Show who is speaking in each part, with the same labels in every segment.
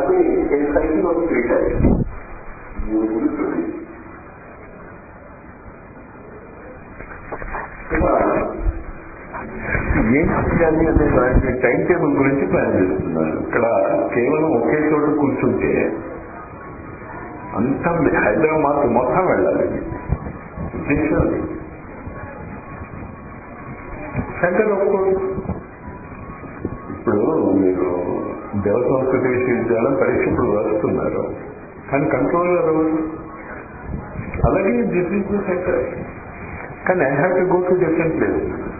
Speaker 1: అది a cycle of three types మూడు పురుషుడు
Speaker 2: ఏం చేయాలి అనే దానికి టైం టేబుల్ గురించి ప్లాన్ చేస్తున్నారు ఇక్కడ కేవలం ఒకే చోట కూర్చుంటే అంతా హైదరాబాద్ మొత్తం వెళ్ళాలి ఉద్దేశం అది. సెంటర్ ఒప్పుకోరు ఇప్పుడు మీరు దేవ సంస్కృతి విశ్వవిద్యాలయం పరీక్ష ఇప్పుడు రాస్తున్నారు కానీ కంట్రోలర్ ఎవరు అలాగే దిస్ ఈజ్ ద సెంటర్ కానీ I have to go to different place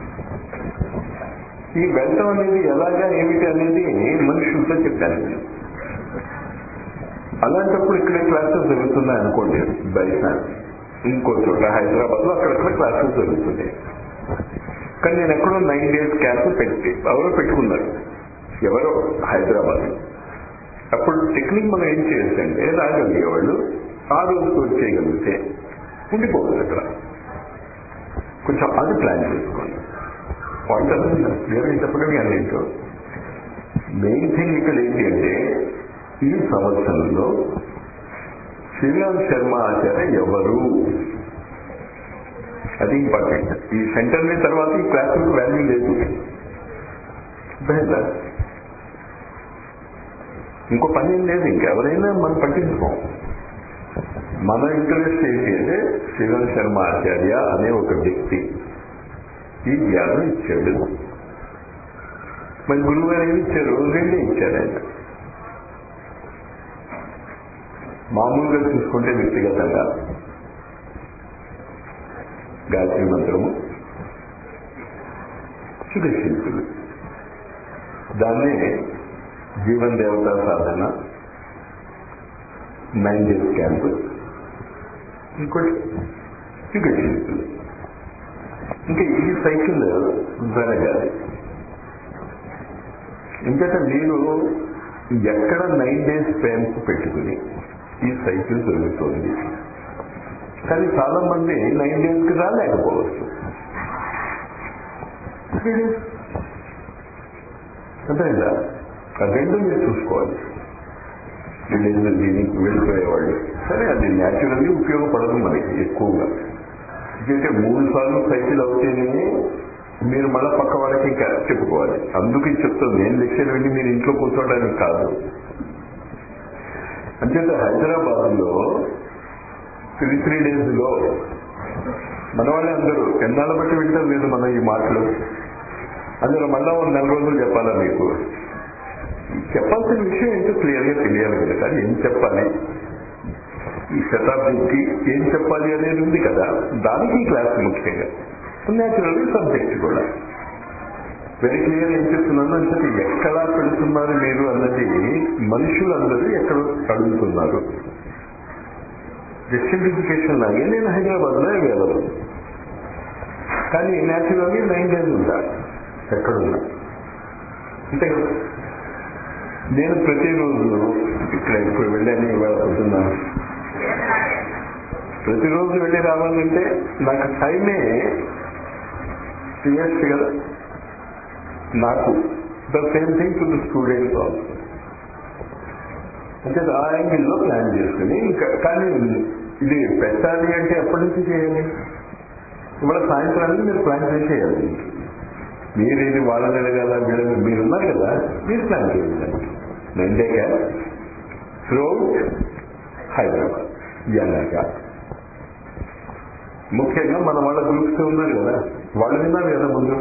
Speaker 2: ఈ వెళ్ళటం అనేది ఎలాగా ఏమిటి అనేది మనుషులతో చెప్పాను నేను. అలాంటప్పుడు ఇక్కడ క్లాసెస్ జరుగుతున్నాయి అనుకోండి బయట ఇంకో చోట హైదరాబాద్ లో అక్కడక్కడ క్లాసెస్ జరుగుతున్నాయి కానీ నేను ఎక్కడో నైన్ డేస్ క్యాంప్ పెట్టి ఎవరో పెట్టుకున్నారు ఎవరో హైదరాబాద్ అప్పుడు టెక్నిక్ మనం ఏం చేయొచ్చంటే రాగలిగేవాళ్ళు ఆ రోజుకు వచ్చేయగలిగితే ఉండిపోవచ్చు అక్కడ కొంచెం అది ప్లాన్ చేసుకోండి పాయింట్ అర్థం క్లియర్గా చెప్పడం కానీ ఏంటో మెయిన్ థింగ్ ఇక్కడ ఏంటి అంటే ఈ సంవత్సరంలో శ్రీరామ్ శర్మ ఆచార్య ఎవరు అది ఇంపార్టెంట్ ఈ సెంటర్ మీద తర్వాత ఈ క్లాసులకు వాల్యూ లేదు అర్థమైందా? ఇంకో పని ఏం లేదు ఇంకెవరైనా మనం పట్టించుకోం మన ఇంట్రెస్ట్ ఏంటి అంటే శ్రీరామ్ శర్మ ఆచార్య అనే ఒక వ్యక్తి ఈ జ్ఞానం ఇచ్చాడు మరి గురువు గారు ఏమి ఇచ్చారు రెండే ఇచ్చారు ఆయన మామూలుగా చూసుకుంటే వ్యక్తిగతంగా గాయత్రి మంత్రము సుఖశిల్పులు దాన్నే జీవన్ దేవతా సాధన నైన్ డేస్ క్యాంప్ ఇంకోటి సుఖశిల్పులు ఇంకా ఈ సైకిల్ జరగాలి ఇంకట మీరు ఎక్కడ నైన్ డేస్ క్యాంప్ పెట్టుకుని ఈ సైకిల్ జరుగుతోంది కానీ చాలా మంది నైన్ డేస్ కి రాలేకపోవచ్చు అర్థమైందా ఆ రెండు మీరు చూసుకోవాలి వీళ్ళు దీనికి వెళ్ళిపోయేవాళ్ళు సరే అది న్యాచురల్లీ ఉపయోగపడదు మనకి ఎక్కువగా ఎందుకంటే మూడు సార్లు సైకిల్ అవుతేనే మీరు మళ్ళీ పక్క వాళ్ళకి ఇంకా చెప్పుకోవాలి అందుకే చెప్తుంది నేను లెక్చర్ వెళ్ళి మీరు ఇంట్లో కూర్చోవడానికి కాదు అంచేత హైదరాబాద్ లో త్రీ త్రీ డేస్ లో మన వాళ్ళే అందరూ ఎన్నాళ్ళ బట్టి వింటారు లేదు మనం ఈ మాటలు అందులో మళ్ళా ఒక నెల రోజులు చెప్పాలా మీకు చెప్పాల్సిన విషయం ఏంటో క్లియర్ గా తెలియాలి కదా కానీ ఏం చెప్పాలి ఈ శతాబ్దికి ఏం చెప్పాలి అనేది ఉంది కదా దానికి ఈ క్లాస్ ముఖ్యంగా న్యాచురల్ సబ్జెక్ట్ కూడా వెరీ క్లియర్ ఏం చెప్తున్నాను అంటే ఎక్కడా పెడుతున్నారు మీరు అన్నది మనుషులందరూ ఎక్కడ అడుగుతున్నారు జస్టిఫికేషన్ లాగే నేను హైదరాబాద్ లో అవైలబుల్ కానీ న్యాచురల్లీ నైన్ డేస్ ఉంటా ఎక్కడున్నా అంతే కదా నేను ప్రతిరోజు ఇక్కడ ఇప్పుడు వెళ్ళాను ఇవాళ పొద్దున్న ప్రతిరోజు వెళ్ళి రావాలంటే నాకు టైమే సిఎస్ కదా నాకు the same thing to the students also అంటే ఆ యాంగిల్లో ప్లాన్ చేసుకుని ఇంకా కానీ ఇది పెట్టాలి అంటే ఎప్పటి నుంచి చేయాలి ఇవాళ సాయంత్రానికి మీరు ప్లాన్ చేసేయాలి మీరు ఇది వాళ్ళని అడగాల వీళ్ళని మీరు ఉన్నారు కదా మీరు ప్లాన్ చేయాలి నండే క్యాబ్ త్రూఅవుట్ హైదరాబాద్ ఎలాగా ముఖ్యంగా మన వాళ్ళ గ్రూప్స్ ఉన్నారు కదా వాళ్ళు విన్నారు కదా ముందు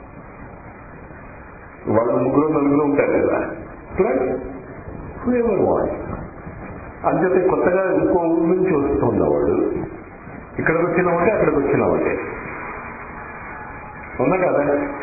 Speaker 2: వాళ్ళ ముగ్గురు నలుగురు ఉంటారు కదా ప్లస్ ఎవరు వాడు అంచేతే కొత్తగా ఇంకో ఊరు నుంచి వస్తున్నవాడు ఇక్కడికి వచ్చిన ఒకటే అక్కడికి వచ్చిన ఒకటే ఉన్నా కదా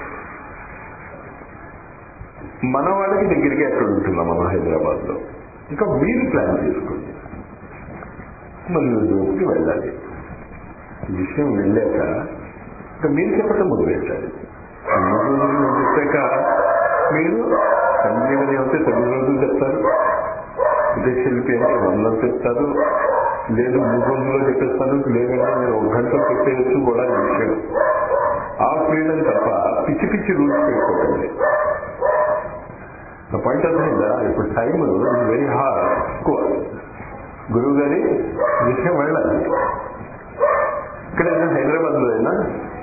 Speaker 2: మన వాళ్ళకి దగ్గరికి ఎక్కడ ఉంటున్నాం మనం హైదరాబాద్ లో ఇంకా మీరు ప్లాన్ చేసుకోండి మన జోలికి వెళ్ళాలి ఈ విషయం వెళ్ళాక ఇంకా మీరు చెప్పటం మొదలెట్టాలి మూడు రోజులు చెప్పాక మీరు సంజీవని అయితే తొమ్మిది రోజులు చెప్తారు విదేశీలకి అంటే వందలు చెప్తారు లేదు మూడు రోజుల్లో చెప్పేస్తాను లేదంటే మీరు ఒక గంట చెప్పేయచ్చు కూడా ఈ విషయం ఆ ఫ్రీడమ్ తప్ప పిచ్చి పిచ్చి రూల్స్ పెట్టుకోకండి ఆ పాయింట్ అర్థమైందా ఇప్పుడు టైం వెరీ హార్డ్ ఎక్కువ గురువు గారి విషయం వెళ్ళాలి ఇక్కడైనా హైదరాబాద్ లో అయినా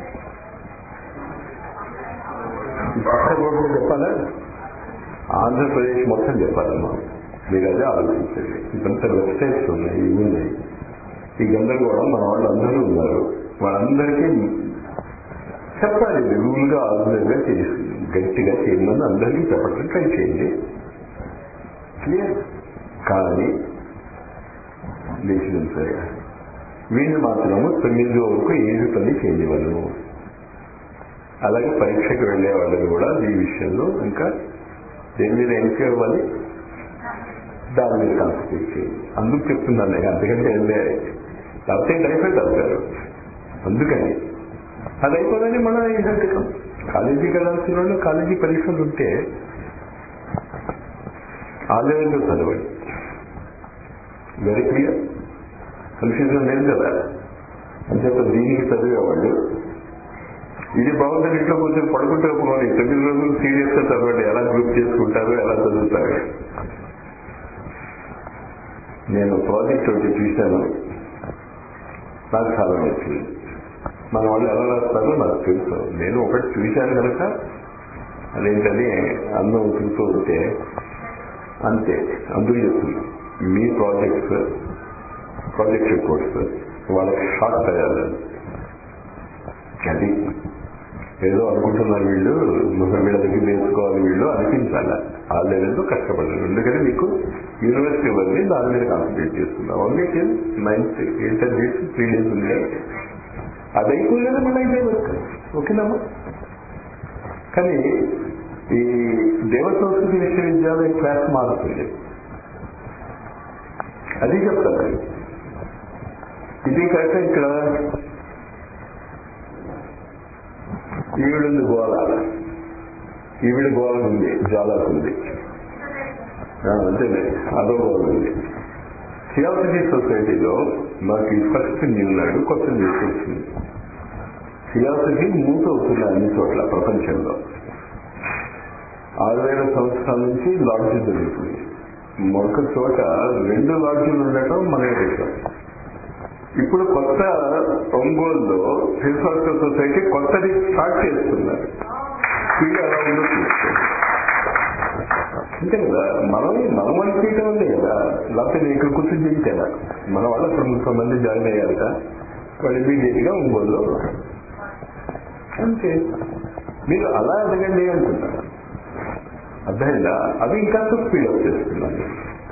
Speaker 2: పక్క రోడ్లు చెప్పాలా ఆంధ్రప్రదేశ్ మొత్తం చెప్పాలమ్మా మీరు అదే ఆలోచించండి ఇదంతా వెబ్సైట్స్ ఉన్నాయి ఇవి ఉన్నాయి ఈ గందరగోళం మన వాళ్ళు అందరూ ఉన్నారు వాళ్ళందరికీ చెప్పాలి రూల్ గా ఆర్డర్ గా చేసి గట్టిగా చేయమని అందరికీ చెప్పడం ట్రై చేయండి క్లియర్ కానీ దేశం సరే వీళ్ళు మాత్రము తొమ్మిది వరకు ఏడు పని చేయనివ్వను అలాగే పరీక్షకు వెళ్లే వాళ్ళని కూడా ఈ విషయంలో ఇంకా దేని మీద ఎంపిక ఇవ్వాలి దాని మీద కాన్సన్ట్రేట్ చేయాలి అందుకు చెప్తున్నాను నేను అంతకంటే ఏం లేదు లేకపోతే టైఫాయిడ్ అవుతారు అందుకని అది అయిపోదని మన ఇదంతకం కాలేజీకి వెళ్ళాల్సిన వాళ్ళు కాలేజీ పరీక్షలు ఉంటే ఆ లెవెల్లో చదవండి వెరీ క్లియర్ కన్ఫ్యూజన్ లేదు కదా అంచేత దీనికి చదివేవాళ్ళు ఇది బాగుందని ఇంట్లో కొంచెం పడుకుంటే పోవాలి తొమ్మిది రోజులు సీరియస్ గా చదవండి ఎలా గ్రూప్ చేసుకుంటారు ఎలా చదువుతారు నేను ప్రాజెక్ట్ ఒకటి చూశాను నాకు చాలా నచ్చింది మన వాళ్ళు ఎలా రాస్తారో నాకు తెలుసు నేను ఒకటి చూశాను కనుక అదేంటని అన్నం చూస్తూ ఉంటే అంతే అందుకు చెప్తున్నా మీ ప్రాజెక్ట్స్ ప్రాజెక్ట్ రిపోర్ట్స్ వాళ్ళకి షాక్ అయ్యారు అది ఏదో అనుకుంటున్నారు వీళ్ళు వీళ్ళ దగ్గర నేర్చుకోవాలి వీళ్ళు అనిపించాలి ఆ లెవెల్తో కష్టపడ్డారు ఎందుకంటే మీకు యూనివర్సిటీ వల్లి దాని మీద కాన్సన్ట్రేట్ చేస్తున్నా only ten ninth inter days three days ఉంది అది అయిపోలేదు మళ్ళీ ఇదే వర్క్ ఓకేనమ్మా కానీ ఈ దేవ సంస్కృతి విశ్వవిద్యాలయం క్లాస్ మారుతుంది అది చెప్తారు ఇది కాక ఇక్కడ ఈవిడుంది గోళ ఈవిడ గోళ ఉంది జ్వాలకు ఉంది అంతేనే అదో గోళ ఉంది థియాలజీ సొసైటీలో మాకు ఫస్ట్ నిన్నాడు కొత్త న్యూస్ వచ్చింది థియాలజీ మూత అవుతుంది అన్ని చోట్ల ప్రపంచంలో ఆరు వేల సంవత్సరాల నుంచి లాడ్జీ జరుగుతుంది ఒక చోట రెండు లాడ్జీలు ఉండటం మన దేశం ఇప్పుడు కొత్త ఒంగోలులో హిస్టారికల్ సొసైటీ కొత్తది స్టార్ట్ చేస్తున్నారు ఇది అలా ఉండొచ్చు అంతే కదా మనం మనం అనుకుంటే ఉంది కదా లేకపోతే నేను ఇక్కడ కూర్చొని చేయించాను మన వాళ్ళ ముప్పై మంది జాయిన్ అయ్యాక వాళ్ళు ఇమీడియట్ గా ఒంగోలులో అంతే మీరు అలా ఎదగండి అంటున్నారు అర్థమైందా అవి ఇంకా స్పీడప్ చేస్తున్నాను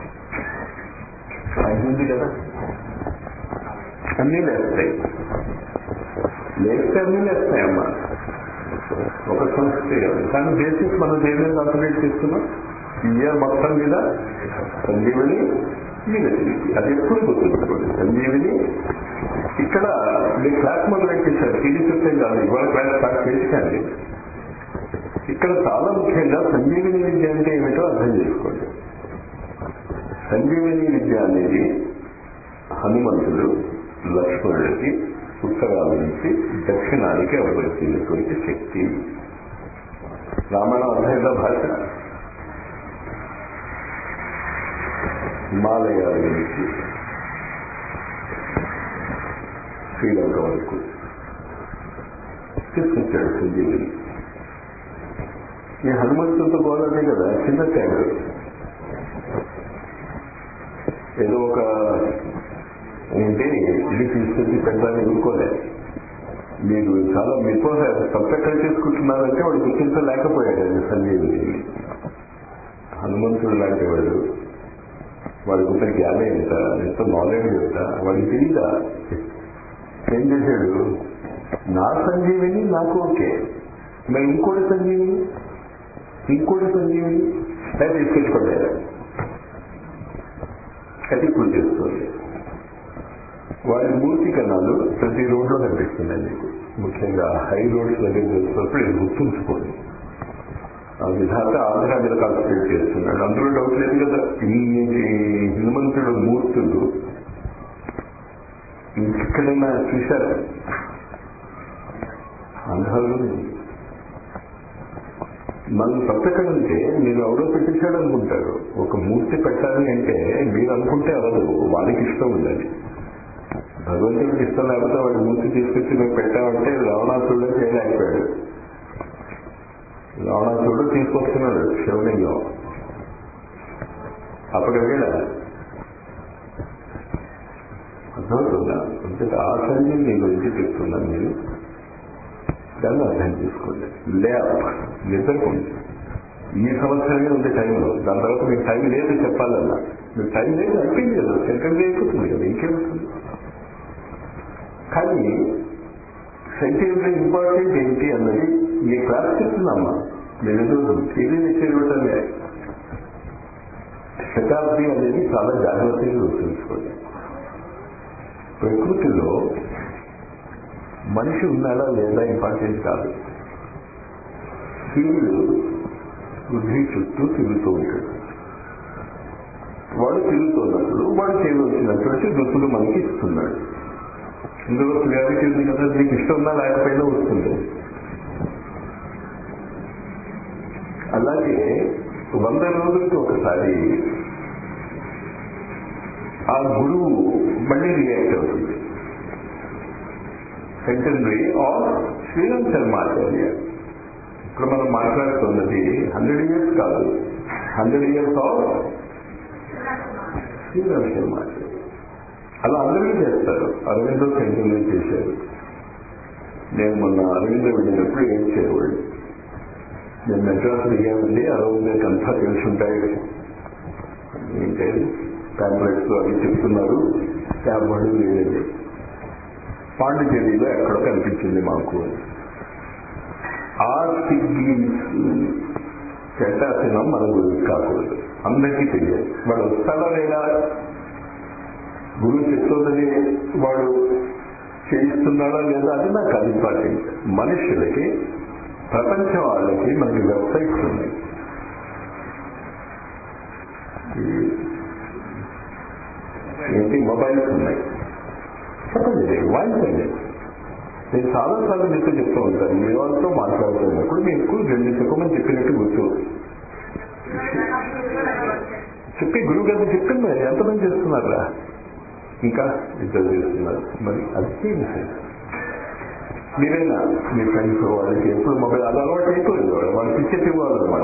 Speaker 2: అయింది కదా అన్నీ లేస్తాయి లేస్తే అన్నీ లేస్తాయమ్మా ఒక సంస్థ కానీ బేసిక్ మనం దేని మీద కాన్సన్ట్రేట్ చేస్తున్నాం ఇయర్ మొత్తం మీద సంజీవని యూనివర్సిటీ అది ఎప్పుడు గుర్తుంచుకోండి సంజీవిని ఇక్కడ మీరు క్లాస్ మొదలెట్టేశారు ఇది చెప్తే కాదు ఇవాళ క్లాస్ స్టార్ట్ చేసి ఇక్కడ చాలా ముఖ్యంగా సంజీవిని విద్య అంటే ఏమిటో అర్థం చేసుకోండి సంజీవిని విద్య అనేది హనుమంతుడు లక్ష్మణుడికి ఉత్తరాల నుంచి దక్షిణానికి అవతరించినటువంటి శక్తి రామాయణం అర్థమైందా భాష హిమాలయాల నుంచి శ్రీలంక వరకు తీసుకొచ్చాడు సంజీవిని ఈ హనుమంతుడితో గోడనే కదా చిన్న ట్యాంక్ ఏదో ఒక ఏంటి ఇది తీసుకొచ్చి పెట్టడానికి ఊరుకోలేదు మీరు చాలా మీతో తప్పెక్కడ చేసుకుంటున్నారంటే వాడు గుర్తించలేకపోయాడు అది సంజీవిని హనుమంతుడు లాంటి వాడు వాడికి ఉన్న జ్ఞానం ఎంత ఎంత నాలెడ్జ్ ఎంత వాడికి తెలియదా ఏం చేశాడు నా సంజీవిని నాకు ఓకే మరి ఇంకోటి సంజీవిని ఇంకోటి సంజీవిని అది తీసుకొచ్చుకోలేదు అది ఇప్పుడు చేస్తుంది వాడి మూర్తి కణాలు ప్రతి రోడ్లో కనిపిస్తున్నాయి మీకు ముఖ్యంగా హై రోడ్స్ దగ్గర చేస్తున్నప్పుడు ఇది గుర్తుంచుకోండి ఆ విధాత ఆంధ్ర మీద కాన్సన్ట్రేట్ చేస్తున్నాడు అందులో డౌట్ లేదు కదా ఇన్ని హనుమంతుడు మూర్తులు ఇంకెక్కడైనా చూశారా ఆంధ్రాలో మనం బ్రతకడంటే మీరు ఎవడో పెట్టేశాడు అనుకుంటారు ఒక మూర్తి పెట్టాలి అంటే మీరు అనుకుంటే అవదు వాడికి ఇష్టం ఉండాలి భగవంతుడికి ఇష్టం లేకపోతే వాడి మూర్తి తీసుకొచ్చి మేము పెట్టామంటే రావణాసుడు చేయలేకపోయాడు రావణాసుడు తీసుకొస్తున్నాడు శివలింగం అప్పటికేళ అర్థమవుతుందా అంటే ఆ సంజయం మీ గురించి చెప్తున్నాను నేను దాన్ని అర్థం చేసుకోండి లేప్ నిద్రపోండి ఈ సంవత్సరమే ఉంది టైంలో దాని తర్వాత మీకు టైం లేదు చెప్పాలన్నా మీకు టైం లేదు అయిపోయింది కదా సెకండ్ అయిపోతుంది కదా ఇంకేమవుతుంది కానీ సెంటిమెంట్ ఇంపార్టెంట్ ఏంటి అన్నది ఈ క్లాస్ చెప్తున్నామా మీరు ఇది నిశ్చయించడమే శతాబ్ది అనేది చాలా జాగ్రత్తగా గుర్తుంచుకోండి ప్రకృతిలో మనిషి ఉన్నాడా లేదా ఇంపార్టెంట్ కాదు సూర్యుడు పృథ్వీ చుట్టూ తిరుగుతూ ఉంటాడు వాడు తిరుగుతున్నప్పుడు వాడు చేయవలసినటువంటి దుస్తులు మనకి ఇస్తున్నాడు ఇందులో క్లారిటీ ఉంది కదా నీకు ఇష్టం ఉన్నా లేకపోయినా వస్తుంది అలాగే వంద రోజులకి ఒకసారి ఆ గురువు మళ్ళీ రియాక్ట్ అవుతుంది సెకండరీ ఆఫ్ శ్రీరామ్ శర్మాచార్య ఇప్పుడు మనం మాట్లాడుతున్నది హండ్రెడ్ ఇయర్స్ కాదు hundred years of Sriram Sharmacharya అలా అందరూ చేస్తారు అరవిందో సెంటర్లో చేశారు నేను మొన్న అరవిందో వెళ్ళినప్పుడు ఏం చేయవాళ్ళు నేను మెడ్రాస్ దిగామండి అరవిందోకి అంతా తెలుసుంటాయి ఏంటది టాబ్లెట్స్ అవి చెప్తున్నారు క్యాబ్ వాళ్ళు లేదండి పాండిచేరిలో ఎక్కడో కనిపించింది మాకు ఆ సిగ్గి చెట్టాసినం మన గురించి కాకూడదు అందరికీ తెలియదు వాడు వస్తాడా లేదా గురువు చెప్తున్నది వాడు చేయిస్తున్నాడా లేదా అది నాకు అది ఇంపార్టెంట్ మనుషులకి ప్రపంచం వాళ్ళకి మనకి వెబ్సైట్స్ ఉన్నాయి ఏంటి మొబైల్స్ ఉన్నాయి చెప్పండి వాయించండి నేను చాలా సార్లు మీతో చెప్తూ ఉంటాను మీ వాళ్ళతో మాట్లాడుతున్నప్పుడు మీకు రెండు చెప్పమని చెప్పినట్టు గుర్తు చెప్పి గురువు గారు చెప్పింది ఎంతమంది చేస్తున్నారా ఇంకా ఇద్దరు చేస్తున్నారు మరి అది విషయం మీరైనా మీ ఫ్రెండ్స్ వాళ్ళకి ఎప్పుడు మొబైల్ అది అలవాటు అయిపోయింది వాళ్ళకి ఇచ్చేసి ఇవ్వాలన్నమాట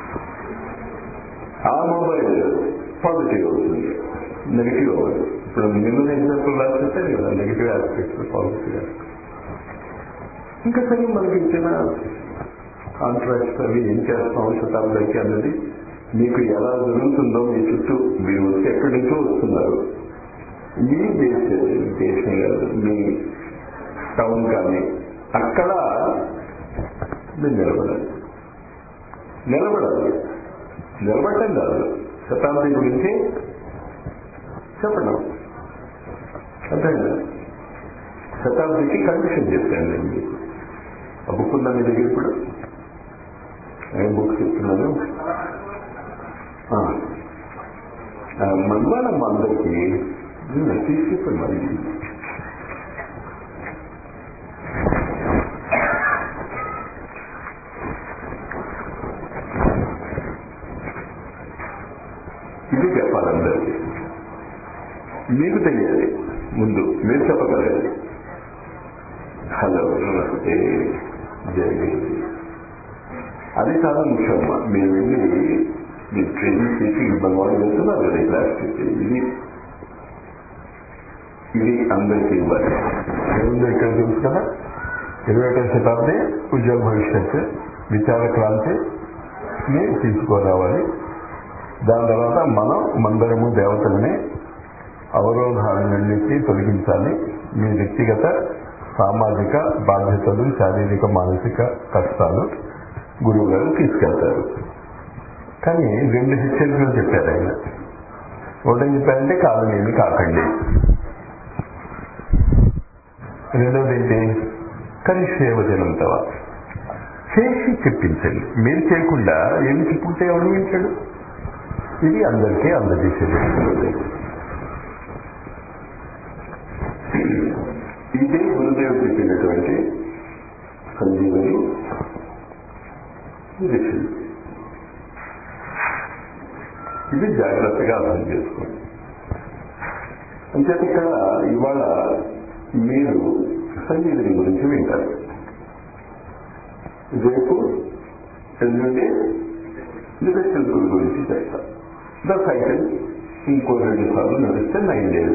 Speaker 2: ఆ మొబైల్ పాజిటివ్ అవుతుంది నెగిటివ్ అవ్వదు ఇప్పుడు నిన్న ఎగ్జాంపుల్ రాసిస్తే కదా నెగిటివ్ ఆస్పెక్ట్స్ పాజిటివ్ ఆస్పెక్ట్స్ ఇంకా సరే మనకి ఇచ్చిన కాంట్రాక్ట్స్ అవి ఏం చేస్తాం శతాబ్దానికి అన్నది మీకు ఎలా జరుగుతుందో మీ చుట్టూ మీరు వచ్చి ఎక్కడి నుంచో వస్తున్నారు మీ దేశ దేశం కాదు మీ టౌన్ కానీ అక్కడ మీరు నిలబడాలి నిలబడాలి నిలబడటం కాదు శతాబ్ది గురించి చెప్పడం అర్థమైందా శతాబ్దికి కండిషన్ చెప్పాను నేను మీకు ఆ బుక్ ఉందా మీ దగ్గర ఇప్పుడు ఏం బుక్ చెప్తున్నాను మనవాళ్ళమ్మ అందరికీ తీసుకెళ్ళి మరి ఇది చెప్పాలందరికీ మీకు తెలియాలి ముందు మీరు చెప్పగలగాలి హలో నమస్తే జై అది చాలా ముఖ్యమ్మా మీరు వెళ్ళి మీ ట్రైనింగ్ చేసి ఇబ్బంది వాళ్ళు వెళ్తున్నారు కదా క్లాస్ ఇది ఇది అందరికీ ఇవ్వాలి ఏముంది ఇక్కడ తెలుసు కదా ఇరవై ఒకటో శతాబ్ది ఉజ్వల భవిష్యత్తు విచార క్రాంతి ని తీసుకురావాలి దాని తర్వాత మనం మందరము దేవతల్ని అవరోధాలన్నింటినీ తొలగించాలి మీ వ్యక్తిగత సామాజిక బాధ్యతలు శారీరక మానసిక కష్టాలు గురువు గారు తీసుకెళ్తారు కానీ రెండు హెచ్చరికలు చెప్పారు ఆయన ఒకటేం చెప్పారంటే కాలనేమి కాకండి రెండవది ఏంటి కనిషేవ జనంతవా చేసి చెప్పించండి మీరు చేయకుండా ఏమి చెప్పుకుంటే ఎవరు వింటాడు ఇది అందరికీ అందజేసేది ఇదే గురుదేవుడు చెప్పినటువంటి సంజీవని ఇది ఇది జాగ్రత్తగా అర్థం చేసుకోండి అంచేత ఇక్కడ ఇవాళ మీరు సంగీతం గురించి వింటారు రేపు ఎల్లుండి లిబెస్టల్ గురించి చెప్తారు ద సైకిల్ ఇంకో రెండు సార్లు నడిస్తే నైన్ డేస్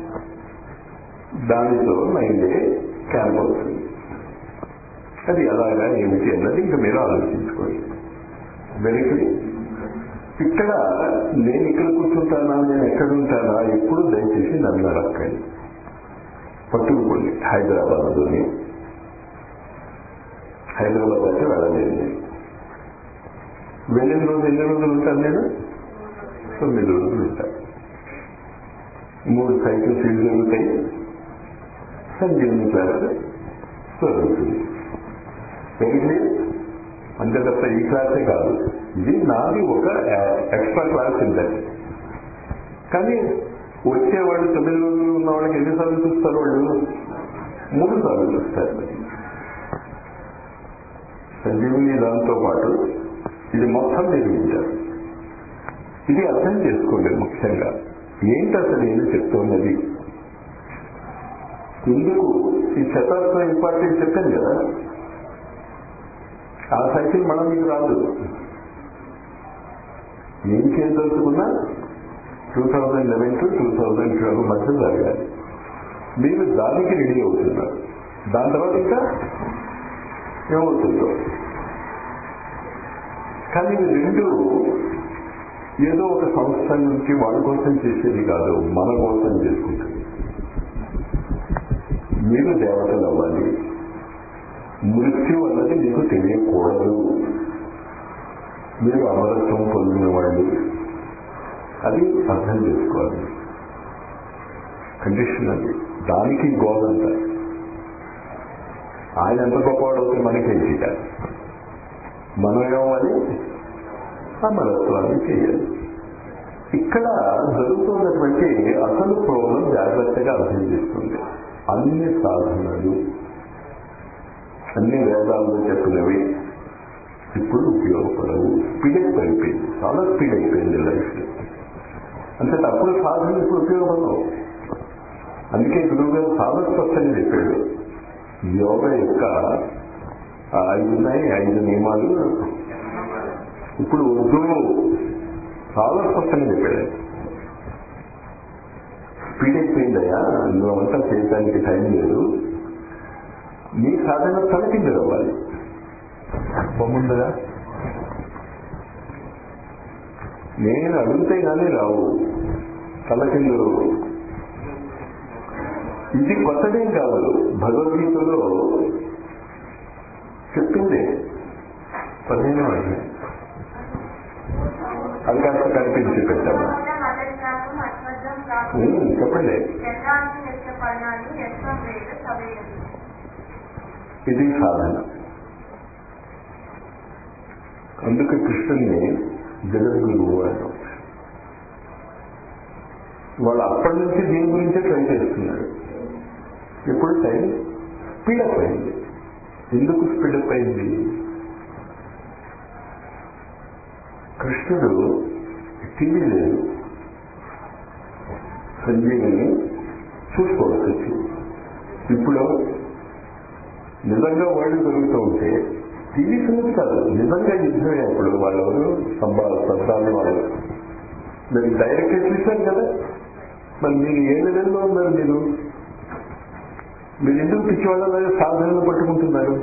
Speaker 2: దానితో నైన్ డే క్యాంప్ అవుతుంది అది ఎలాగా ఏమిటి అన్నది ఇంకా మీరు ఆలోచించుకోండి వెనక్కి ఇక్కడ నేను ఇక్కడ కూర్చుంటానా నేను ఎక్కడ ఉంటానా ఎప్పుడు దయచేసి నన్ను అడగండి పట్టుకుపోండి హైదరాబాద్లోని హైదరాబాద్ అయితే వెళ్ళలేదు నేను వెళ్ళిన రోజు ఎన్ని రోజులు ఉంటాను నేను తొమ్మిది రోజులు ఉంటాను మూడు సైకిల్ ఫీల్డ్ జరుగుతాయి సంజీవని క్లాస్ జరుగుతుంది వెరీ అంతే తప్ప ఈ క్లాసే కాదు ఇది నాది ఒక ఎక్స్ట్రా క్లాస్ ఇంతటి కానీ వచ్చేవాళ్ళు తొమ్మిది రోజులు ఉన్న వాళ్ళకి ఎన్నిసార్లు చూస్తారు వాళ్ళు మూడు సార్లు చూస్తారు సంజీవుని దాంతో పాటు ఇది మొత్తం మీరు వింటారు ఇది అర్థం చేసుకోండి ముఖ్యంగా ఏంటి అసలు నేను చెప్తున్నది ఎందుకు ఈ శతాబ్దం ఇంపార్టెంట్ చెప్పాను కదా ఆ సైకిల్ మనం మీకు రాదు ఏం చేయదలుచుకున్నా two thousand eleven to two thousand twelve మధ్య జరగాలి మీరు దానికి రెడీ అవుతున్నారు దాని తర్వాత ఇంకా ఏమవుతుందో కానీ ఇవి రెండు ఏదో ఒక సంస్థ నుంచి వాళ్ళ కోసం చేసేది కాదు మన కోసం చేసుకుంటుంది మీరు దేవతలు అవ్వాలి మృత్యు అన్నది మీకు తెలియకూడదు మీరు అమరత్వం పొందిన వాళ్ళు అది అర్థం చేసుకోవాలి కండిషన్ అది దానికి గోదంత ఆయన ఎంత గొప్పవాడు అవుతే మనకేంటి కాదు మనం ఏమవ్వాలి అమరత్వాన్ని చేయాలి ఇక్కడ జరుగుతున్నటువంటి అసలు ప్రోగ్రాం జాగ్రత్తగా అర్థం చేస్తుంది అన్ని సాధనలు అన్ని వేదాల్లో చెప్పినవి ఇప్పుడు ఉపయోగపడవు స్పీడ్ అయిపోయింది చాలా స్పీడ్ అయిపోయింది లైఫ్ అంటే అప్పుడు సాధన ఇప్పుడు ఉపయోగపడవు అందుకే గురువు గారు చాలా స్పష్టంగా చెప్పాడు యోగ యొక్క ఐదు ఉన్నాయి ఐదు నియమాలు ఇప్పుడు వద్దు చాలా స్పష్టంగా చెప్పాడు స్పీడ్ అయిపోయిందయ్యా నువ్వంతా చేయడానికి టైం లేదు నీ సాధన తలకింది అవ్వాలి బొమ్ముండగా నేను అడిగితే కానీ రావు తలకిందులు ఇది కొత్తదేం కాదు భగవద్గీతలో చెప్పింది పదిహేను అధ్యాయం అది కాస్త కనిపించి పెట్టాము ఉమ్, చెప్పండి ఇది సాధన అందుకే కృష్ణుని జగద్గురువు అన్నాం వాళ్ళు అప్పటి నుంచి దీని గురించే ట్రై చేస్తున్నారు ఇప్పుడు టైం స్పీడప్ అయింది ఎందుకు స్పీడప్ అయింది కృష్ణుడు టీవీ లేదు సంజీవిని చూసుకోవచ్చు వచ్చి ఇప్పుడు నిజంగా వాళ్ళు జరుగుతూ ఉంటే టీవీ సంగతి కాదు నిజంగా యుద్ధమే అప్పుడు వాళ్ళెవరు సబ్బా సద్దాలు వాళ్ళు మీరు డైరెక్ట్గా చూశారు కదా మరి మీరు ఏ లెవెల్లో ఉన్నారు మీరు మీరు ఎందుకు పిచ్చి వాళ్ళ సాధనలు పట్టుకుంటున్నారు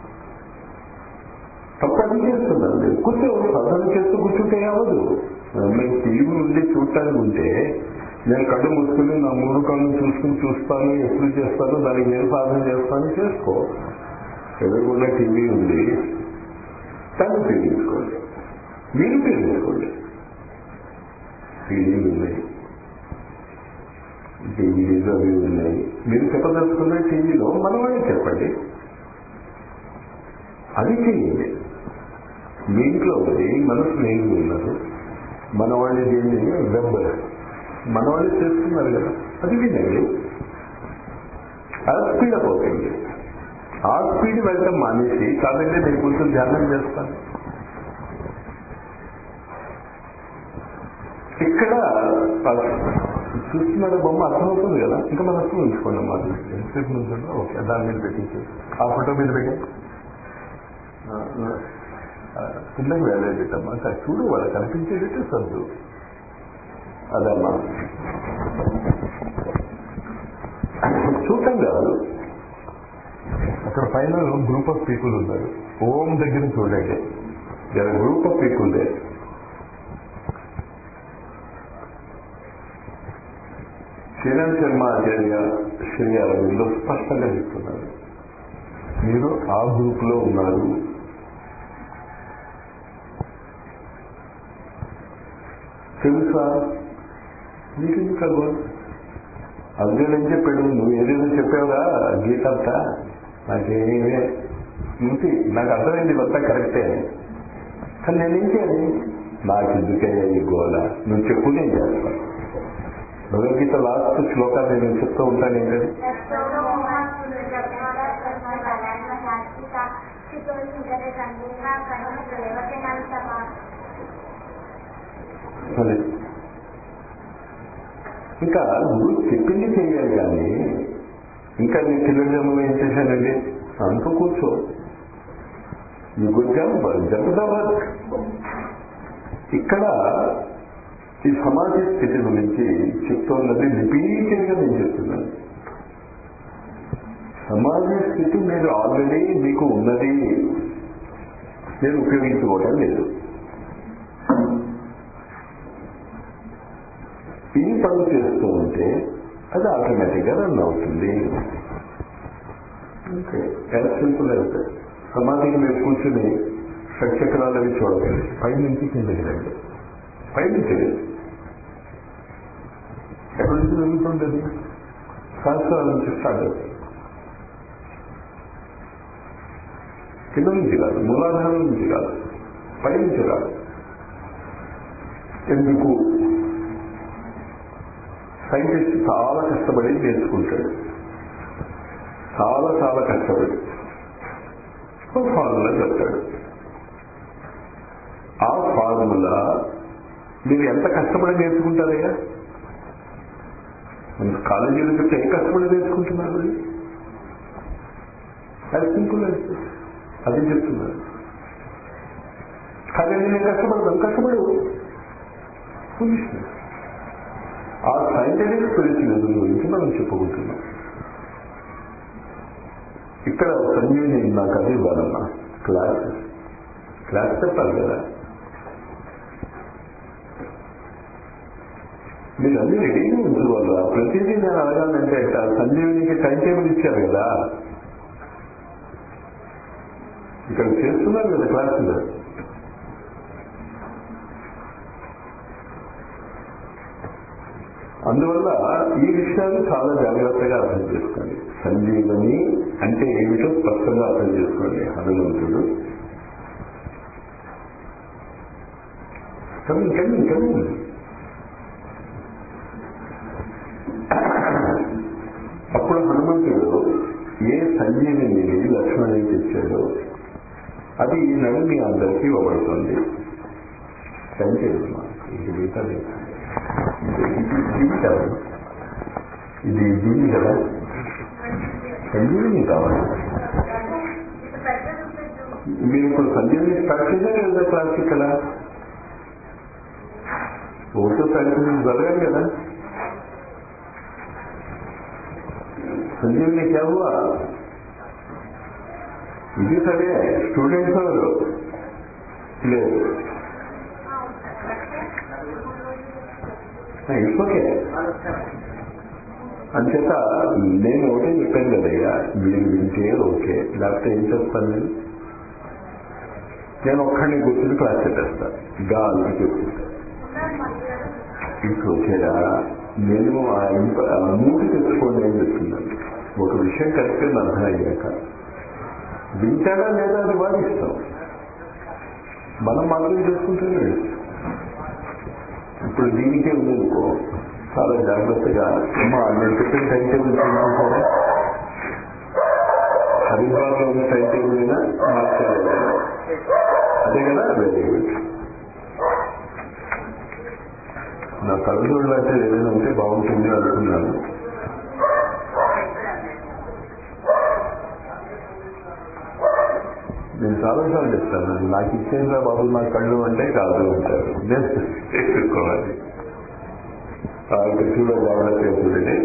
Speaker 2: తప్ప అది చేస్తున్నారు మీరు కూర్చో సాధన చేస్తూ కూర్చుంటే అవ్వదు మీకు టీవీ ఉండి చూడటానికి ఉంటే నేను కళ్ళు మూసుకుని నా మూడు కళ్ళు చూసుకుని చూస్తాను ఎప్పుడు చేస్తాను దానికి నేను సాధన చేస్తాను చేసుకో ఎదురుకుండా టీవీ ఉంది దాన్ని ఉపయోగించుకోండి మీరు ఉపయోగించుకోండి సీడీలు ఉన్నాయి టీవీలు అవి ఉన్నాయి మీరు చెప్పదలుచుకున్న టీవీలో మన వాళ్ళకి చెప్పండి అది చేయండి మీ ఇంట్లో ఉంది మన స్నేహితులు ఉన్నారు మన వాళ్ళు దీన్ని వెబ్ మన వాళ్ళు చేస్తున్నారు కదా అది వినండి ఆ స్పీడ్ అప్ అవుతుంది ఆ స్పీడ్ వెళ్ళటం మానేసి కాదంటే నేను కొంచెం ధ్యానం చేస్తాను ఇక్కడ చూస్తున్న బొమ్మ అర్థమవుతుంది కదా ఇంకా మన అర్థం ఉంచుకోండి అమ్మా ఎంతసేపు నుంచుందో ఓకే దాని మీద పెట్టించి ఆ ఫోటో మీద పెట్టి పిల్లకి వేలేటమ్మా సార్ చూడు వాళ్ళు కనిపించేటట్టు సర్దు అదమ్మా చూడటం కాదు అక్కడ పైన గ్రూప్ ఆఫ్ పీపుల్ ఉన్నారు ఓం దగ్గర చూడండి group of people they Sriram Sharma Acharya Shri Aurobindo స్పష్టంగా చెప్తున్నారు మీరు ఆ గ్రూప్ లో ఉన్నారు తెలుసా నీకెందుకు కలవ అర్జున్ ఏం చెప్పాడు నువ్వు ఏదేదో చెప్పావురా గీత అంతా నాకేమీ ఇంటి నాకు అర్థమైంది ఇదంతా కరెక్టే కానీ నేనేం చేయాలి నాకు ఎందుకయ్యా ఈ గోళ నువ్వు చెప్పు నేను చేస్తాను భగవద్గీత లాస్ట్ శ్లోకాన్ని నేను చెప్తూ ఉంటాను ఏంటది అదే ఇంకా గురువు చెప్పింది చేయాలి కానీ ఇంకా నీ కిలోజమ్మ ఏం చేశానండి అంటూ కూర్చో ఈ గుజ్జాం జరుగుతా వర్క్ ఇక్కడ ఈ సమాజ స్థితి గురించి చెప్తున్నది రిపీటెడ్ గా నేను చెప్తున్నాను సమాజ స్థితి మీరు ఆల్రెడీ మీకు ఉన్నది నేను ఉపయోగించుకోవడం లేదు ఈ పనులు చేస్తూ ఉంటే అది ఆటోమేటిక్ గా రన్ అవుతుంది ఓకే యాజ్ సింపుల్ అయితే సమాధికి మీరు కూర్చుని షట్చక్రాలు అవి చూడవచ్చు పై నుంచి కిందకి రండి పై నుంచి ఎక్కడి నుంచి జరుగుతుంటుంది శాస్త్రాల నుంచి స్టార్ట్ అవుతుంది కింద నుంచి కాదు మూలాధారం నుంచి కాదు పై నుంచి కాదు ఎందుకు సైంటిస్ట్ చాలా కష్టపడి నేర్చుకుంటాడు చాలా చాలా కష్టపడి ఒక ఫార్ములా చెప్తాడు ఆ ఫార్ములా మీరు ఎంత కష్టపడి నేర్చుకుంటారయ్యా మన కాలేజీలో చెప్తే ఏ కష్టపడి నేర్చుకుంటున్నారు అది అది సింపుల్ అయితే అది చెప్తున్నారు కానీ నేను కష్టపడతాను కష్టపడు ఫులిష్నెస్ ఆ సైంటిఫిక్ స్పిరిచువలిజం గురించి మనం చెప్పుకుంటున్నాం ఇక్కడ సంజీవిని నాకు అది ఇవ్వాలన్నా క్లాస్ క్లాస్ చెప్పాలి కదా మీరు అన్ని రెడీగా ఉంచుకోవాలా ప్రతిదీ నేను అడగాలంటే సంజీవినికి టైం టేబుల్ ఇచ్చారు కదా ఇక్కడ చేస్తున్నారు కదా క్లాసులు అందువల్ల ఈ విషయాలు చాలా జాగ్రత్తగా అర్థం చేసుకోండి సంజీవని అంటే ఏమిటో స్పష్టంగా అర్థం చేసుకోండి హనుమంతుడు కమి కమి కమి అప్పుడు హనుమంతుడు ఏ సంజీవిని లక్ష్మణుడికి తెచ్చాడో అది ఈనాడు మీ అందరికీ ఇవ్వబడుతుంది సంజీవన ఇది మిగతా లేదు ఇది కాదు ఇది దీని కదా సంజీవిని కావాలి మీరు ఇప్పుడు సంజీవిని స్టార్ట్ చేశారు కదా క్లాస్ ఇక్కడ ఒకటో తారీఖు జరగాలి కదా संजीवनी क्या हुआ ఇది సరే స్టూడెంట్స్ ఎవరు లేదు ఇట్స్ ఓకే అంచేత నేను ఒకటే చెప్పాను కదయ్యా మీరు వింటే ఓకే లేకపోతే ఏం చేస్తాను నేను నేను ఒక్కడిని కూర్చుని క్లాస్ పెట్టేస్తా గాలి చెప్తుంటా ఇట్స్ ఓకేరా నేను ఆ మూడు తెచ్చుకోండి అని చెప్తున్నాను ఒక విషయం కరెక్ట్ అర్థం అయ్యాక వింటాడా లేదా అది వాడి ఇష్టం మనం మాత్రం చేసుకుంటూనే ఇప్పుడు దీనికే ఉందనుకో చాలా జాగ్రత్తగా అమ్మా నేను చెప్పిన టైం టేబుల్ చూసుకుంటారా హరిద్వార్లో ఉన్న టైం టేబుల్ అయినా మార్చాలి అదే కదా వెరీ గుడ్ నా కళ్ళజోడు లాంటిది ఏదైనా ఉంటే బాగుంటుంది అనుకున్నాను నేను చాలాసార్లు చెప్తాను నాకు ఇచ్చేంద్రా బాబు నా కళ్ళు అంటే కాదు అంటారు నేను చేసుకోవాలి వాళ్ళకి చూడ జాగ్రత్తగా చూడండి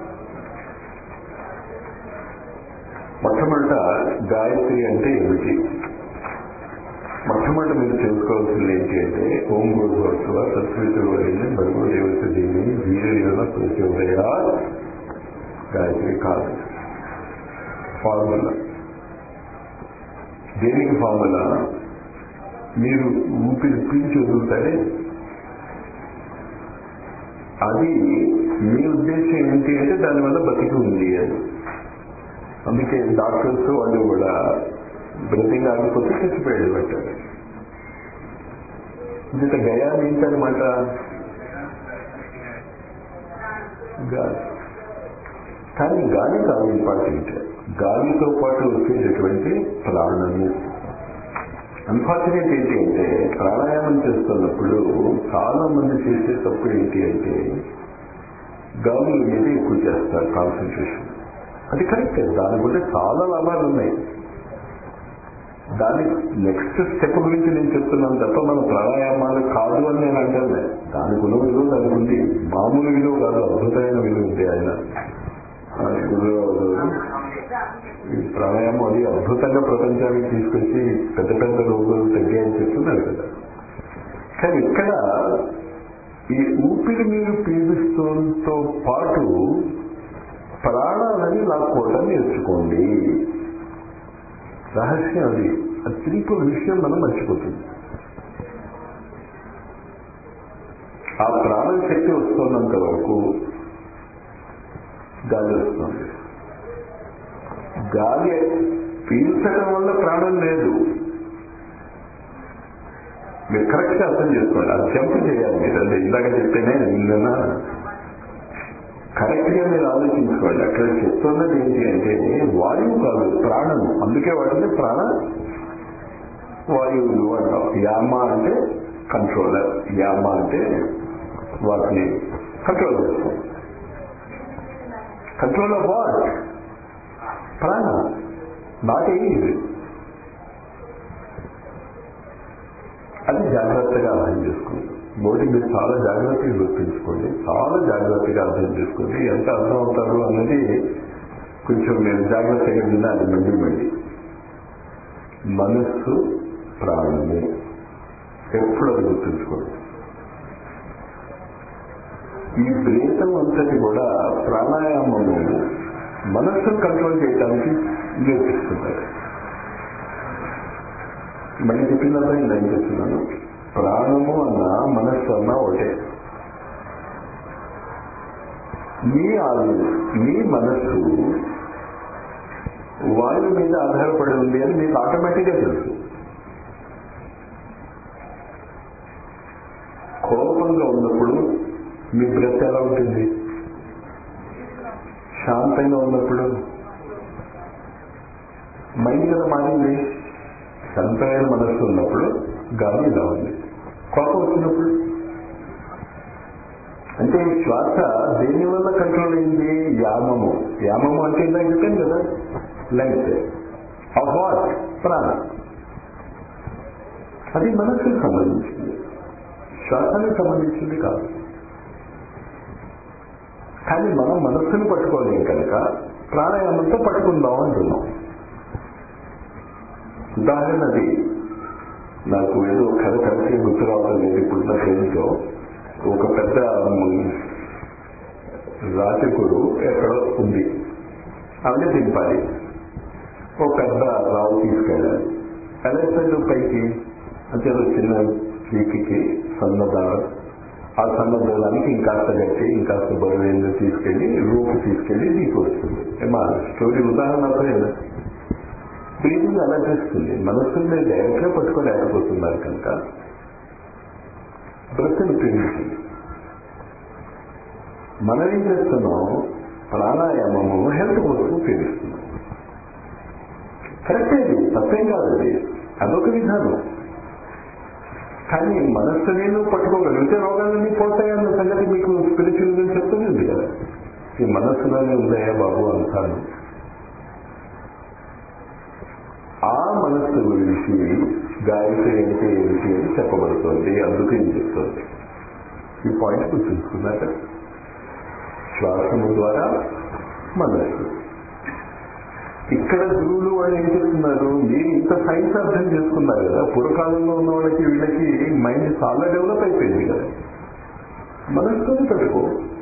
Speaker 2: మొట్టమొదట గాయత్రి అంటే ఏమిటి మొట్టమొదటి మీరు తెలుసుకోవాల్సింది ఏంటి అంటే ఓం గురు భగవత్వ సత్వితుడు అయిన భగవ దేవత దేవి వీరయోన ప్రచోదయ గాయత్రి కాదు ఫార్ములా దేనికి ఫార్ములా మీరు ఊపిరి పీల్చి వదులుతారే అది మీ ఉద్దేశం ఏంటి అంటే దానివల్ల బతికి ఉంది అని అందుకే డాక్టర్స్ వాళ్ళు కూడా బ్రీతింగ్ ఆగిపోతే చచ్చిపోయాడు పెట్టారు ఇంత గయా ఏంటనమాట గాలి కానీ గాలి కాదు ఇంపార్టెంట్ గాలితో పాటు వచ్చేటటువంటి ప్రాణము అన్ఫార్చునేట్ ఏంటి అంటే ప్రాణాయామం చేస్తున్నప్పుడు చాలా మంది చేసే తప్పు ఏంటి అంటే గాలి మీద ఎక్కువ చేస్తారు కాన్సన్ట్రేషన్ అది కరెక్ట్ దాని గురించి చాలా లాభాలు ఉన్నాయి దాని నెక్స్ట్ స్టెప్ గురించి నేను చెప్తున్నాను తప్ప మన ప్రాణాయామాలు కాదు అని నేను అంటాను దానికి ఉన్న విలువ దానికి ఉంది మామూలు విలువ కాదు అద్భుతమైన విలువ ఉంది ఆయన ఈ ప్రాణాయామం అది అద్భుతంగా ప్రపంచానికి తీసుకొచ్చి పెద్ద పెద్ద రోగులు తగ్గాయని చెప్తున్నారు కదా కానీ ఇక్కడ ఈ ఊపిరి మీరు పీలుస్తూతో పాటు ప్రాణాలని లాక్కోవటం నేర్చుకోండి రహస్యం అది ఆ త్రిపుల విషయం మనం మర్చిపోతుంది ఆ ప్రాణ శక్తి వస్తున్నంత వరకు గాలి వస్తుంది గాలి పీల్చడం వల్ల ప్రాణం లేదు మీరు కరెక్ట్గా అర్థం చేసుకోండి అది జంప్ చేయాలి మీరు అంటే ఇందాక చెప్తేనే నిన్న కరెక్ట్ గా మీరు ఆలోచించుకోండి అక్కడ చెప్తున్నది ఏంటి అంటే వాయువు కాదు ప్రాణం అందుకే వాటిని ప్రాణ వాయువులు అంటాం యామ అంటే కంట్రోలర్ యామ అంటే వాటిని కంట్రోల్ చేస్తాం control of what prana not ఇది అది జాగ్రత్తగా అర్థం చేసుకోండి బోటి మీరు చాలా జాగ్రత్తగా గుర్తుంచుకోండి చాలా జాగ్రత్తగా అర్థం చేసుకోండి ఎంత అర్థం అవుతారు అన్నది కొంచెం మీరు జాగ్రత్తగా వినాలి మళ్ళీ మళ్ళీ మనస్సు ప్రాణము ఎప్పుడు అది గుర్తుంచుకోండి ఈ బ్రేతం అంతటి కూడా ప్రాణాయామము మనస్సును కంట్రోల్ చేయడానికి నేర్పిస్తున్నారు మళ్ళీ చెప్పినప్పుడు నేను ఏం చెప్తున్నాను ప్రాణము అన్న మనస్సు అన్న ఒకటే మీ ఆలు మీ మనస్సు వాయువు మీద ఆధారపడి ఉంది అని మీకు ఆటోమేటిక్గా తెలుసు కోపంగా ఉన్నప్పుడు మీ బ్రెత్ ఎలా ఉంటుంది శాంతంగా ఉన్నప్పుడు మైండ్ కదా మారింది శాంతమైన మనస్సు ఉన్నప్పుడు గాలి ఇలా ఉంది కోపం వచ్చినప్పుడు అంటే ఈ శ్వాస దేని వల్ల కంట్రోల్ అయింది యామము యామము అంటే ఇందాక చెప్పాను కదా లెంగ్త్ ఆఫ్ వాట్ ప్రాణం అది మనస్సుకు సంబంధించింది శ్వాసానికి సంబంధించింది కాదు కానీ మనం మనస్సును పట్టుకోలేం కనుక ప్రాణాయామంతో పట్టుకుందాం అంటున్నాం ఉదాహరణది నాకు ఏదో కథ కలిసి గుర్తు రావడం లేదు ఇప్పుడు నా ఫ్రెండ్తో ఒక పెద్ద రాచకుడు ఎక్కడో ఉంది ఆవిడ దింపాలి ఒక పెద్ద రావు తీసుకెళ్ళాలి ఎలా పైకి అంటే చిన్న పీకి సన్నదారం ఆ సన్నదారానికి ఇంకాస్త గట్టి ఇంకాస్త బరువేళ్ళు తీసుకెళ్లి రూపు తీసుకెళ్లి నీకు వస్తుంది మా స్టోరీ ఉదాహరణ అర్థమైందా బ్రీతింగ్ అలా చేస్తుంది మనస్సుని డైరెక్ట్గా పట్టుకోలేకపోతున్నారు కనుక బ్రతుని పీడిస్తుంది మనం ఏం చేస్తున్నాం ప్రాణాయామము హెల్త్ కోసం ఉపయోగిస్తున్నాం కరెక్ట్ అది తప్పేం కాదు అది అదొక విధానం కానీ మనస్సుని నువ్వు పట్టుకోగలిగితే రోగాలన్నీ పోతాయన్న సంగతి బీజంలోనే ఉందయ్యా బాబు అంటాను ఆ మనస్సు గురించి గాయత్రి అంటే ఏమిటి అని చెప్పబడుతోంది అందుకు ఏం చెప్తోంది ఈ పాయింట్ గుర్తుంచుకున్నాక శ్వాసము ద్వారా మనస్సు ఇక్కడ గురువులు వాళ్ళు ఏం చెప్తున్నారు మీరు ఇంత సైన్స్ అర్థం చేసుకున్నారు కదా పూర్వకాలంలో ఉన్న వాళ్ళకి వీళ్ళకి మైండ్ చాలా డెవలప్ అయిపోయింది కదా మనస్సుని పెట్టుకో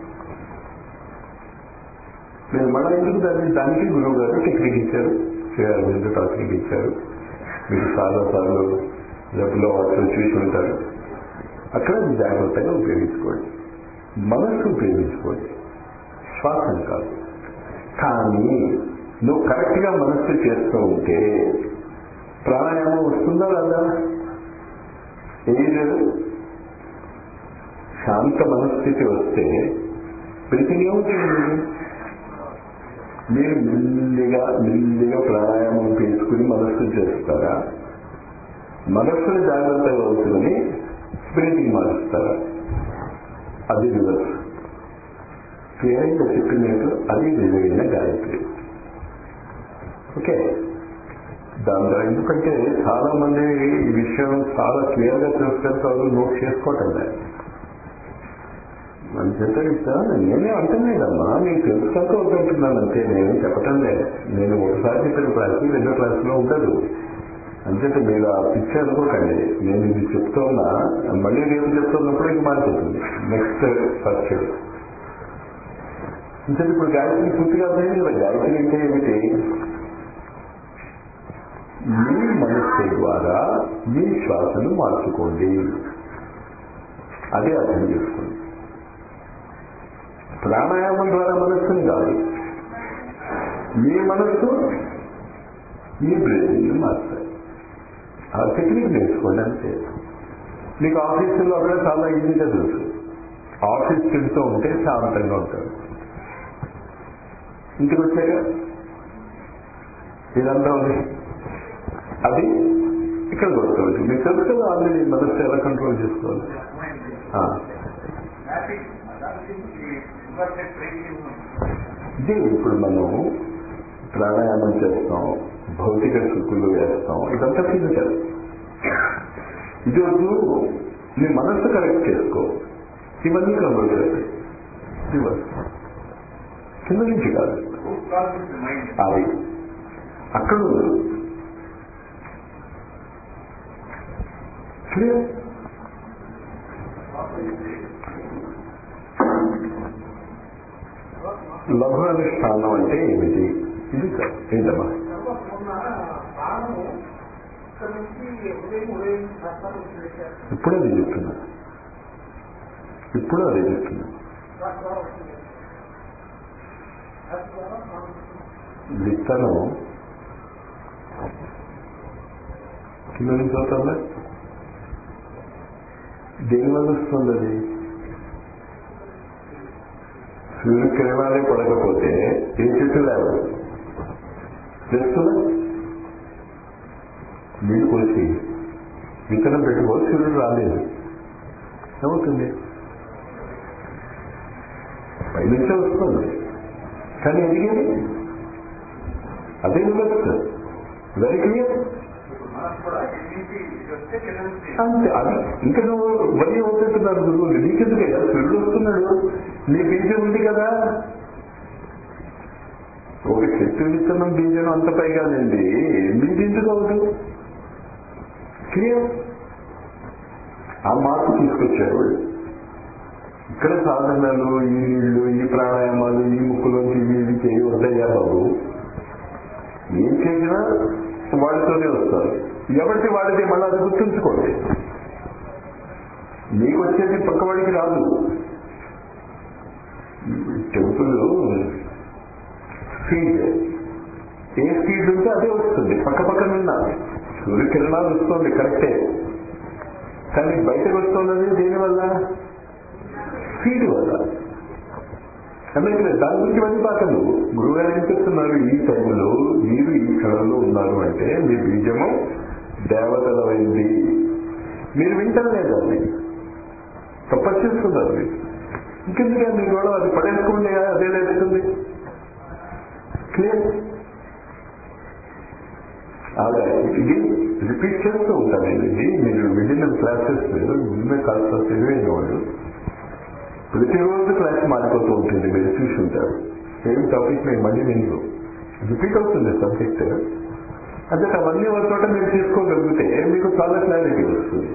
Speaker 2: నేను మళ్ళీ ఎందుకు దాన్ని దానికి గురువు గారు టెక్నిక్ ఇచ్చారు శ్రీఅరవింద్ టాక్నిక్ ఇచ్చారు మీరు చాలా సార్లు లెబ్లో వాటిలో చూసి ఉంటారు అక్కడ జాగ్రత్తగా ఉపయోగించుకోండి మనస్సు ఉపయోగించుకోండి శ్వాసం కాదు కానీ నువ్వు కరెక్ట్ గా మనస్సు చేస్తూ ఉంటే ప్రాణాయామం వస్తుందా లేదా ఏది లేదు శాంత మనస్థితి వస్తే బ్రీతింగ్ ఏమవుతుంది మీరు మెల్లిగా మెల్లిగా ప్రాణాయామం తీసుకుని మనస్సు చేస్తారా మనస్సును జాగ్రత్తగా ఉంచుకుని బ్రీతింగ్ మారుస్తారా అది రివర్స్ క్లియర్గా చెప్పినట్టు అది నిజమైన గాయత్రి ఓకే దాంట్లో ఎందుకంటే చాలా మంది ఈ విషయం చాలా క్లియర్ గా తెలుసుకెళ్తారు నోట్ చేసుకోవటం లేదు మన చేత ఇస్తాను నేనే అంటలేదమ్మా నీకు తెలుసుకాక వద్దంటున్నాను అంతే నేను చెప్పటం లేదు నేను ఒకసారి చెప్పిన క్లాసు రెండో క్లాసులో ఉండదు అంచేత మీరు ఆ పిక్చర్ అనుకోకండి నేను ఇది చెప్తున్నా మళ్ళీ రేపు చెప్తున్నప్పుడు ఇది మారిపోతుంది నెక్స్ట్ ఫస్ట్ అంచేత ఇప్పుడు గాయత్రి పూర్తిగా అర్థమైంది కదా గాయత్రి అంటే ఏమిటి మీ మనస్సు ద్వారా మీ శ్వాసను మార్చుకోండి అదే అర్థం చేసుకోండి ప్రాణాయామం ద్వారా మనస్సుని కాదు మీ మనస్సు మీ బ్రెయిన్ మార్చాలి ఆ టెక్నిక్ నేర్చుకోండి అంతే మీకు ఆఫీసులో అక్కడ చాలా ఈజీగా తెలుసు ఆఫీస్ తింటూ ఉంటే శాంతంగా ఉంటారు ఇంటికి వచ్చాక ఇదంతా ఉంది అది ఇక్కడ కొడుతుంది మీకు తెలుసు కదా ఆల్రెడీ మనస్సు ఎలా కంట్రోల్ చేసుకోవాలి ఆ. ఇదే ఇప్పుడు మనం ప్రాణాయామం చేస్తాం భౌతిక సుక్కులు వేస్తాం ఇదంతా ఫిజికల్ ఇది వద్దు నీ మనస్సు కరెక్ట్ చేసుకో ఇవన్నీ కంట్రోల్ చేస్తాయి రివర్స్ కింద నుంచి కాదు అది అక్కడ ఉంది క్లియర్ లఘు అనుష్ఠానం అంటే ఏమిటి ఇది కాదు. ఏంటమ్మా ఇప్పుడు అది చెప్తున్నా ఇప్పుడు అదే చెప్తున్నా విత్తనం కింద నుంచి అవుతుందా దేనివల్ల వస్తుంది అది సూర్యకిరణాలే పడకపోతే ఏ చెట్టు లేవు తెలుస్తుందా నీళ్ళు పోసి విత్తనం పెట్టుకో సూర్యుడు రాలేదు ఏమవుతుంది పైనుంచే వస్తుంది కానీ ఎదిగేది అదే వ్యవస్థ వెరీ క్లియర్ అంతే అది ఇంకా నువ్వు వరి అవుతుంటున్నారు గురువులు నీకెందుకయ్యా సూర్యుడు వస్తున్నాడు నీ బీజం ఉంది కదా ఒక చెట్టు విత్తనం బీజం అంత పైగానండి బీజెందుకు అవదు క్లియర్ ఆ మార్పు తీసుకొచ్చారు వాళ్ళు ఇక్కడ సాధనలు ఈ నీళ్లు ఈ ప్రాణాయామాలు ఈ ముక్కులోంచి ఇవి ఇవి చేయవద్దయ్యా బాబు ఏం చేసినా వాళ్ళతోనే వస్తారు ఎవరికి వాడితే మళ్ళీ అది గుర్తుంచుకోండి మీకు వచ్చేది పక్కవాడికి రాదు టెంపుల్ స్పీడ్ ఏ స్పీడ్ ఉంటే అదే వస్తుంది పక్క పక్కన ఉన్నా సూర్యకిరణాలు వస్తుంది కరెక్టే కానీ బయటకు వస్తున్నది దేనివల్ల స్పీడ్ వల్ల అందుకే దాని గురించి మళ్ళీ పాకలు గురువుగారు ఏం చెప్తున్నారు ఈ టైంలో మీరు ఈ క్షణంలో ఉన్నారు అంటే మీ బీజము దేవతలమైంది మీరు వింటలేదు అది తప్పచ్చేస్తున్నారు మీరు ఇంకెందుకే మీ గొడవ అది పడేసుకోండి అదే లేస్తుంది క్లియర్ ఆవిడ ఇది రిపీట్ చేస్తూ ఉంటాను నేను ఇది మీరు విడిన క్లాసెస్ ముందే కాస్త తెలివైన వాళ్ళు ప్రతిరోజు క్లాస్ మారిపోతూ ఉంటుంది మీరు చూసి ఉంటారు సేమ్ టాపిక్ నేను మళ్ళీ నేను రిపీట్ అవుతుంది సబ్జెక్ట్ అంటే అవన్నీ ఒక చోట మీరు తీసుకోగలిగితే మీకు చాలా క్లారిటీ వస్తుంది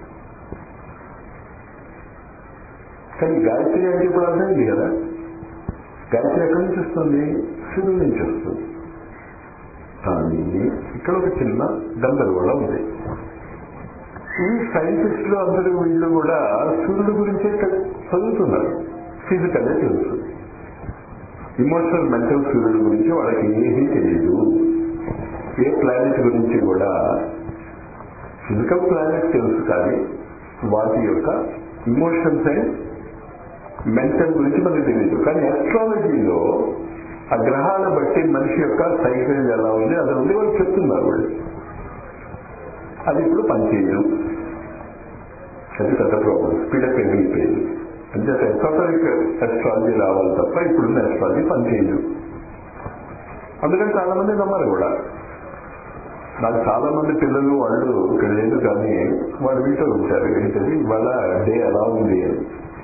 Speaker 2: కానీ గాయత్రి అంటే ఇప్పుడు అర్థమైంది కదా గాయత్రి ఎక్కడి నుంచి వస్తుంది సూర్యుడి నుంచి వస్తుంది కానీ ఇక్కడ ఒక చిన్న గందరగోళం ఉంది ఈ సైంటిస్టులు అందరూ వీళ్ళు కూడా సూర్యుడు గురించే చదువుతున్నారు ఫిజికల్ తెలుసు ఇమోషనల్ మెంటల్ సూర్యుడు గురించి వాళ్ళకి ఏమీ తెలియదు ఏ ప్లానెట్ గురించి కూడా ఫిజికల్ ప్లానెట్ తెలుసు కానీ వాటి యొక్క ఇమోషన్స్ అండ్ మెంటల్ గురించి మనకు తెలియదు కానీ అస్ట్రాలజీలో ఆ గ్రహాలను బట్టి మనిషి యొక్క సైకిల్ ఎలా ఉంది అది ఉంది వాళ్ళు చెప్తున్నారు వాళ్ళు అది ఇప్పుడు పనిచేయదు అది పెద్ద ప్రాబ్లం స్పీడప్ పెరిగిపోయింది అంటే ఎసోటరిక్ అస్ట్రాలజీ రావాలి తప్ప ఇప్పుడున్న అస్ట్రాలజీ పనిచేయదు అందుకని చాలా మంది నమ్మరు కూడా నాకు చాలా మంది పిల్లలు వాళ్ళు ఇక్కడ లేదు కానీ వాళ్ళు వీటిలో ఉంటారు ఏంటది ఇవాళ డే ఎలా ఉంది అని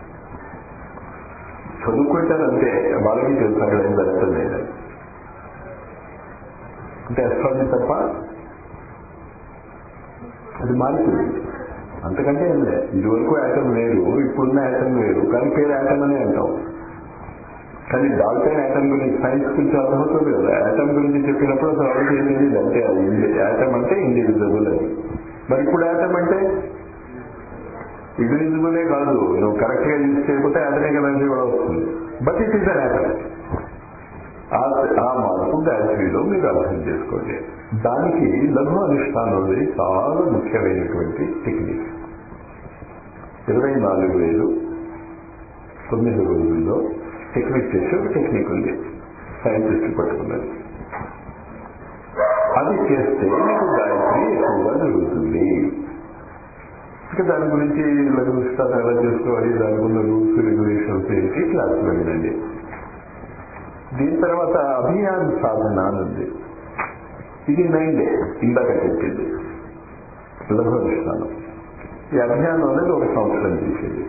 Speaker 2: చదువుకుంటారంటే వాళ్ళకి తెలుసు అక్కడ ఏం జరగటం లేదని అంటే అస్ట్రాలజీ తప్ప అది మారిపోయింది అంతకంటే ఏం లేదు ఇదివరకు యాటమ్ వేరు ఇప్పుడున్న యాటమ్ వేరు కానీ పేరు యాటమ్ అనే అంటాం కానీ డాల్టన్ యాటమ్ గురించి సైన్స్ గురించి అర్థమవుతుంది కదా యాటమ్ గురించి చెప్పినప్పుడు అసలు ఎవరికి ఏం తెలియదు అంటే అది యాటమ్ అంటే ఇండివిజువల్ అని మరి ఇప్పుడు యాటమ్ అంటే ఇండివిజువలే కాదు నువ్వు కరెక్ట్ గా యూజ్ చేయకపోతే యాటమిక్ ఎనర్జీ కూడా వస్తుంది but it is an atom ఆ మార్పు గాయత్రిలో మీరు అర్థం చేసుకోండి దానికి లఘు అనుష్ఠానం అనేది చాలా ముఖ్యమైనటువంటి టెక్నిక్ ఇరవై నాలుగు వేలు తొమ్మిది రోజుల్లో టెక్నిక్ చేసే ఒక టెక్నిక్ ఉంది సైంటిస్ట్ పట్టుకున్నది అది చేస్తే మీకు గాయత్రి ఎక్కువగా జరుగుతుంది ఇంకా దాని గురించి లఘు అనుష్ఠానం ఎలా చేసుకోవాలి దానికి ఉన్న రూల్స్ రెగ్యులేషన్స్ ఏంటి క్లాసులో వినండి దీని తర్వాత అభియాన్ సాధన అని ఉంది ఇది నైన్ డే ఇందాక చెప్పింది లఘు అనుష్ఠానం ఈ అభియానం అనేది ఒక సంవత్సరం చేసేది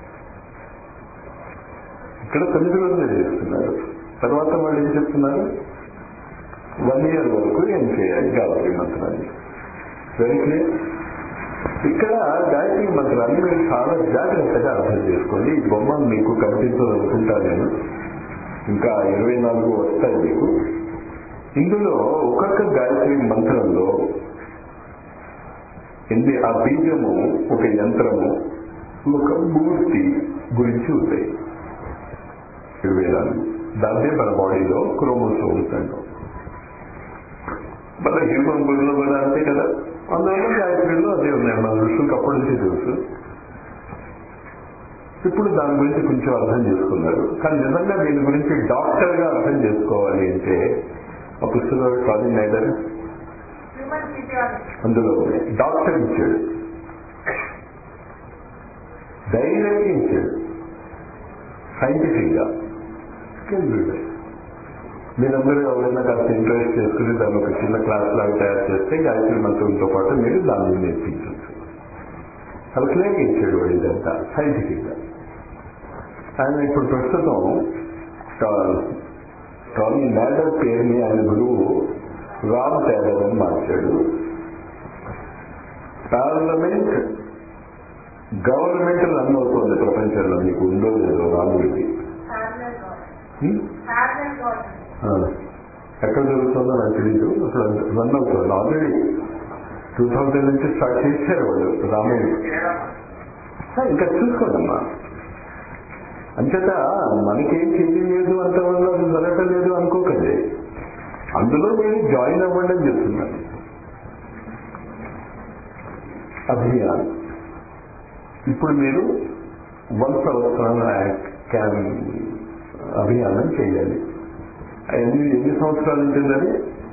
Speaker 2: ఇక్కడ తొమ్మిది రోజులు చేస్తున్నారు తర్వాత వాళ్ళు ఏం చెప్తున్నారు వన్ ఇయర్ వరకు ఏం చేయాలి గాయత్రి మంత్రాన్ని వెరీ క్లియర్ ఇక్కడ గాయత్రి మంత్రాన్ని మీరు చాలా జాగ్రత్తగా అర్థం చేసుకోండి ఈ బొమ్మ మీకు కనిపించదనుకుంటా నేను ఇంకా ఇరవై నాలుగు వస్తాయి మీకు ఇందులో ఒక్కొక్క గాయత్రి మంత్రంలో ఎన్ని ఆ బీజము ఒక యంత్రము ఒక మూర్తి గురించి ఉంటాయి ఇరవై నాలుగు దాన్నే మన బాడీలో క్రోమోసోమ్స్ అంటాం మన హ్యూమన్ బోడీలో కూడా అంతే కదా అందువల్ల గాయత్రిలో అదే ఉన్నాయి మన ఋషులకు అప్పటి నుంచి తెలుసు ఇప్పుడు దాని గురించి కొంచెం అర్థం చేసుకున్నారు కానీ నిజంగా దీని గురించి డాక్టర్ గా అర్థం చేసుకోవాలి అంటే ఆ పుస్తకం కాలిన్ నైడర్ అందులో డాక్టర్ ఇచ్చాడు ధైర్యంగా ఇచ్చాడు సైంటిఫిక్ గా మీరందరూ ఎవరైనా కాస్త ఇంట్రెస్ట్ చేసుకుని దాన్ని ఒక చిన్న క్లాస్ లాగా తయారు చేస్తే గాయత్రి మంత్రంతో పాటు మీరు దాన్ని నేర్పించవచ్చు అలా క్లియర్గా ఇచ్చాడు వాడు ఇదంతా సైంటిఫిక్ గా ఆయన ఇప్పుడు ప్రస్తుతం టానీ నాడర్ పేరుని ఆయన గురువు రామ్ టేలర్ అని మార్చాడు పార్లమెంట్ గవర్నమెంట్ రన్ అవుతుంది ప్రపంచంలో మీకు ఉందో లేదో రాముడికి ఎక్కడ జరుగుతుందో నాకు తెలియదు అసలు రన్ అవుతుంది ఆల్రెడీ టూ థౌజండ్ నుంచి స్టార్ట్ చేశారు వాళ్ళు రాముడు ఇంకా చూసుకోండమ్మా అంచేత మనకేం తెలియలేదు అంత వల్ల అది జరగటం లేదు అనుకోకండి అందులో మీరు జాయిన్ అవ్వండి అని చెప్తున్నాను అభియాన్ ఇప్పుడు మీరు వన్ సంవత్సరం క్యాన్ అభియానం చేయాలి ఎన్ని ఎన్ని సంవత్సరాలు ఉంటుందని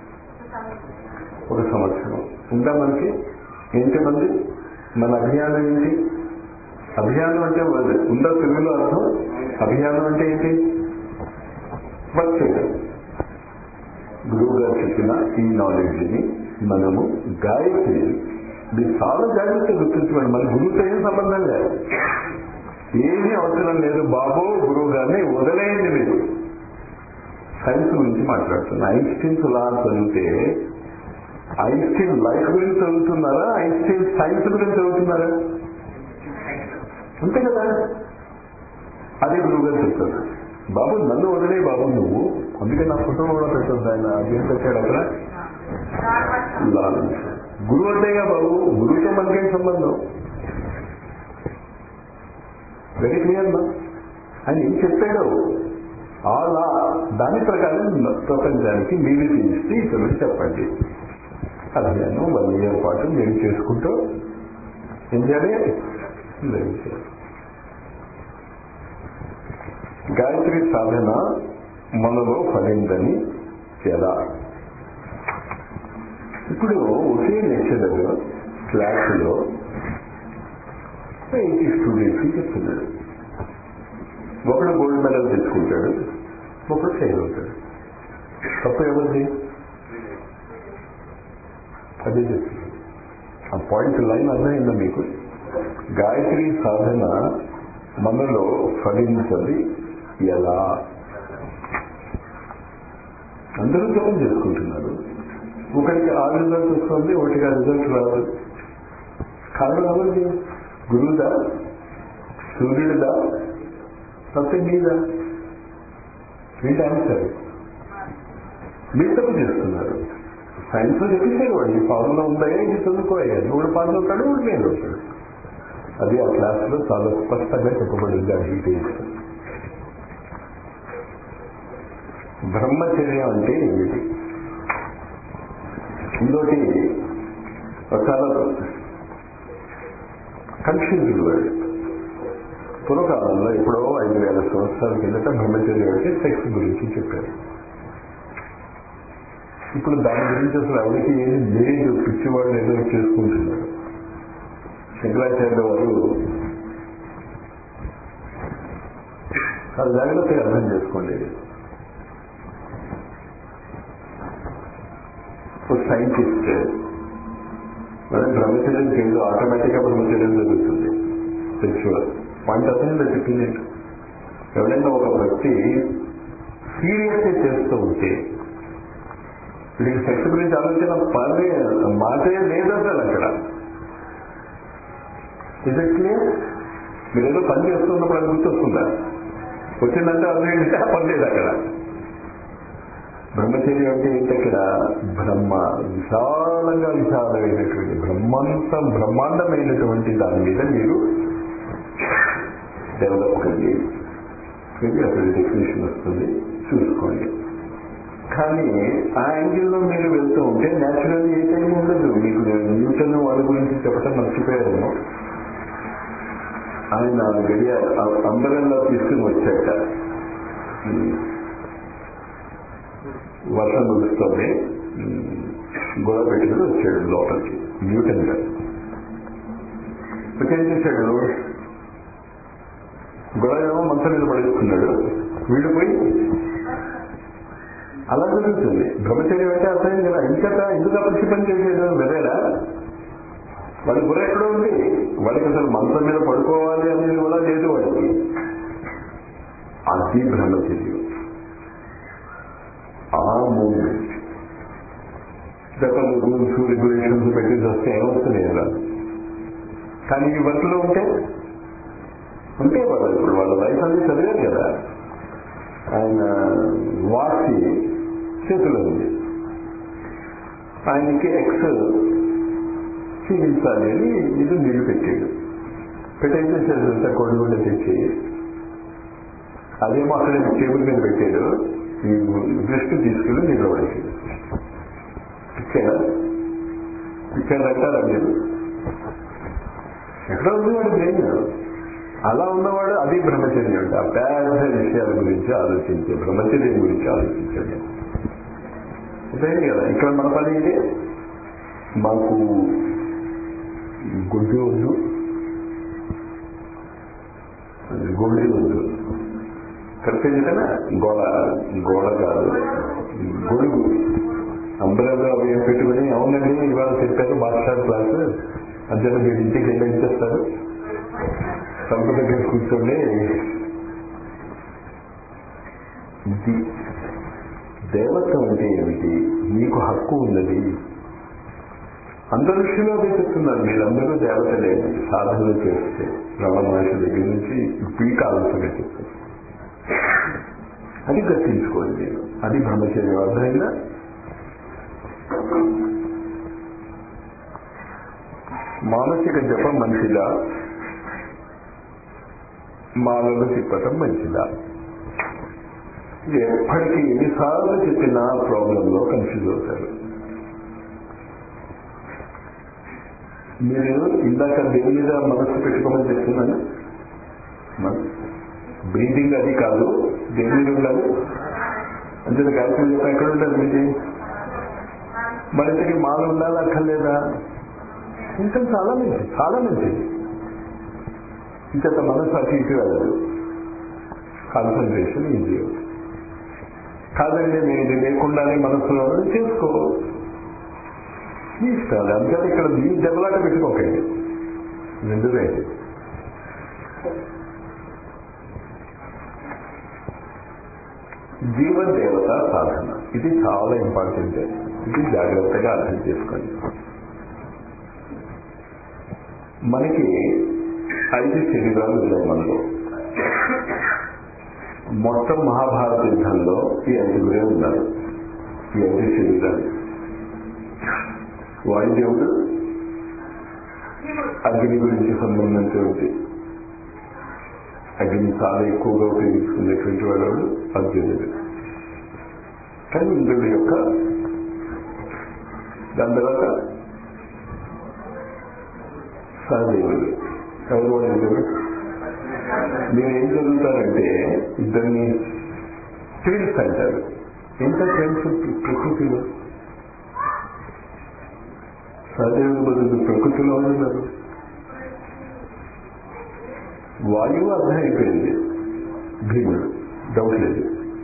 Speaker 2: ఒక సంవత్సరం ఉందా మనకి ఏంటి మంది మన అభియానం ఏంటి అభియానం అంటే ఉందా తెలుగులో అర్థం అభియానం అంటే ఏంటి వర్క్ చేయడం గురువు గారు చెప్పిన ఈ నాలెడ్జ్ ని మనము గాయత్రి మీరు చాలా జాగ్రత్త గుర్తుంచుకోండి మన గురువుతో ఏం సంబంధం లేదు ఏమీ అవసరం లేదు బాబు గురువు గారిని వదిలేయండి మీరు సైన్స్ గురించి మాట్లాడుతున్నా ఐన్స్టీన్స్ లా చదివితే ఐన్స్టీన్ లైఫ్ గురించి చదువుతున్నారా ఐన్స్టీన్ సైన్స్ గురించి చదువుతున్నారా అంతే కదా అదే గురువు గారు చెప్తారు బాబు నన్ను వదిలే బాబు నువ్వు అందుకే నా ఫోటో కూడా పెట్టొద్దు ఆయన ఏం పెట్టాడు అక్కడ లాల్ గురువు అంటేగా బాబు గురువుతో మనకేం సంబంధం వెరీ క్లియర్ నా ఆయన ఏం చెప్పాడు ఆ లా దాని ప్రకారం ప్రపంచానికి మీరు తీసి ఇతరులు చెప్పండి అధ్యయనం వన్ ఇయర్ పాటు మీరు చేసుకుంటూ ఏం చేయాలి లేదు చేయాలి. గాయత్రి సాధన మనలో ఫలిందని ఎలా ఇప్పుడు ఒకే లెక్చరర్ క్లాసులో ఎయిటీ స్టూడెంట్స్ చెప్తున్నాడు ఒకడు గోల్డ్ మెడల్ తెచ్చుకుంటాడు ఒకడు ఫెయిల్ అవుతాడు తప్పు ఎవరిది అదే చెప్తుంది ఆ పాయింట్ లైన్ అర్థమైందా మీకు గాయత్రి సాధన మనలో ఫలించది ఎలా అందరూ జపం చేసుకుంటున్నారు ఒకరికి ఆ రిజల్ట్ వస్తుంది ఒకటికి ఆ రిజల్ట్ రాదు కారణం ఎవరిది గురువుదా సూర్యుడిదా తప్పే మీదా ఏంటి ఆన్సర్ మీరు తప్పు చేస్తున్నారు సైన్స్ లో చెప్పేసారు వాడు ఈ ఫార్ములా ఉందాయా ఇది చదువుకోయా ఒకడు పాస్ అవుతాడు ఒకడు ఫెయిల్ అవుతాడు అది ఆ క్లాస్ లో చాలా స్పష్టంగా చెప్పబడింది ఆ డీటెయిల్స్ బ్రహ్మచర్యం అంటే ఏమిటి ఇంకోటి చాలా కన్ఫ్యూజ్డ్ వర్డ్ పూర్వకాలంలో ఎప్పుడో ఐదు వేల సంవత్సరాల కిందట బ్రహ్మచర్యం అంటే సెక్స్ గురించి చెప్పారు ఇప్పుడు దాని గురించి అసలు ఎవరికి ఏది లేదు పిచ్చివాళ్ళు ఏదో చేసుకుంటున్నారు శంకరాచార్య వారు చాలా జాగ్రత్తగా అర్థం చేసుకోండి ఒక సైంటిస్ట్ మరి బ్రహ్మచర్యం చేయదు ఆటోమేటిక్ గా బ్రహ్మచర్యం జరుగుతుంది సెక్చువల్ పాయింట్ అర్థం చెప్పింది ఎవరైనా ఒక వ్యక్తి సీరియస్ గా చేస్తూ ఉంటే వీడికి సెక్స్ గురించి ఆలోచన పదే మాటే లేదు అసలు అక్కడ ఇది క్లియర్ మీరు ఏదో పని చేస్తున్నప్పుడు అది గుర్తొస్తుందా వచ్చిందంటే అర్థం ఏంటంటే ఆ పని లేదు అక్కడ బ్రహ్మచర్యం అంటే ఏంటి అక్కడ బ్రహ్మ విశాలంగా విశాలమైనటువంటి బ్రహ్మాంతం బ్రహ్మాండమైనటువంటి దాని మీద మీరు డెవలప్ కండి ఇది అక్కడ డెఫినేషన్ వస్తుంది చూసుకోండి కానీ ఆ యాంగిల్లో మీరు వెళ్తూ ఉంటే న్యాచురల్ ఏ టైం ఉండదు మీకు న్యూటన్ వాళ్ళ గురించి చెప్పడం మర్చిపోయారేమో ఆయన గడియ అంబరంలో తీసుకుని వచ్చాక వర్షం కురుస్తుంది గొడవ పెట్టుకుని వచ్చాడు లోపలికి న్యూటన్ గారు ఏం చేశాడు గొడవ ఏమో మంచం మీద పడేసుకున్నాడు వీడు పోయి అలా జరుగుతుంది బ్రహ్మచర్యం అంటే అర్థం కదా ఇంకట ఎందుకు అపక్షి పని చేసేది వెదేరా వాడి బుర్ర ఎక్కడో ఉంది వాడికి అసలు మంచం మీద పడుకోవాలి అనేది కూడా లేదు వాడికి అది బ్రహ్మచర్యం ఆ మూమెంట్ గతంలో రూల్స్ రెగ్యులేషన్స్ పెట్టి వస్తే ఏమవుతుంది కదా కానీ ఈ వర్క్లో ఉంటే ఉంటే వాళ్ళు ఇప్పుడు వాళ్ళ లైఫ్ అనేది చదివారు కదా ఆయన వాసి చేతిలో ఉంది ఆయనకి ఎక్స్ చూపించాలి అని ఇది నీళ్లు పెట్టాడు పెట్టేం చేసేది కొడు కూడా తెచ్చి అదేమో అక్కడ టేబుల్ మీద పెట్టాడు ఈ దృష్టి తీసుకుని నీళ్ళు పడేసాడు ఇచ్చాడా ఇచ్చాడు అంటారా మీరు ఎక్కడ ఉంది వాడు బ్రెయిన్ అలా ఉన్నవాడు అది బ్రహ్మచర్యం అంటే ఆ పెద్ద విషయాల గురించి ఆలోచించే బ్రహ్మచర్యం గురించి ఆలోచించండి అదే కదా ఇక్కడ మన పని ఏంటి మాకు గుడ్డు వద్దు గోల్డ్ వద్దు కరెక్టే చెప్పినా గోడ గోడ కాదు గొడుగు అంబ్రెల్లా అవి పెట్టుకుని అవునండి ఇవాళ చెప్పారు మాస్టర్ క్లాస్ అంతే మీరు ఇంటికి వెళ్ళి ఏం చేస్తారు సంపద దగ్గర కూర్చోండి ఇది దేవత అంటే ఏమిటి మీకు హక్కు ఉన్నది అందరు ఋషులు అదే చెప్తున్నారు మీరందరూ దేవతలే సాధన చేస్తే రమణ మహర్షి దగ్గర నుంచి ఇప్పుడు కావాల్సిన చెప్తారు అది గర్తించుకోండి నేను అది బ్రహ్మచర్యం అర్థమైందా మానసిక జపం మంచిదా మాలలు తిప్పటం మంచిదా ఎప్పటికీ ఎన్నిసార్లు చెప్పినా ప్రాబ్లంలో కన్ఫ్యూజ్ అవుతారు మీరు ఇందాక దేని మీద మనస్సు పెట్టుకోమని చెప్తున్నాను బ్రీతింగ్ అది కాదు దేని మీద ఉండాలి అంటే గాయత్రి చెప్ప ఎక్కడ ఉంటుంది బ్రీతింగ్ మరి ఇంతకీ మాల ఉండాలి అక్కర్లేదా ఇంకా చాలా మంచిది చాలా మంచిది ఇంకంత మనసు అటు ఇటు వెళ్ళదు కాన్సన్ట్రేషన్ ఈజీ అవుతుంది కాదండి నేను ఇది లేకుండానే మనసులో చేసుకో మీ ఇష్టాలు అందుకని ఇక్కడ మీ దెబ్బలాట పెట్టుకోకండి రెండు రైతు జీవదేవత సాధన ఇది చాలా ఇంపార్టెంట్ ఇది జాగ్రత్తగా అర్థం చేసుకోండి మనకి ఐదు శరీరాలు ఉన్నాయి మనలో మొత్తం మహాభారత యుద్ధంలో ఈ ఐదుగురే ఉన్నారు ఈ ఐదు శరీరాలు వాయుదేవుడు అగ్ని గురించి సంబంధించినటువంటి అగ్ని చాలా ఎక్కువగా ఉపయోగించుకునేటువంటి వాడు అర్జునుడు కానీ ఇంద్రుడి యొక్క దాని తర్వాత సహదేవుడు ఎవరు వాళ్ళు ఇద్దరు మీరు ఏం చదువుతారంటే ఇద్దరిని ట్విన్స్ అంటారు ఎంత ట్విన్స్ ప్రకృతిలో సహదేవుడు బదులు ప్రకృతిలో ఉన్నారు వాయువు అర్థమైపోయింది భీముడు డౌట్ లేదు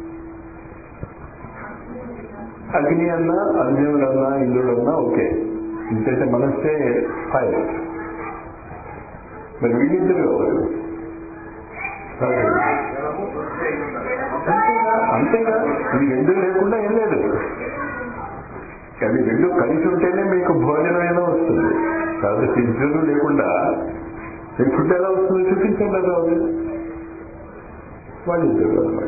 Speaker 2: అగ్ని అన్నా అర్జునుడు అన్నా ఇంద్రుడు అన్నా ఓకే ఇంకైతే మనస్తే ఫైర్ మరి వీళ్ళిద్దరు ఎవరు అంతేగా ఇది రెండు లేకుండా ఏం లేదు అది రెండు కలిసి ఉంటేనే మీకు భోజనం ఏదో వస్తుంది కాబట్టి ఇద్దరు లేకుండా మీకు ఫుడ్ ఎలా వస్తుందో చూపించండి ఎలా ఉంది వాళ్ళిద్దరు అనమాట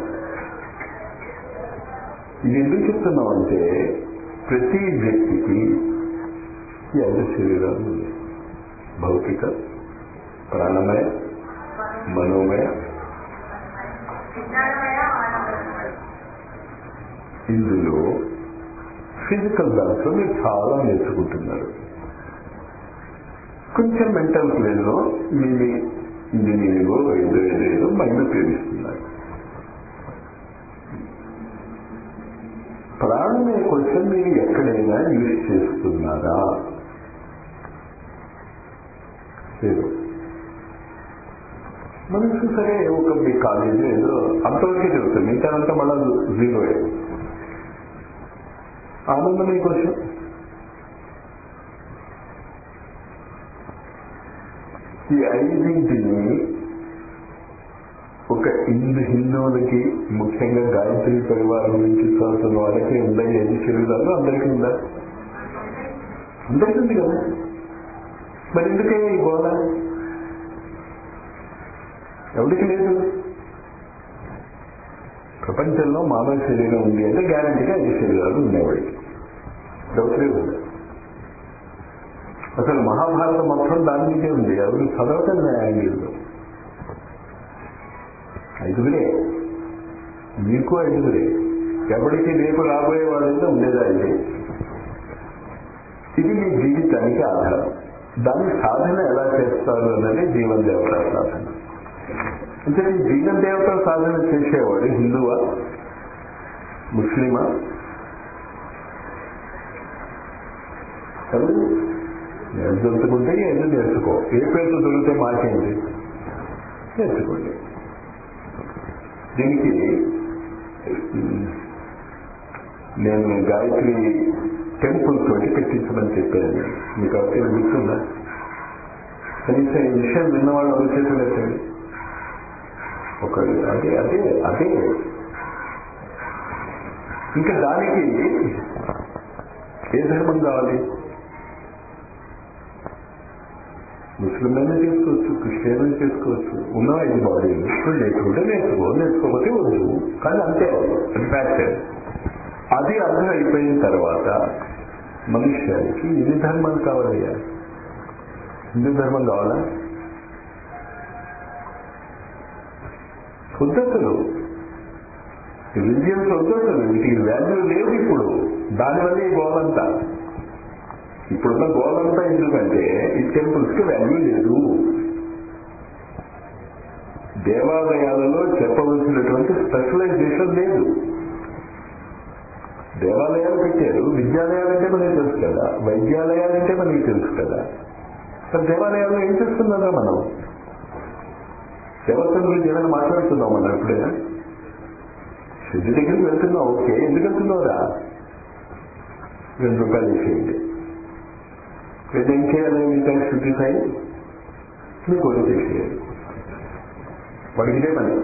Speaker 2: ఇది ఎందుకు చెప్తున్నాం అంటే ప్రతి వ్యక్తికి ఈ ఐదు శరీరాలు ఉన్నాయి భౌతిక ప్రాణమయ మనోమయ ఇందులో ఫిజికల్ దాంట్లో మీరు చాలా నేర్చుకుంటున్నారు కొంచెం మెంటల్ ప్లేన్లో మీ ఇంజనీరింగ్ ఏదో ఏదో మైండ్ ఉపయోగిస్తున్నారు ప్రాణమయ కోసం మీరు ఎక్కడైనా యూజ్ చేస్తున్నారా లేదు మనసు సరే ఒక మీ కాలేజీ ఏదో అంతవరకే జరుగుతుంది మిగతా అంతా మళ్ళా జీరో ఆనందమే కోసం ఈ ఐదింటిని ఒక హిందూ హిందువులకి ముఖ్యంగా గాయత్రి పరివారం నుంచి చదువుతున్న వాళ్ళకి ఉందా ఈ ఐదు శరీరాలు అందరికీ ఉందా అందరికీ ఉంది కదా మరి ఎందుకే ఈ గోళ ఎవరికి లేదు ప్రపంచంలో మానవ శరీరం ఉంది అంటే గ్యారంటీగా ఐదు శరీరాలు ఉండేవాడికి డౌట్ లేదు అసలు మహాభారతం మొత్తం దాని మీదే ఉంది ఎవరు చదవటం యాంగిల్లో ఐదుగురే మీకు ఐదుగురే ఎవరికి రేపు రాబోయే వాళ్ళైతే ఉండేది ఐదే ఇది మీ జీవితానికి ఆధారం దాని సాధన ఎలా చేస్తారు అన్నది జీవన దేవత సాధన అంటే ఈ జీవన దేవత సాధన చేసేవాడు హిందువా ముస్లిమా ఎవరు దొరుకుతుంటే ఎందుకు నేర్చుకో ఏ పేరు దొరికితే మాకేంటి నేర్చుకోండి దీనికి నేను గాయత్రి టెంపుల్ తోటి పెట్టించమని చెప్పాను మీకు అవసరం గుర్తుందా కనీసం ఈ విషయం విన్నవాళ్ళు అవి చేతులెత్తండి ఒక అదే అదే అదే ఇంకా దానికి ఏ ధర్మం కావాలి ముస్లింలైనా చేసుకోవచ్చు క్రిస్టియన్ చేసుకోవచ్చు ఉన్న ఐదు బాడీలు నేర్చుకుంటే నేర్చుకో నేర్చుకోకపోతే వద్దు కానీ అంతే అది ఫ్యాక్ట్ అది అర్థం అయిపోయిన తర్వాత మనుష్యానికి ఎన్ని ధర్మాలు కావాలయ్యా హిందూ ధర్మం కావాలా వద్దసలు రిలీజియన్స్ వద్దసలు వీటికి వాల్యూ లేదు ఇప్పుడు దానివల్ల ఈ గోలంతా ఇప్పుడున్న గోలంతా ఎందుకంటే ఈ టెంపుల్స్ కి వాల్యూ లేదు దేవాలయాలలో చెప్పవలసినటువంటి స్పెషలైజేషన్ లేదు దేవాలయాలు పెట్టారు విద్యాలయాలంటే మనకి తెలుసు కదా వైద్యాలయాలంటే మనకి తెలుసు కదా మరి దేవాలయాల్లో ఏం చేస్తున్నారా మనం దేవతల గురించి ఏమైనా మాట్లాడుతున్నాం మనం ఎప్పుడైనా శుద్ధి దగ్గరికి వెళ్తున్నావు ఓకే ఎందుకు వెళ్తున్నావురా రెండు రూపాయలు వేసేయండి లేదా ఏం చేయాలి ఇంకా శుద్ధి సాయి మీకు కూడా చేసేయాలి వాడికి ఇదే పని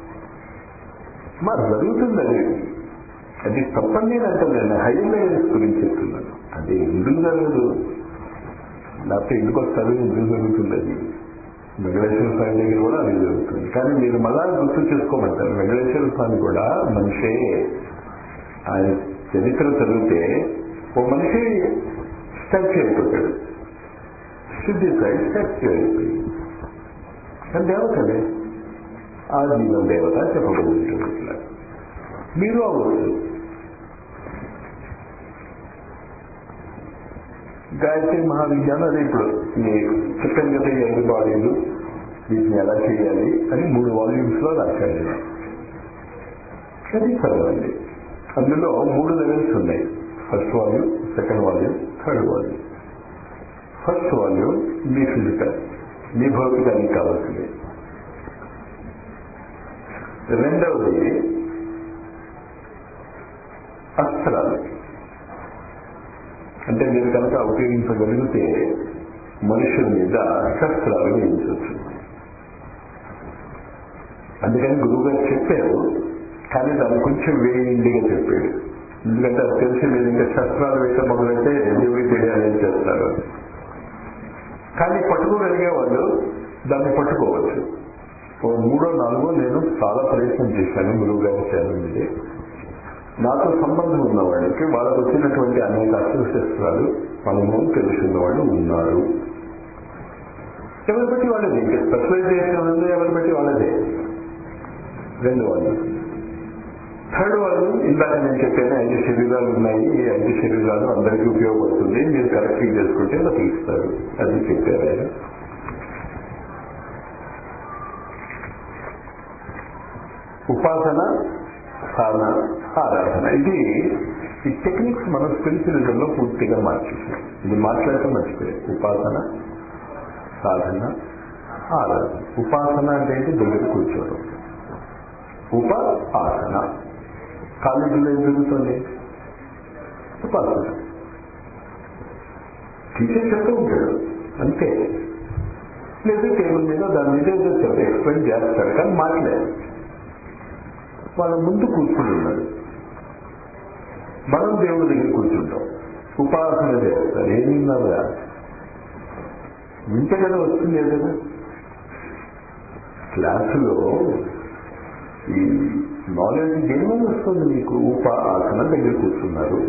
Speaker 2: మా జరుగుతుంది అది అది తప్పని నేను అంటాను హైయర్ లెవెల్స్ గురించి చెప్తున్నాను అది ఎందుకు జరగదు లేకపోతే ఎందుకు వస్తారు ఎందుకు జరుగుతుంది అది వెంకటేశ్వర స్వామి దగ్గర కూడా అది జరుగుతుంది కానీ మీరు మళ్ళా గుర్తు చేసుకోమంటారు వెంకటేశ్వర స్వామి కూడా మనిషే ఆయన చరిత్ర చదివితే ఓ మనిషి స్టాచ్యూ అయిపోతాడు శుద్ధి సాయి స్టాచ్యూ అయిపోయింది కానీ దేవతలే ఆ జీవన దేవత చెప్పబడుతుంది మీరు అవ్వచ్చు గాయత్రి మహావిజ్ఞానం అదే ఇప్పుడు ఈ చెప్పాను కదా ఈ ఐదు బాడీలు వీటిని ఎలా చేయాలి అని మూడు వాల్యూమ్స్ లో రాశాను నేను అది చదవండి అందులో మూడు లెవెల్స్ ఉన్నాయి first volume second volume third volume first volume మీ ఫిజికల్ మీ భౌతికానికి కావాల్సింది రెండవది అస్త్రాలు అంటే మీరు కనుక ఉపయోగించగలిగితే మనుషుల మీద శస్త్రాలు వేయించవచ్చు అందుకని గురువు గారు చెప్పారు కానీ దాన్ని కొంచెం వేయిండిగా చెప్పాడు ఎందుకంటే అది తెలిసి మీరు ఇంకా శస్త్రాలు వేయటం మొదలైతే దేవుడికి తెలియాలని చేస్తారు కానీ పట్టుకోగలిగే వాళ్ళు దాన్ని పట్టుకోవచ్చు ఓ మూడో నాలుగో నేను చాలా ప్రయత్నం చేశాను గురువు గారి ఛానల్ మీద నాతో సంబంధం ఉన్న వాళ్ళకి వాళ్ళకు వచ్చినటువంటి అనేక అస్త్రశస్త్రాలు అనుభవం తెలుసున్న వాళ్ళు ఉన్నారు ఎవరి బట్టి వాళ్ళది ఇంకా స్పెషలైజేషన్ ఉంది ఎవరి బట్టి వాళ్ళదే రెండు వాళ్ళు థర్డ్ వాళ్ళు ఇందాక నేను చెప్పాను ఐదు శరీరాలు ఉన్నాయి ఈ ఐదు శరీరాలు అందరికీ ఉపయోగపడుతుంది మీరు కరెక్ట్ చేసుకుంటే బతికిస్తారు అది చెప్పారు ఆయన ఉపాసన సాధన ఆరాధన ఇది ఈ టెక్నిక్స్ మనం స్పిరిచువలిజంలో పూర్తిగా మార్చేసాం ఇది మాట్లాడటం మర్చిపోయాయి ఉపాసన సాధన ఆరాధన ఉపాసన అంటే ఏంటి దగ్గర కూర్చోవడం ఉప ఆసన కాలేజీలో ఏం జరుగుతుంది ఉపాసన టీచర్ చెప్తూ ఉంటాడు అంతే లేదా టేబుల్ మీద దాని మీద ఏదో చెప్తాడు ఎక్స్ప్లెయిన్ చేస్తాడు కానీ మాట్లాడారు వాళ్ళ ముందు కూర్చుని ఉన్నాడు మనం దేవుడి దగ్గర కూర్చుంటాం ఉపాసన చేస్తారు ఏం విన్నారా వింటే కదా వస్తుంది కదా క్లాసులో ఈ నాలెడ్జ్ దేనివల్ల వస్తుంది మీకు ఉప ఆసన దగ్గర కూర్చున్నారు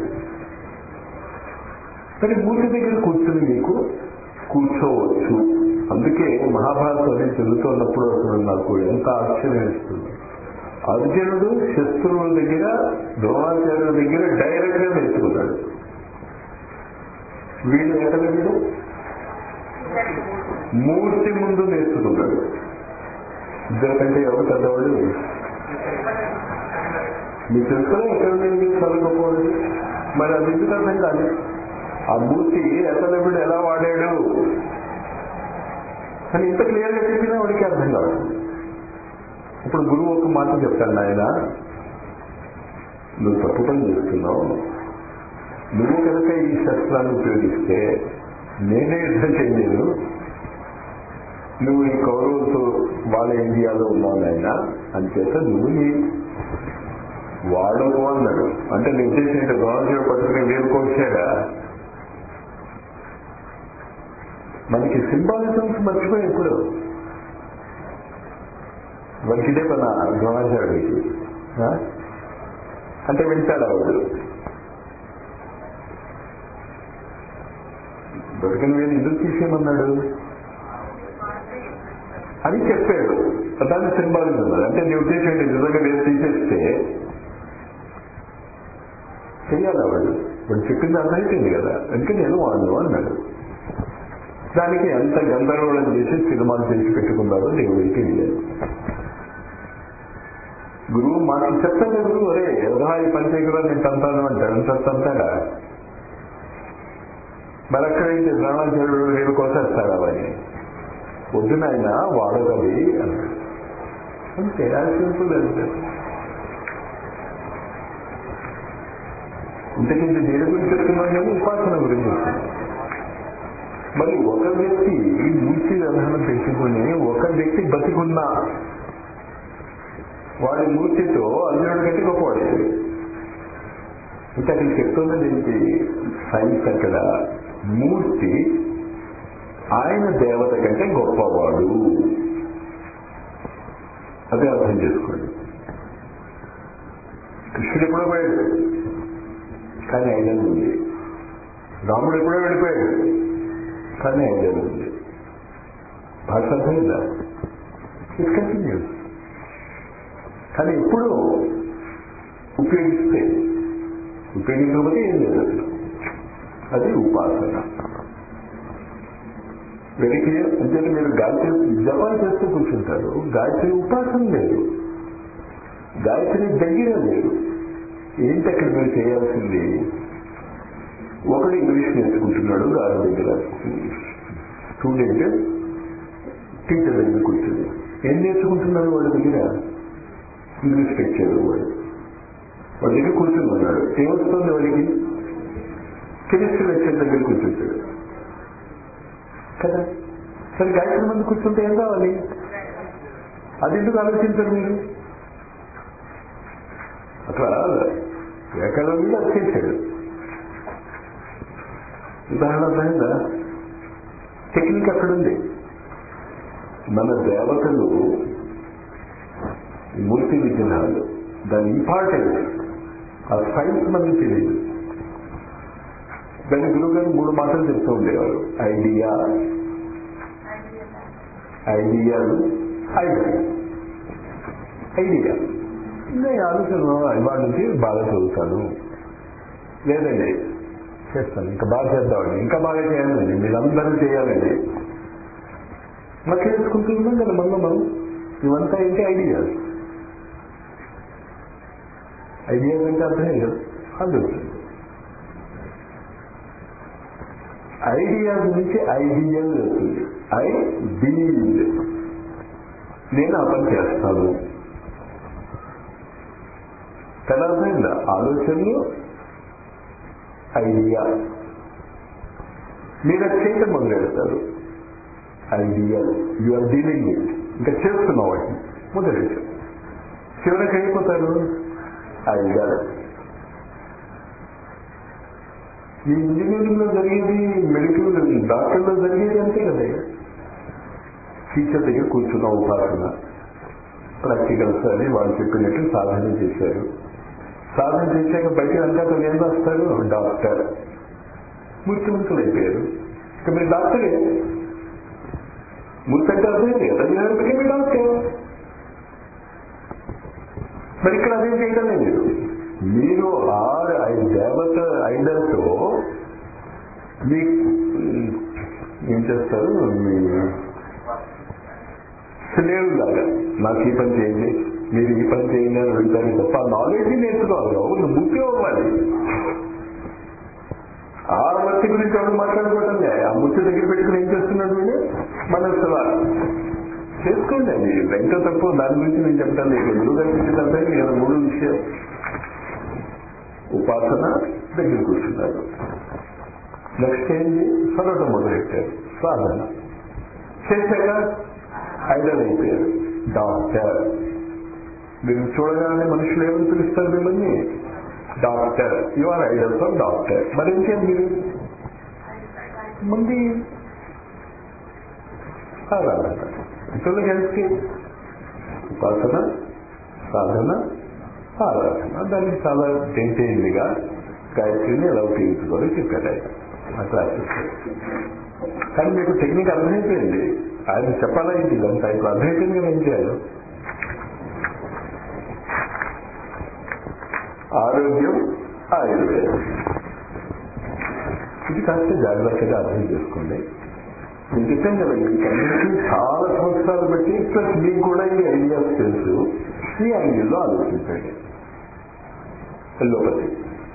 Speaker 2: మరి మూర్తి దగ్గర కూర్చుని మీకు కూర్చోవచ్చు అందుకే మహాభారతం అనేది చదువుతున్నప్పుడు అసలు నాకు ఎంత ఆశ్చర్యం ఇస్తుంది అర్జునుడు శస్త్రువుల దగ్గర ద్రోణాచార్యుల దగ్గర డైరెక్ట్ గా నేర్చుకున్నాడు వీళ్ళు ఎక్కడ వీడు మూర్తి ముందు నేర్చుకున్నాడు ఇద్దరు కంటే ఎవరు పెద్దవాళ్ళు మీకు తెలుసుకునే ఎక్కడ మీరు చదువుకోకూడదు మరి అది ఎందుకు అర్థం కాదు ఆ మూర్తి ఎతలవిడు ఎలా వాడాడు అని ఇంత క్లియర్ గా చెప్పినా వాడికి అర్థం కాదు ఇప్పుడు గురువు ఒక మాట చెప్తాడు ఆయన నువ్వు తప్పు పని చేస్తున్నావు నువ్వు కనుక ఈ శస్త్రాన్ని ఉపయోగిస్తే నేనే యుద్ధం చేయలేదు నువ్వు ఈ కౌరవులతో వాళ్ళ ఇండియాలో ఉన్నావు నాయన అంచేత నువ్వు నీ వాడకు అన్నాడు అంటే నీ ఉద్దేశం ఏంటి గవర్నమెంట్ పట్టుకుని వేరుకోసాడా మనకి సింబాలిజమ్స్ మర్చిపోయి ఇప్పుడు మనకి ఇదే పన ద్రోణాచార్యుడికి ఆ? అంటే వింటాడు ఆవిడ దొరికిన వేలు ఎందుకు తీసేయమన్నాడు అని చెప్పాడు దాన్ని సింబాలిజం అన్నది అంటే నీ ఉద్దేశం ఏంటి నిజంగా వేలు తీసేస్తే చెయ్యాలి వాడు వాడు చెప్పింది అర్థమైపోయింది కదా అందుకే నేను వాడు అన్నాడు దానికి ఎంత గందరగోళం చేసి సినిమాలు చేసి పెట్టుకున్నారో దేవుడికి లేదు గురువు మాకు చెప్తాడు గురువు అరే ఎవరా ఈ పని చేయకుండా నేను తంతాను అంటాడు అంత తంతాడా మరి అక్కడ ఏంటి ద్రోణాచార్యుడు నేను కోసేస్తాడు అవని వద్దు నాయన వాడగవి అన్నాడు అంతే అది సింపుల్ అంతే ఇంతకింత దేని గురించి చెప్తున్నాను నేను ఉపాసన గురించి చెప్తున్నాను మరి ఒక వ్యక్తి మూర్తి విధానం పెట్టుకుని ఒక వ్యక్తి బతికున్నా వాడి మూర్తితో అర్జునుడి కంటే గొప్పవాడు ఇంకా అక్కడ చెప్తున్నది ఏంటి సైన్స్ అక్కడ మూర్తి ఆయన దేవత కంటే గొప్పవాడు అదే అర్థం చేసుకోండి కృష్ణుడు ఎప్పుడో పోయాడు కానీ ఐదల్ ఉంది రాముడు ఎప్పుడో వెళ్ళిపోయాడు కానీ ఐదల్ ఉంది భాష అర్థమైందా ఇట్ కంటిన్యూస్ కానీ ఎప్పుడు ఉపయోగిస్తే ఉపయోగించకపోతే ఏం లేదు అసలు అది ఉపాసన వెనక్కి అంటే మీరు గాయత్రి జపాన్ చేస్తూ కూర్చుంటారు గాయత్రి ఉపాసన లేదు గాయత్రి దగ్గర లేదు ఏంటి అక్కడ మీరు చేయాల్సింది ఒకడు ఇంగ్లీష్ నేర్చుకుంటున్నాడు గారి దగ్గర స్టూడెంట్ టీచర్ దగ్గర కూర్చుంది ఏం నేర్చుకుంటున్నాడు వాడి దగ్గర ఇంగ్లీష్ లెక్చర్ వాడు వాడి దగ్గర కూర్చుని ఉన్నాడు ఏమొస్తుంది వాడికి కెమిస్ట్రీ లెక్చర్ దగ్గర కూర్చుంటాడు కదా సరే గాయత్రి మంది కూర్చుంటే ఏం కావాలి అది ఎందుకు ఆలోచించరు మీరు అట్లా ఎక్కడ మీద అది చేశాడు ఉదాహరణ అర్థమైందా టెక్నిక్ అక్కడుంది మన దేవతలు మూర్తి విగ్రహాలు దాని ఇంపార్టెన్స్ ఆ సైన్స్ మనకి తెలియదు దాని గురువు గారు మూడు మాటలు చెప్తూ ఉండేవారు ఐడియా ఐడియాలు ఐడియా ఐడియా నేను ఆలోచన ఇవాళ నుంచి బాగా చదువుతాను లేదండి చేస్తాను ఇంకా బాగా చేద్దామండి ఇంకా బాగా చేయాలండి మీరందరూ చేయాలండి మరి చేసుకుంటూ ఉన్నాం కదా మళ్ళీ మనం ఇవంతా ఏంటి ఐడియాస్ ఐడియాస్ అంటే అర్థమే కదా ఆలోచన ఐడియాస్ నుంచి ఐడియల్ వస్తుంది ఐ డీల్ నేను ఆ పని చేస్తాను కదా అర్థమైందా ఆలోచనలు ఐడియా మీరు అది చేయటం మొదలు పెడతారు ideal you are dealing with ఇంకా చేస్తున్నావు వాటిని మొదలెట్టారు చివరికి అయిపోతారు ఐడియల్ ఈ ఇంజనీరింగ్ లో జరిగేది మెడికల్ డాక్టర్లో జరిగేది అంతే కదా టీచర్ దగ్గర కూర్చున్న ఉపాసన ప్రాక్టికల్స్ అని వాళ్ళు చెప్పినట్టు సాధన చేశారు సాధన చేశాక బయట అంతా అతను ఏం రాస్తారు డాక్టర్ మూర్తిమంతులు అయిపోయారు ఇక మీరు డాక్టరే మూర్తి అంటే అర్థమైంది కదా మీరు మీ డాక్టర్ మరి ఇక్కడ అదేం చేయడం లేదు మీరు ఆ ఐ- దేవత ఐడల్తో మీ ఏం చేస్తారు మీ స్లేవ్ లాగా నాకు ఈ పని చేయండి మీరు ఈ పని చేయండి అని అడుగుతారు తప్ప నాలెడ్జ్ నేర్చుకోవాలి అవును ముఖ్యం అవ్వాలి ఆ మత్తి గురించి ఎవరు మాట్లాడుకోవటం లే. ఆ ముత్తి దగ్గర పెట్టుకుని ఏం చేస్తున్నాడు వీడు మనసులా చేసుకోండి అది వెంట తప్పు దాని గురించి నేను చెప్తాను లేదు గురువు గారికి తప్పే నేను మూడు విషయం ఉపాసన దగ్గర కూర్చున్నారు నెక్స్ట్ ఏంటి చదవటం మొదలెట్టారు సాధన చేశాక ఐడల్ అయిపోయారు డాక్టర్ మీరు చూడగానే మనుషులు ఏమని పిలుస్తారు మిమ్మల్ని doctor you are idols of doctor మరి ఇంకేం మీరు మంది ఆరాధన ఇతరుల హెల్త్కి ఉపాసన సాధన ఆరాధన దానికి చాలా డీటెయిల్డ్గా గాయత్రిని ఎలా ఉపయోగించుకోవాలో చెప్పారు ఆయన ఆ క్లాసెస్ కానీ మీకు టెక్నిక్ అర్థమైపోయింది ఆయన చెప్పాలా ఇది ఇదంతా ఇప్పుడు అర్థమైపోయింది కదా ఏం చేయాలి ఆరోగ్యం ఆయుర్వేదం ఇది కాస్త జాగ్రత్తగా అర్థం చేసుకోండి నేను చెప్పాను కదా వీటన్నిటికీ చాలా సంవత్సరాలు బట్టి ప్లస్ మీకు కూడా ఈ ఐడియాస్ తెలుసు ఈ యాంగిల్లో ఆలోచించండి ఎల్లోపతి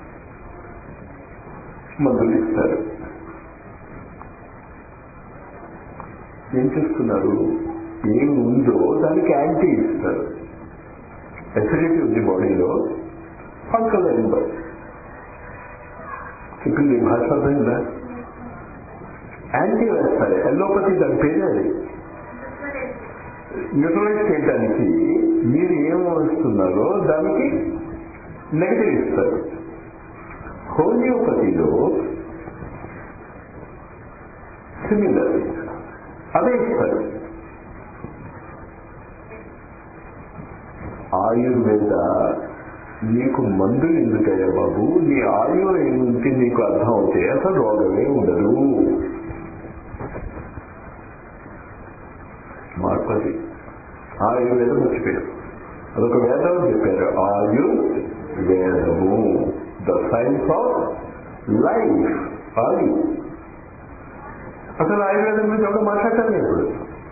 Speaker 2: మందులు ఇస్తారు ఏం చేస్తున్నారు ఏం ఉందో దానికి యాంటీ ఇస్తారు ఎసిడిటీ ఉంది బాడీలో ఆల్కలైన్ బై చెప్పింది భాష అర్థమైందా యాంటీ వేస్తారు ఎల్లోపతి దాని పేరే అది న్యూట్రలైజ్ చేయడానికి మీరు ఏం వస్తున్నారో దానికి నెగటివ్ ఇస్తారు హోమియోపతిలో సిమిలర్ అదే ఇస్తారు ఆయుర్వేద నీకు మందులు ఎందుకయ్యా బాబు నీ ఆయువు ఏముంటే నీకు అర్థం అవుతే అసలు రోగమే ఉండదు మార్పది ఆయుర్వేదం మర్చిపోయారు అదొక వేదం చెప్పారు ఆయు వేదము ద సైన్స్ ఆఫ్ లైఫ్ ఆయు అసలు ఆయుర్వేదం గురించి ఎవరు మాట్లాడటం లేదు ఇప్పుడు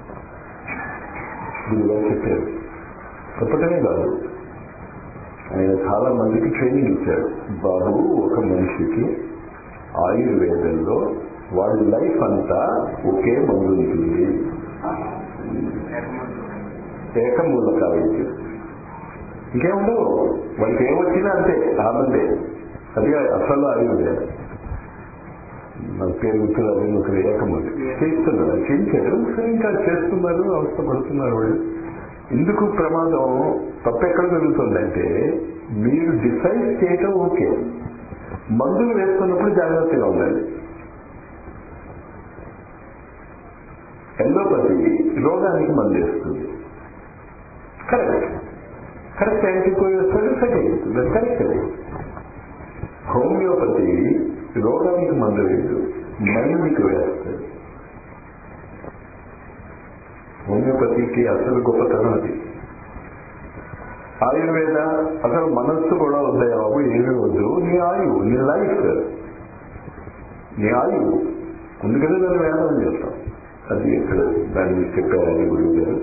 Speaker 2: గురుగా చెప్పారు చెప్పటమే కాదు ఆయన చాలా మందికి ట్రైనింగ్ ఇచ్చాడు బాబు ఒక మనిషికి ఆయుర్వేదంలో వాళ్ళ లైఫ్ అంతా ఒకే మందు ఉంటుంది ఏకమూలక వైద్యం ఇంకేముండవు వాళ్ళకి ఏమొచ్చినా అంతే ఆనందే అది అసలు ఆయుర్వేదం నాకు పేరు గుర్తురాదు ఒక ఏకమూలి చేస్తున్నారు చేయించారు సరే ఇంకా చేస్తున్నారు అవస్థ పడుతున్నారు వాళ్ళు ఎందుకు ప్రమాదం తప్పెక్కడ జరుగుతుందంటే మీరు డిసైడ్ చేయటం ఓకే మందులు వేస్తున్నప్పుడు జాగ్రత్తగా ఉండాలి ఎల్లోపతి రోగానికి మందు వేస్తుంది కరెక్ట్ కరెక్ట్ యాంటీకోయి వేస్తాడు సెట్ అవుతుంది కరెక్ట్ అది హోమియోపతి రోగానికి మందు వేయదు మైండ్కి వేస్తుంది హోమియోపతికి అసలు గొప్పతనం అది ఆయుర్వేద అసలు మనస్సు కూడా వద్దయ్యా బాబు ఏమీ వద్దు నీ ఆయువు నీ లైఫ్ నీ ఆయువు అందుకనే దాన్ని వేదం చేస్తాం అది ఇక్కడ దాన్ని చెప్పారని గురువు గారు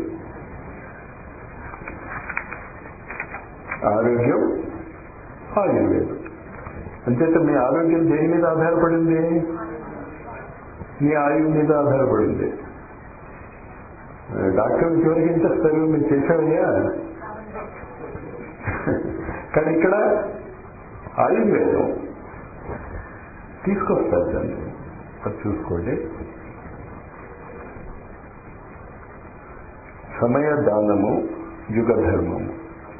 Speaker 2: ఆరోగ్యం ఆయుర్వేదం అంచేత మీ ఆరోగ్యం దేని మీద ఆధారపడింది మీ ఆయువు మీద ఆధారపడింది డాక్టర్ చివరికి ఏం చేస్తారు మీరు చేశారయ్యా కానీ ఇక్కడ ఆయుర్వేదం తీసుకొస్తారు దాన్ని అది చూసుకోండి సమయ దానము యుగ ధర్మము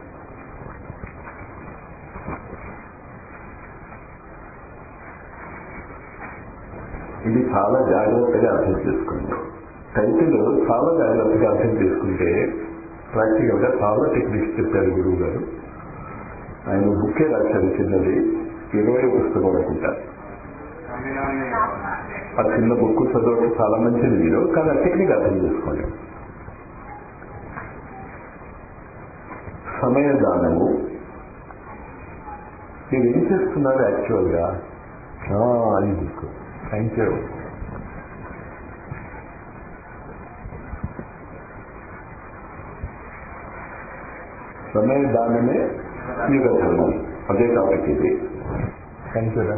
Speaker 2: ఇది చాలా జాగ్రత్తగా అర్థం చేసుకోండి టైటిల్ చాలా జాగ్రత్తగా అర్థం చేసుకుంటే ప్రాక్టికల్ గా చాలా టెక్నిక్స్ చెప్పారు గురువు గారు ఆయన బుక్కే రాశారు చిన్నది ఇరవై పుస్తకం అనుకుంటా ఆ చిన్న బుక్ చదవటం చాలా మంచిది మీరు కానీ ఆ టెక్నిక్ అర్థం చేసుకోండి సమయ దానము మీరు ఏం చేస్తున్నారు యాక్చువల్గా అది బుక్ థ్యాంక్ యూ సమయ దానమే యుగ ధర్మం అదే టాపిక్ ఇది థ్యాంక్ యూ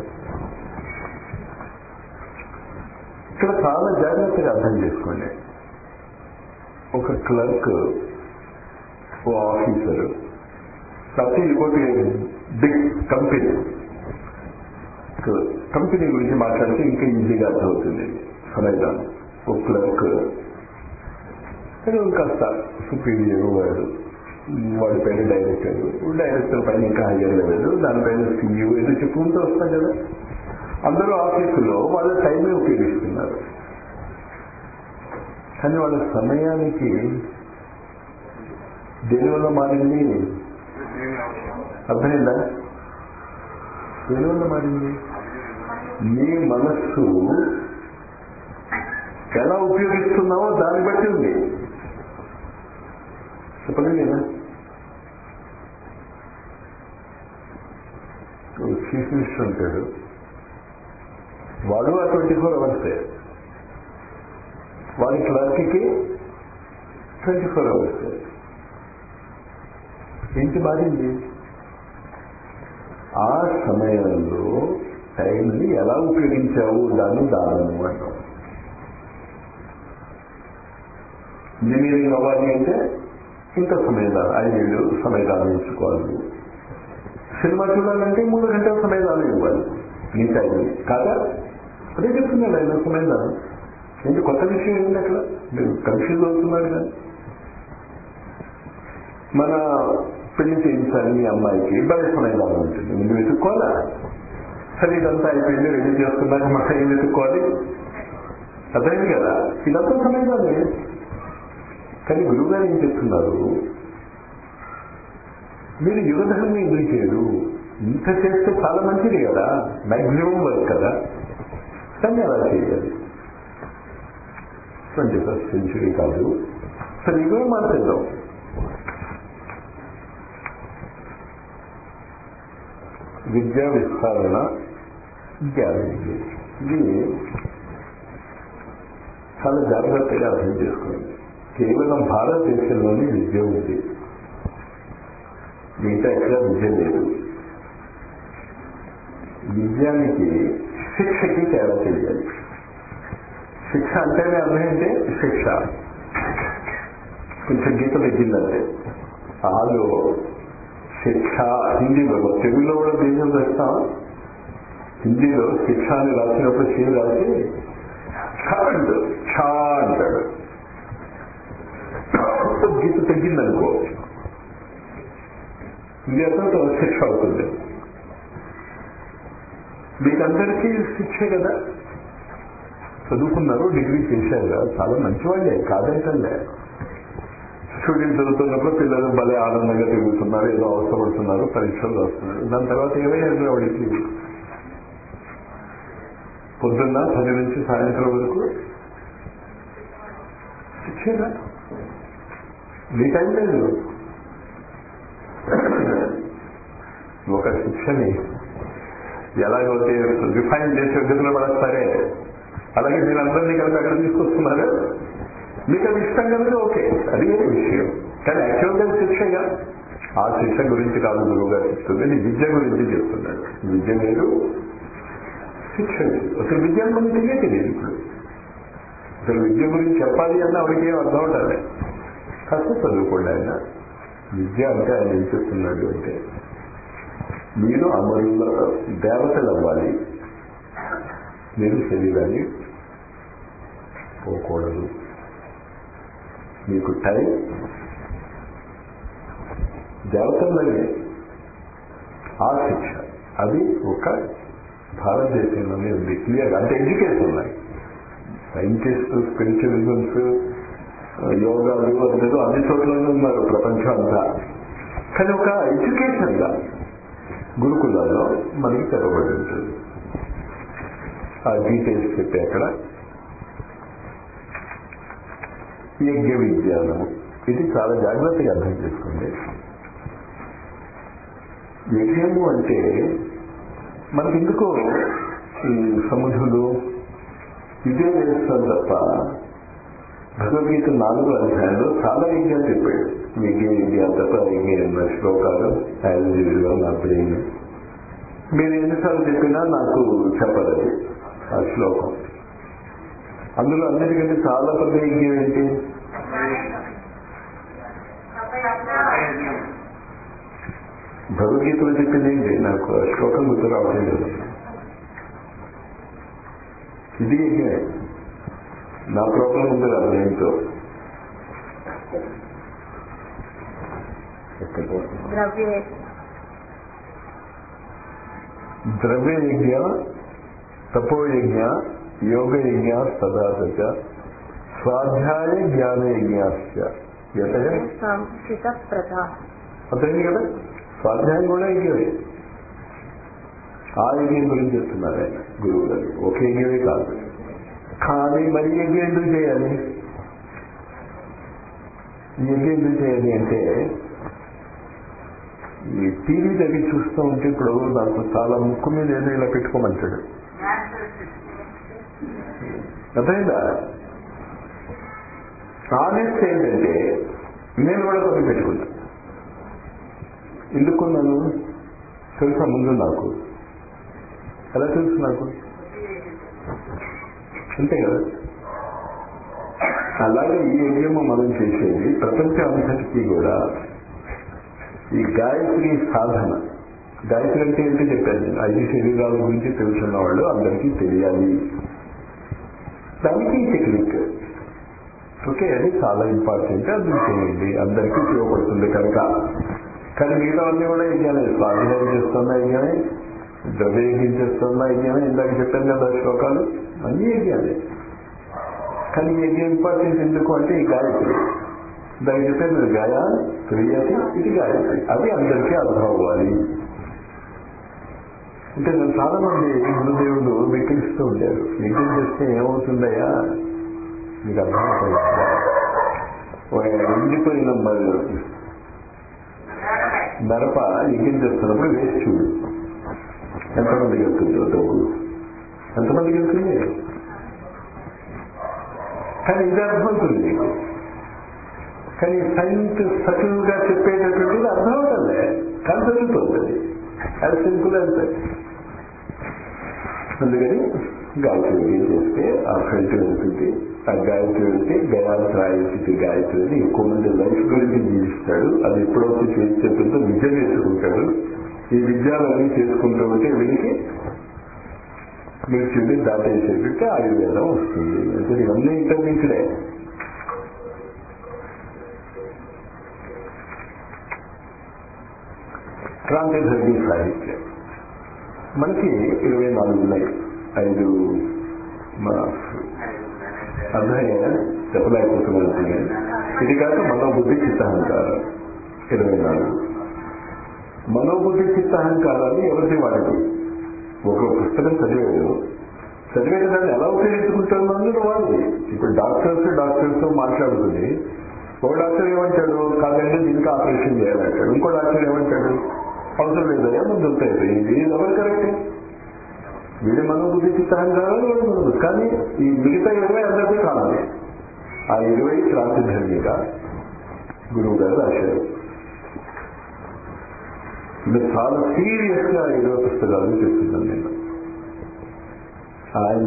Speaker 2: ఇక్కడ చాలా జాగ్రత్తగా అర్థం చేసుకోండి ఒక క్లర్క్ ఓ ఆఫీసర్ లేకపోతే ఇంకోటి బిగ్ కంపెనీ కంపెనీ గురించి మాట్లాడితే ఇంకా ఈజీగా అర్థమవుతుంది సమయదానం ఒక క్లర్క్ కానీ కాస్త సుపీరియర్ వాడు వాడి పైన డైరెక్టర్ డైరెక్టర్ పైన ఇంకా హయ్యర్ లెవెల్ దానిపైన సీఈఓ ఏదో చెప్పుకుంటూ వస్తాం కదా అందరూ ఆఫీసులో వాళ్ళ టైమే ఉపయోగిస్తున్నారు కానీ వాళ్ళ సమయానికి దేనివల్ల మారింది అర్థమైందా దేనివల్ల మారింది నీ మనస్సు ఎలా ఉపయోగిస్తున్నావో దాన్ని బట్టి ఉంది చెప్పండి లేదా చీఫ్ మినిస్టర్ ఉంటాడు వాడు ఆ ట్వంటీ ఫోర్ అవర్సే వాడి క్లర్క్కి ట్వంటీ ఫోర్ అవర్స్ ఏంటి మారింది ఆ సమయంలో టైంని ఎలా ఉపయోగించావు దాన్ని దానము అంటాం ఇంజనీరింగ్ అవ్వాలి అంటే ఇంత సమయదానం ఐదేళ్ళు సమయదానం ఇచ్చుకోవాలి సినిమా చూడాలంటే మూడు గంటల సమయదానం ఇవ్వాలి నీ టైం కాదా అదే చెప్తున్నాడు ఆయన సమయదానం ఏంటి కొత్త విషయం ఏంటి అక్కడ మీరు కన్ఫ్యూజ్ అవుతున్నారు కానీ మన పెళ్లి చేయించాలి మీ అమ్మాయికి భలే సమయదానం ఉంటుంది ముందు వెతుక్కోవాలా సరే ఇదంతా అయిపోయింది రెడీ చేసుకున్నాక మనం ఏం వెతుక్కోవాలి అర్థమైంది కదా ఇదంతా సమయదానే కానీ గురువుగారు ఏం చెప్తున్నారు మీరు యుగధర్మం ఎందుకు చేయరు ఇంత చేస్తే చాలా మంచిది కదా మ్యాక్సిమం వర్క్ కదా కానీ అలా చేయాలి ట్వంటీ ఫస్ట్ సెంచురీ కాదు సరే యుగం మార్చేద్దాం విద్యా విస్తారణ గ్యారంటీ ఇది చాలా జాగ్రత్తగా అర్థం చేసుకోండి కేవలం భారతదేశంలోని విద్య ఉంది మిగతా ఎక్కడ విద్య లేదు విద్యానికి శిక్షకి తేడా చేయాలి శిక్ష అంటేనే అర్థం ఏంటి శిక్ష కొంచెం గీత తగ్గిందంటే ఆలో శిక్ష హిందీలో తెలుగులో కూడా దేశం వేస్తాం హిందీలో శిక్ష అని రాసినప్పుడు చే రాసి ఛాండ్ ఛా అంటాడు గీత తగ్గిందనుకో ఇది అతను శిక్ష అవుతుంది మీకందరికీ శిక్షే కదా చదువుకున్నారు డిగ్రీ చేశారు కదా చాలా మంచివాళ్ళే కాదంటే స్టూడెంట్ చదువుతున్నప్పుడు పిల్లలు భలే ఆనందంగా తిరుగుతున్నారు ఏదో అవసరపడుతున్నారు పరీక్షలు వస్తున్నారు దాని తర్వాత ఏమయ్యారు వాడికి పొద్దున్న పది నుంచి సాయంత్రం వరకు శిక్షేనా మీ టైం లేదు ఒక శిక్షని ఎలాగైతే రిఫైన్ చేసి గదిలో పడేస్తారే అలాగే మీరందరినీ కనుక అక్కడ తీసుకొస్తున్నారు మీకు అది ఇష్టం కనుక ఓకే అది వేరే విషయం కానీ యాక్చువల్గా శిక్షగా ఆ శిక్ష గురించి కాదు గురువు గారు చెప్తుంది నీ విద్య గురించి చెప్తున్నాడు విద్య లేదు శిక్ష లేదు అసలు విద్య మనకి తెలియ తెలియదు ఇప్పుడు అసలు విద్య గురించి చెప్పాలి అన్న ఆవిడకి ఏం అర్థం ఉండాలి కాస్త చదువుకోండి ఆయన విద్య అంటే ఆయన ఏం చెప్తున్నాడు అంటే మీరు అమరుల దేవతలు అవ్వాలి మీరు శరీరాన్ని పోకూడదు మీకు టైం దేవతలనే ఆ శిక్ష అది ఒక భారతదేశంలోనే ఉంది క్లియర్ అంటే ఎడ్యుకేషన్ ఉన్నాయి సైంటిస్ట్ స్పిరిచువలిజమ్స్ యోగాలు అందరూ అన్ని చోట్లనే ఉన్నారు ప్రపంచం అంతా కానీ ఒక ఎడ్యుకేషన్ గా గురుకులాల్లో మనకి చెప్పబడి ఉంటుంది ఆ డీటెయిల్స్ చెప్పే అక్కడ యజ్ఞ విజ్ఞానము ఇది చాలా జాగ్రత్తగా అర్థం చేసుకోండి యజ్ఞము అంటే మనకి ఎందుకో ఈ సముద్రులు ఇదే వేస్తాం తప్ప భగవద్గీత నాలుగు అధ్యాయంలో చాలా యజ్ఞాలు చెప్పాడు యజ్ఞ యజ్ఞాలు తప్ప యజ్ఞ ఎన్న శ్లోకాలు యాజ్ యూజువల్ నా బ్రెయిన్ మీరు ఎన్నిసార్లు చెప్పినా నాకు చెప్పలేదు ఆ శ్లోకం అందులో అన్నిటికంటే చాలా పెద్ద యజ్ఞం ఏంటి భగవద్గీతలో చెప్పింది ఏంటి నాకు ఆ శ్లోకం గుర్తు రావడం లేదు ఇది యజ్ఞమే నా ప్రాబ్లం ఉంది కదా ఏంటో
Speaker 3: ద్రవ్య
Speaker 2: ద్రవ్య యజ్ఞ తపోయజ్ఞ యోగ యజ్ఞ సదాచ స్వాధ్యాయ జ్ఞాన యజ్ఞాస్య యతయ
Speaker 3: సంస్థిత ప్రథ
Speaker 2: అర్థమైంది కదా స్వాధ్యాయం కూడా యజ్ఞమే ఆ యజ్ఞం గురించి చెప్తున్నారు ఆయన గురువు గారు ఒక యజ్ఞమే కాదు కానీ మరి యజ్ఞం ఎందుకు చేయాలి ఈ యజ్ఞం ఎందుకు చేయాలి అంటే ఈ టీవీ దగ్గర చూస్తూ ఉంటే ఇప్పుడు నాకు చాలా ముక్కు మీద ఏదో ఇలా పెట్టుకోమంటాడు అర్థమైందా ఆనెస్ట్ ఏంటంటే నేను కూడా కొన్ని పెట్టుకున్నా ఎందుకున్నాను తెలుసా ముందు నాకు ఎలా తెలుసు నాకు అంతే కదా అలాగే ఈ యజ్ఞము మనం చేసేది ప్రపంచం అంతటికీ కూడా ఈ గాయత్రి సాధన గాయత్రి అంటే ఏంటి చెప్పాను నేను ఐదు శరీరాల గురించి తెలుసున్న వాళ్ళు అందరికీ తెలియాలి దానికి టెక్నిక్ ఓకే అది చాలా ఇంపార్టెంట్ అది చేయండి అందరికీ ఉపయోగపడుతుంది కనుక కానీ మిగతావన్నీ కూడా యజ్ఞాలే స్వాధ్యాయం చేస్తున్న యజ్ఞమే ద్రవ్య యజ్ఞం చేస్తున్న యజ్ఞమే ఇందాక చెప్పాను కదా శ్లోకాలు అన్ని యజ్ఞాలే కానీ ఈ యజ్ఞం ఇంపార్టెంట్ ఎందుకు అంటే ఈ గాయత్రి దానికి చెప్పాను మీరు గాయ క్రియతి ఇది గాయత్రి అది అందరికీ అర్థం అవ్వాలి అంటే నేను చాలా మంది గురుదేవులు వికరిస్తూ ఉంటారు యజ్ఞం చేస్తే ఏమవుతుందయ్యా మీకు అర్థమవుతుందా ఎండిపోయిన మరి మిరప యజ్ఞం చేస్తున్నప్పుడు వేసి చూడు ఎంతమందికి వెళ్తుందో డబ్బులు ఎంతమందికి వెళ్తుంది కానీ ఇది అర్థమవుతుంది నీకు కానీ సైన్స్ సటిల్ గా చెప్పేటటువంటిది అర్థం అవుతుంది కానీ జరుగుతుంది అది సింపుల్ అంటే అందుకని గాయత్రి యజ్ఞం చేస్తే ఆ ఫ్రంట్ వెళ్తుంది ఆ గాయత్రి వెళ్తే గయాత్రాయస్థితి గాయత్రి అని ఎక్కువ మంది లైఫ్ గురించి జీవిస్తాడు అది ఎప్పుడైతే చేసేటంతో విద్య నేర్చుకుంటాడు ఈ విద్యాలన్నీ చేసుకుంటూ ఉంటే వీడికి మృత్యుని దాటేసేటట్టు ఆయుర్వేదం వస్తుంది అంటే ఇవన్నీ ఇంటర్లింక్డే క్రాంతిధర్మి సాహిత్యం మనకి ఇరవై నాలుగు ఉన్నాయి ఐదు మా అర్థమయ్యా చెప్పలేకపోతున్నాను ఇది కాక మనోబుద్ధి చిత్తహంకారం ఇరవై నాలుగు మనోబుద్ధి చిత్తహంకారాన్ని ఎవరిది వాడదు ఒక పుస్తకం చదివాడు చదివేది దాన్ని ఎలా ఉపయోగించుకుంటాను అన్నది వాళ్ళది ఇప్పుడు డాక్టర్స్ డాక్టర్స్ మాట్లాడుతుంది ఒక డాక్టర్ ఏమంటాడు కాదండి దీనికి ఆపరేషన్ చేయాలంటాడు ఇంకో డాక్టర్ ఏమంటాడు అవసరం లేదయ్యా ముందు వస్తాయి ఇది ఎవరు కరెక్ట్ వీడి మనోబుద్ధి చిత్తహంకారాలు వాడి మనోబుద్ధి కానీ ఈ మిగతా ఇరవై అందరికీ కావాలి ఆ ఇరవై క్రాంతి ధర్మిగా గురువు గారు రాశారు ఇది చాలా సీరియస్ గా ఇరవై పుస్తకాలు చెప్తున్నాను నేను ఆయన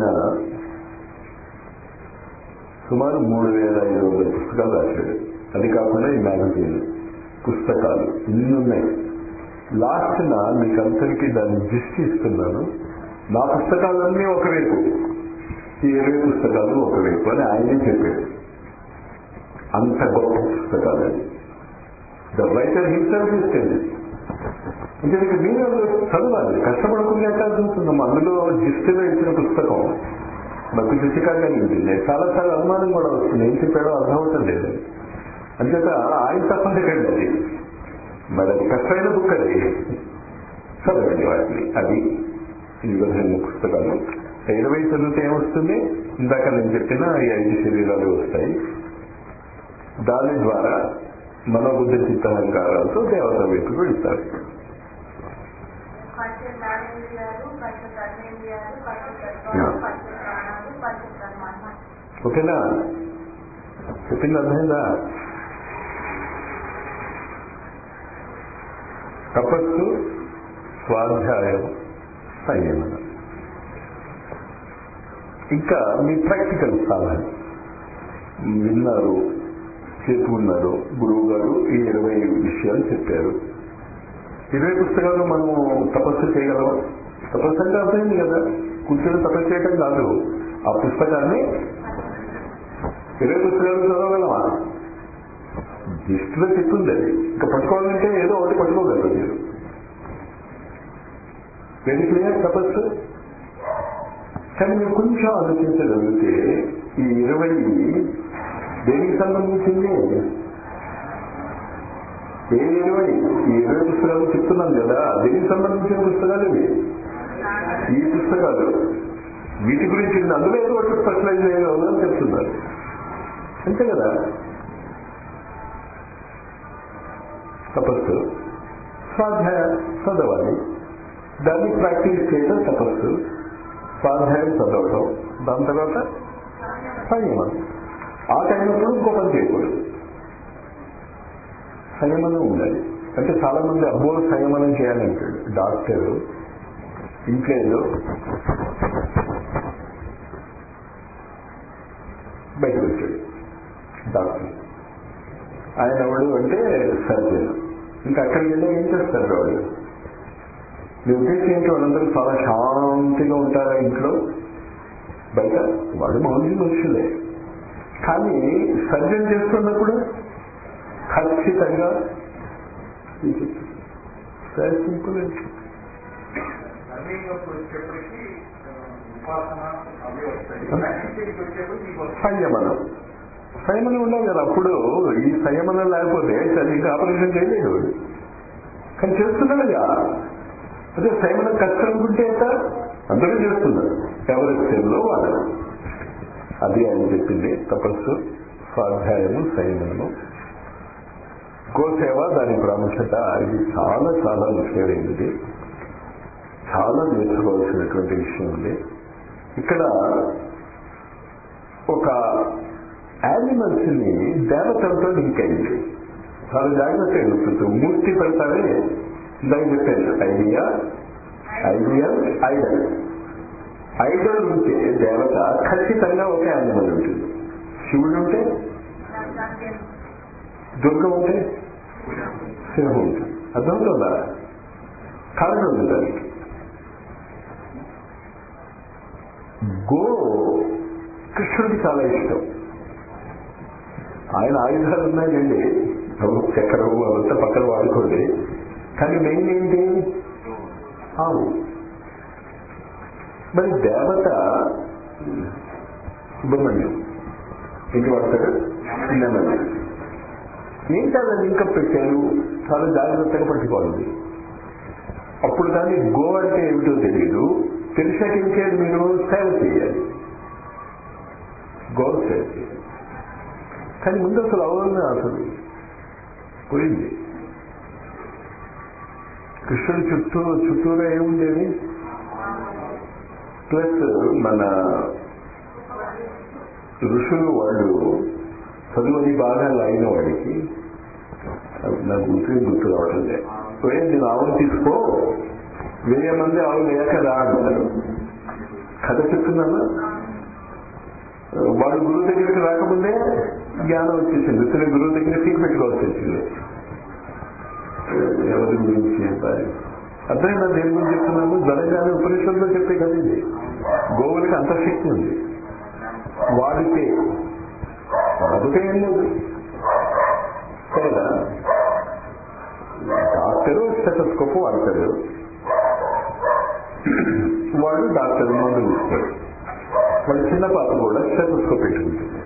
Speaker 2: సుమారు మూడు వేల ఐదు వందల పుస్తకాలు రాశాడు అది కాకుండా ఈ మ్యాగజైన్ పుస్తకాలు ఇన్ని ఉన్నాయి లాస్ట్ నా మీకు అందరికీ దాన్ని దృష్టి ఇస్తున్నాను నా పుస్తకాలన్నీ ఒకవైపు ఈ ఇరవై పుస్తకాలు ఒకవైపు అని ఆయనే చెప్పాడు అంత గొప్ప పుస్తకాలు అది ద రైటర్ హిమ్సెల్ఫ్ ఇస్తుంది అంటే మీకు మీరు చదవాలి కష్టపడకుండా ఎట్లా చూస్తున్నాం అందులో జిస్టులో ఇచ్చిన పుస్తకం నాకు శుచికంగా ఉంటుంది చాలా చాలా అనుమానం కూడా వస్తుంది ఏం చెప్పాడో అర్థం అవటం లేదు అంచేత ఆయన తప్పనికండి అది మరి అది కష్టమైన బుక్ అది చదవండి వాటిని అది ఈ విధమైన పుస్తకాలు ఇరవై చదివితే ఏమొస్తుంది ఇందాక నేను చెప్పిన ఈ ఐదు శరీరాలు వస్తాయి దాని ద్వారా మనోబుద్ధి చిత్తహంకారాలతో దేవత వైపుకు వెళ్తారు
Speaker 3: పంచ జ్ఞానేంద్రియాలు పంచ కర్మేంద్రియాలు పంచ తత్వాలు పంచ ప్రాణాలు పంచ కర్మాలు
Speaker 2: ఓకేనా చెప్పింది అర్థమైందా తపస్సు స్వాధ్యాయం సంయమనం ఇంకా మీ ప్రాక్టికల్ సాధన విన్నారు చేసుకున్నారు గురువు గారు ఈ ఇరవై విషయాలు చెప్పారు ఇరవై పుస్తకాలు మనం తపస్సు చేయగలం తపస్సు అంటే అర్థమైంది కదా కూర్చొని తపస్సు చేయడం కాదు ఆ పుస్తకాన్ని ఇరవై పుస్తకాలు చదవగలమా లిస్టులో చెప్తుంది అది ఇంకా పట్టుకోవాలంటే ఏదో ఒకటి పట్టుకోగలరు మీరు వెరీ క్లియర్ తపస్సు కానీ మీరు కొంచెం ఆలోచించగలిగితే ఈ ఇరవై దేనికి సంబంధించింది ఏ ఇరవై ఈ ఇరవై పుస్తకాలు చెప్తున్నాం కదా దేనికి సంబంధించిన పుస్తకాలు ఇవి ఈ పుస్తకాలు వీటి గురించి నేను అందులో ఏదో ఒకటి స్పెషలైజ్ చేయగలదని చెప్తున్నారు అంతే కదా తపస్సు స్వాధ్యాయ చదవాలి దాన్ని ప్రాక్టీస్ చేయడం తపస్సు స్వాధ్యాయం చదవటం దాని తర్వాత సంయమనం ఆ టైంలో ఇంకో పని చేయకూడదు సంయమనం ఉండాలి అంటే చాలా మంది అబ్బో సంయమనం చేయాలంటాడు డాక్టర్ ఇంట్లో ఏదో బయటకు వచ్చాడు డాక్టర్ ఆయన ఎవడు అంటే సర్జన్ ఇంకా అక్కడికి వెళ్ళి ఏం చేస్తారు వాళ్ళు మీ ఉద్దేశం ఏంటి వాళ్ళందరూ చాలా శాంతిగా ఉంటారా ఇంట్లో బయట వాళ్ళు మామూలు మనుషులే కానీ సర్జన్ చేస్తున్నప్పుడు ఖచ్చితంగా వెరీ సింపుల్
Speaker 1: రన్నింగ్ అప్పుడు వచ్చేప్పటికి ఆ, ఉపాసన అవి వస్తాయి యాక్టివిటీకి వచ్చేప్పటికి ఇవి వస్తాయి
Speaker 2: సంయమనం సంయమనం ఉండాలి కదా అప్పుడు ఈ సంయమనం లేకపోతే సరిగ్గా ఆపరేషన్ చేయలేడు వాడు. కానీ చేస్తున్నాడుగా అదే సంయమనం కష్టం అనుకుంటే ఎంత అందరూ చేస్తున్నారు ఎవరి స్థితిలో వాళ్ళు అది ఆయన చెప్పింది తపస్సు స్వాధ్యాయము సంయమనము గోసేవ దాని ప్రాముఖ్యత ఇది చాలా చాలా ముఖ్యమైనది చాలా నేర్చుకోవాల్సినటువంటి విషయం ఉంది ఇక్కడ ఒక యానిమల్స్ ని దేవతలతో లింక్ అయింది చాలా జాగ్రత్తగా గుర్తుంది మూర్తి పెడతారే దానికి చెప్పాను ఐడియా ఐడియల్ ఐడల్ ఐడల్ ఉంటే దేవత ఖచ్చితంగా ఒక యానిమల్ ఉంటుంది శివుడు ఉంటే దుర్గం ఉంటే సింహం ఉంటుంది అర్థమవుతుందా కారణం ఉంది దానికి గో కృష్ణుడికి చాలా ఇష్టం ఆయన ఆయుధాలు ఉన్నాయండి చక్రము అవంతా పక్కన వాడుకోండి కానీ మెయిన్ ఏంటి ఆవు మరి దేవత సుబ్రహ్మణ్యం ఏంటి వాడతాడు నెమలి ఏంటి అలా లింకప్ పెట్టారు చాలా జాగ్రత్తగా పట్టుకోవాలి అప్పుడు దాన్ని గో అంటే ఏమిటో తెలియదు తెలిసాక ఏం చేయాలి మీరు సేవ చేయాలి గో సేవ చేయాలి కానీ ముందు అసలు అవగాహన అసలు పోయింది కృష్ణుడి చుట్టూ చుట్టూరా ఏముండేది ప్లస్ మన ఋషులు వాళ్ళు చదువుని బాగా లాగిన వాడికి నాకు గుర్తు గుర్తు రావటం లేదు పోయి నేను ఆవును తీసుకో వేరే మంది ఆవు లేక రా అంటారు కథ చెప్తున్నాను వాడు గురువు దగ్గరికి రాకముందే జ్ఞానం వచ్చేసింది ఇతని గురువు దగ్గర సీట్ పెట్టుకోవాల్సి వచ్చింది ఎవరి గురించి చెప్పాలి అర్థమైనా దేని గురించి చెప్తున్నాము జరగానే ఉపనిషత్తులో చెప్పే కదా ఇది గోవులకి అంత శక్తి ఉంది వాడితే వాడితే ఏం లేదు సరేనా డాక్టరు స్టెటస్కోప్ వాడతాడు వాడు డాక్టర్ మందులు ఇస్తాడు వాళ్ళ చిన్న పాప కూడా స్టెటస్కోప్ పెట్టుకుంటుంది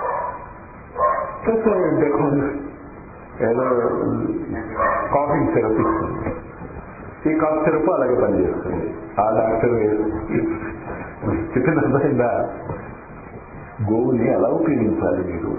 Speaker 2: డెకోన్ ఏదో కాఫింగ్ సిరప్ ఇస్తుంది ఈ కాఫ్ సిరప్ అలాగే పనిచేస్తుంది ఆ డాక్టర్ చెప్పిన అర్థమైందా గోవుని ఎలా ఉపయోగించాలి మీరు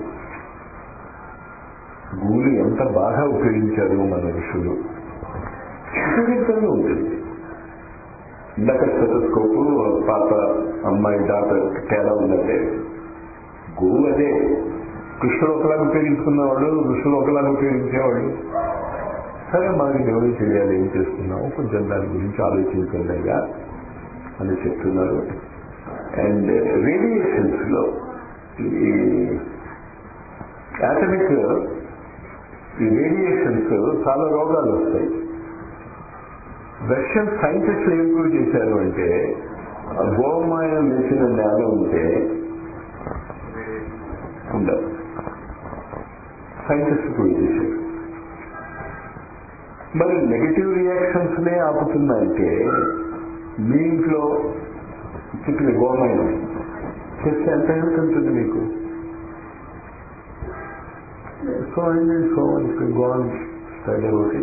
Speaker 2: గోవులు ఎంత బాగా ఉపయోగించారు మన ఋషులు ఉపయోగించడంలో ఉంటుంది ఇందాక స్టెటస్కోప్ పాత అమ్మాయి డాక్టర్ తేడా ఉందంటే గోవు అదే కృష్ణుడు ఒకలాగా ఉపయోగించుకున్నవాడు ఋషులు ఒకలాగా ఉపయోగించేవాళ్ళు సరే మనకి దేవుడు చేయాలి ఏం చేస్తున్నాము కొంచెం దాని గురించి ఆలోచించండిగా అని చెప్తున్నారు అండ్ రేడియేషన్స్ లో ఈ యాటమిక్ ఈ రేడియేషన్స్ చాలా రోగాలు వస్తాయి రష్యన్ సైంటిస్టులు ఏం ప్రూవ్ చేశారు అంటే గోమాయం వేసిన నేల ఉంటే ఉండదు సైంటిస్ట్ ప్రూవ్ చేశారు మరి నెగిటివ్ రియాక్షన్స్ నే ఆపుతుందంటే మీ ఇంట్లో చిక్కులు గోమయం చేస్తే ఎంత హెల్త్ ఉంటుంది మీకు so and so gone study ఒకటి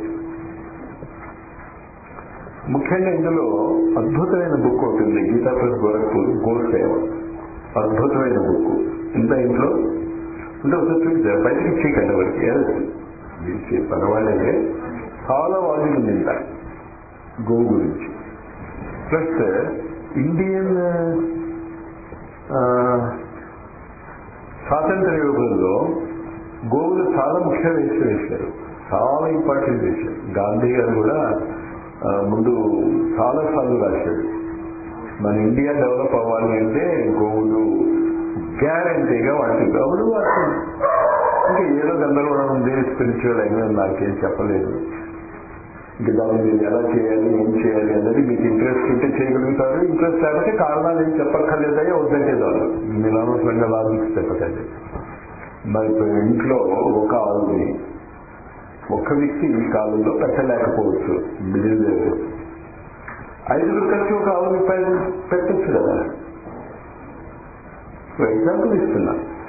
Speaker 2: ముఖ్యంగా ఇందులో అద్భుతమైన బుక్ ఒకటి ఉంది గీతా ప్లస్ గోరఖ్పూర్ గోసేవ అద్భుతమైన బుక్ ఇంత ఇంట్లో అంటే ఒకసారి చూసి బయటకి చీకండి ఎవరికి పర్వాలేదే చాలా వాల్యూమ్ ఉంది ఇంత గోవు గురించి ప్లస్ ఇండియన్ ఆ, స్వాతంత్ర యుగంలో గోవులు చాలా ముఖ్య వేసి వేశారు చాలా ఇంపార్టెంట్ వేశారు గాంధీ గారు కూడా ఆ, ముందు చాలా సార్లు రాశాడు మన ఇండియా డెవలప్ అవ్వాలి అంటే గోవులు గ్యారంటీగా వాటి అప్పుడు వాటి ఇంకా ఏదో గందరగోళం ఉంది స్పిరిచువల్ అయినా నాకేం చెప్పలేదు ఇంకా దాన్ని మీరు ఎలా చేయాలి ఏం చేయాలి అన్నది మీకు ఇంట్రెస్ట్ ఉంటే చేయగలుగుతారు ఇంట్రెస్ట్ లేకపోతే కారణాలు ఏం చెప్పక్కర్లేదయ్యా వద్దంటే చాలు మీరు అనవసరంగా లాజిక్స్ చెప్పకండి మరి ఇప్పుడు ఇంట్లో ఒక ఆవుని ఒక్క వ్యక్తి ఈ కాలంలో పెట్టలేకపోవచ్చు మిడిల్ లేదు ఐదుగురు కలిసి ఒక ఆవుని పె- పెట్టచ్చు కదా ఎగ్జాంపుల్ ఇస్తున్నా